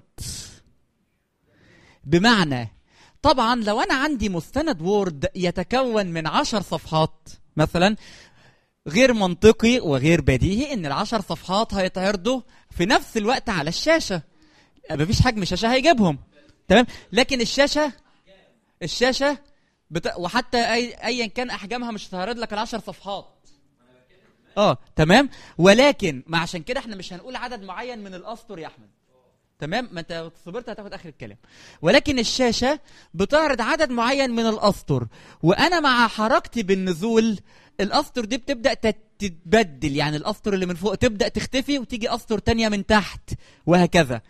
بمعنى طبعا لو انا عندي مستند وورد يتكون من عشر صفحات مثلا غير منطقي وغير بديهي ان العشر صفحات هيتعرضوا في نفس الوقت على الشاشه مفيش حجم شاشه هيجيبهم تمام لكن الشاشه الشاشه بت... وحتى اي ايا كان احجامها مش هتعرض لك العشر صفحات اه تمام ولكن ما عشان كده احنا مش هنقول عدد معين من الاسطر يا احمد تمام ما انت صبرت هتاخد اخر الكلام ولكن الشاشه بتعرض عدد معين من الاسطر وانا مع حركتي بالنزول الاسطر دي بتبدا تت- تتبدل يعني الاسطر اللي من فوق تبدا تختفي وتيجي اسطر تانية من تحت وهكذا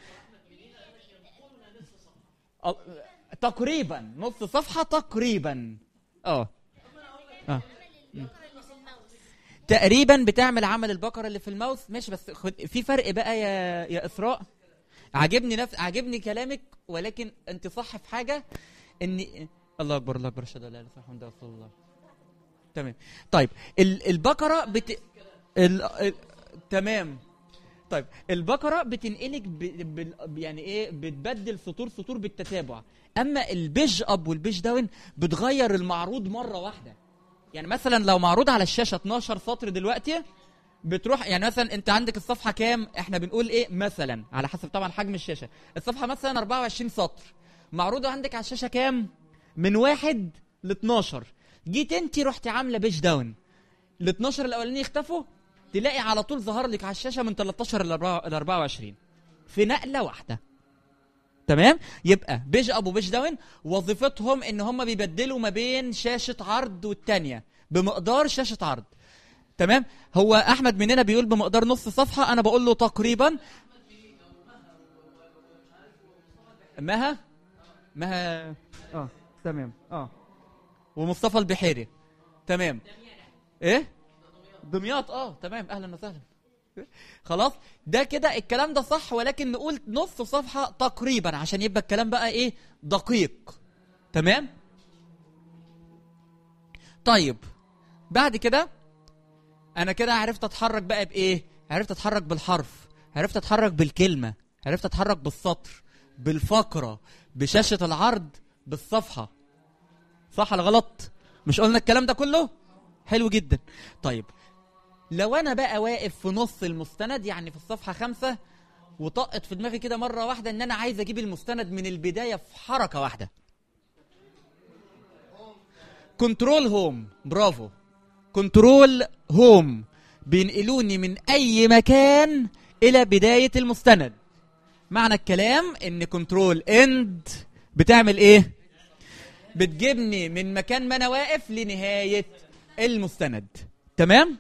ال- تقريبا نص صفحه تقريبا اه اه م. تقريبا بتعمل عمل البقره اللي في الماوس ماشي بس خد في فرق بقى يا يا اسراء عاجبني نفس عاجبني كلامك ولكن انت صح في حاجه ان الله اكبر الله اكبر اشهد ان لا اله الا الله محمد رسول الله تمام طيب ال... البقره بت ال... ال... تمام طيب البقره بتنقلك ب... ب... يعني ايه بتبدل سطور سطور بالتتابع اما البيج اب والبيج داون بتغير المعروض مره واحده يعني مثلا لو معروض على الشاشه 12 سطر دلوقتي بتروح يعني مثلا انت عندك الصفحه كام احنا بنقول ايه مثلا على حسب طبعا حجم الشاشه الصفحه مثلا 24 سطر معروضه عندك على الشاشه كام من واحد ل 12 جيت انت رحت عامله بيج داون ال 12 الاولانيين اختفوا تلاقي على طول ظهر لك على الشاشه من 13 ل 24 في نقله واحده تمام يبقى بيج اب وبيج داون وظيفتهم ان هم بيبدلوا ما بين شاشه عرض والتانيه بمقدار شاشه عرض تمام هو احمد مننا بيقول بمقدار نص صفحه انا بقول له تقريبا مها مها اه تمام اه ومصطفى البحيري تمام ايه دمياط اه تمام اهلا وسهلا خلاص ده كده الكلام ده صح ولكن نقول نص صفحه تقريبا عشان يبقى الكلام بقى ايه دقيق تمام طيب بعد كده انا كده عرفت اتحرك بقى بايه عرفت اتحرك بالحرف عرفت اتحرك بالكلمه عرفت اتحرك بالسطر بالفقره بشاشه العرض بالصفحه صح ولا غلط مش قلنا الكلام ده كله حلو جدا طيب لو انا بقى واقف في نص المستند يعني في الصفحه خمسة وطقت في دماغي كده مره واحده ان انا عايز اجيب المستند من البدايه في حركه واحده كنترول هوم برافو كنترول هوم بينقلوني من اي مكان الى بدايه المستند معنى الكلام ان كنترول اند بتعمل ايه بتجيبني من مكان ما انا واقف لنهايه المستند تمام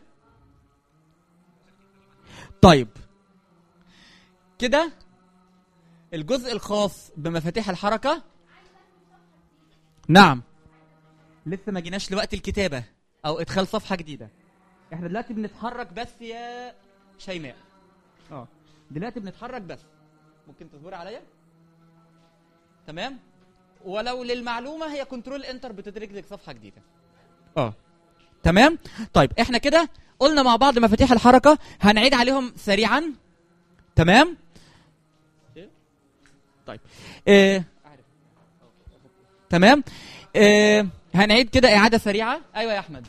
طيب كده الجزء الخاص بمفاتيح الحركه نعم لسه ما جيناش لوقت الكتابه او ادخال صفحه جديده احنا دلوقتي بنتحرك بس يا شيماء اه دلوقتي بنتحرك بس ممكن تصبري عليا تمام ولو للمعلومه هي كنترول انتر بتدرج لك صفحه جديده اه تمام طيب احنا كده قلنا مع بعض مفاتيح الحركه هنعيد عليهم سريعا تمام إيه؟ طيب إيه تمام آه هنعيد كده اعاده سريعه ايوه يا احمد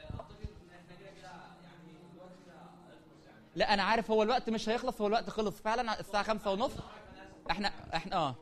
لا انا عارف هو الوقت مش هيخلص هو الوقت خلص فعلا الساعه خمسة ونص احنا احنا اه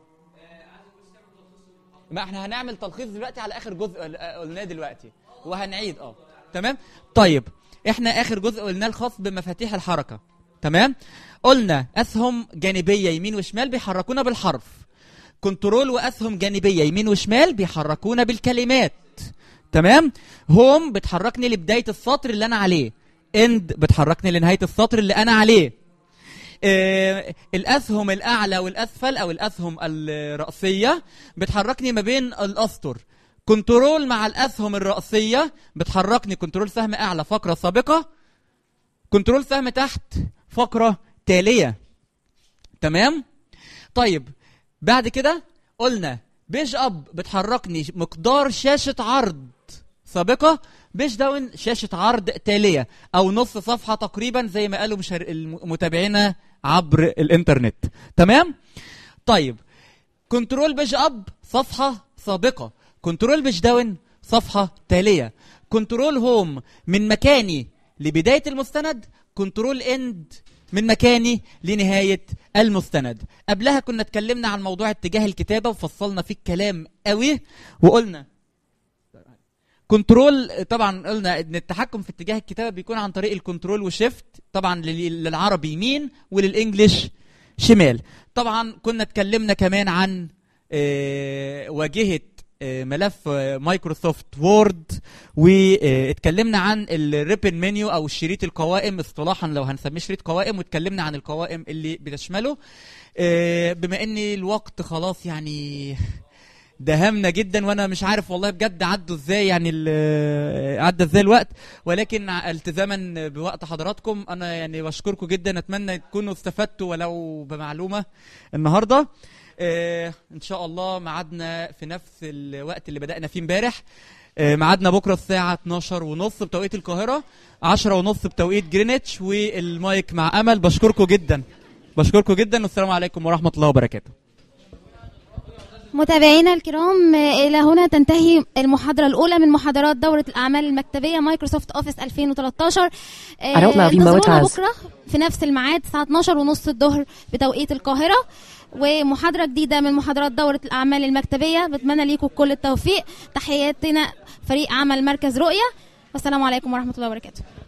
ما احنا هنعمل تلخيص دلوقتي على اخر جزء قل- قلناه دلوقتي وهنعيد اه تمام طيب احنا اخر جزء قلناه الخاص بمفاتيح الحركه تمام قلنا اسهم جانبيه يمين وشمال بيحركونا بالحرف كنترول واسهم جانبيه يمين وشمال بيحركونا بالكلمات تمام هوم بتحركني لبدايه السطر اللي انا عليه اند بتحركني لنهايه السطر اللي انا عليه آه، الاسهم الاعلى والاسفل او الاسهم الراسيه بتحركني ما بين الاسطر كنترول مع الاسهم الراسيه بتحركني كنترول سهم اعلى فقره سابقه كنترول سهم تحت فقره تاليه تمام طيب بعد كده قلنا بيج اب بتحركني مقدار شاشه عرض سابقه بيج داون شاشه عرض تاليه او نص صفحه تقريبا زي ما قالوا مشار... متابعينا عبر الانترنت تمام طيب كنترول بيج اب صفحه سابقه كنترول بيج داون صفحه تاليه كنترول هوم من مكاني لبدايه المستند كنترول اند من مكاني لنهايه المستند قبلها كنا اتكلمنا عن موضوع اتجاه الكتابه وفصلنا فيه الكلام قوي وقلنا كنترول طبعا قلنا ان التحكم في اتجاه الكتابه بيكون عن طريق الكنترول وشيفت طبعا لل- للعربي يمين وللانجليش شمال طبعا كنا اتكلمنا كمان عن آه، واجهه آه، ملف آه، مايكروسوفت وورد واتكلمنا عن الريبن منيو او شريط القوائم اصطلاحا لو هنسميه شريط قوائم واتكلمنا عن القوائم اللي بتشمله آه، بما ان الوقت خلاص يعني دهمنا جدا وانا مش عارف والله بجد عدوا ازاي يعني ال- عدى ازاي الوقت ولكن ع- التزاما بوقت حضراتكم انا يعني بشكركم جدا اتمنى تكونوا استفدتوا ولو بمعلومه النهارده آه ان شاء الله ميعادنا في نفس الوقت اللي بدانا فيه امبارح آه، ميعادنا بكره الساعه 12 ونص بتوقيت القاهره 10 ونص بتوقيت جرينتش والمايك مع امل بشكركم جدا بشكركم جدا والسلام عليكم ورحمه الله وبركاته متابعينا الكرام آه، إلى هنا تنتهي المحاضرة الأولى من محاضرات دورة الأعمال المكتبية مايكروسوفت أوفيس 2013 آه، I don't love you, انتظرونا Moataz. بكرة في نفس الميعاد الساعة 12 ونص الظهر بتوقيت القاهرة ومحاضرة جديدة من محاضرات دورة الأعمال المكتبية بتمنى ليكم كل التوفيق تحياتنا فريق عمل مركز رؤية والسلام عليكم ورحمة الله وبركاته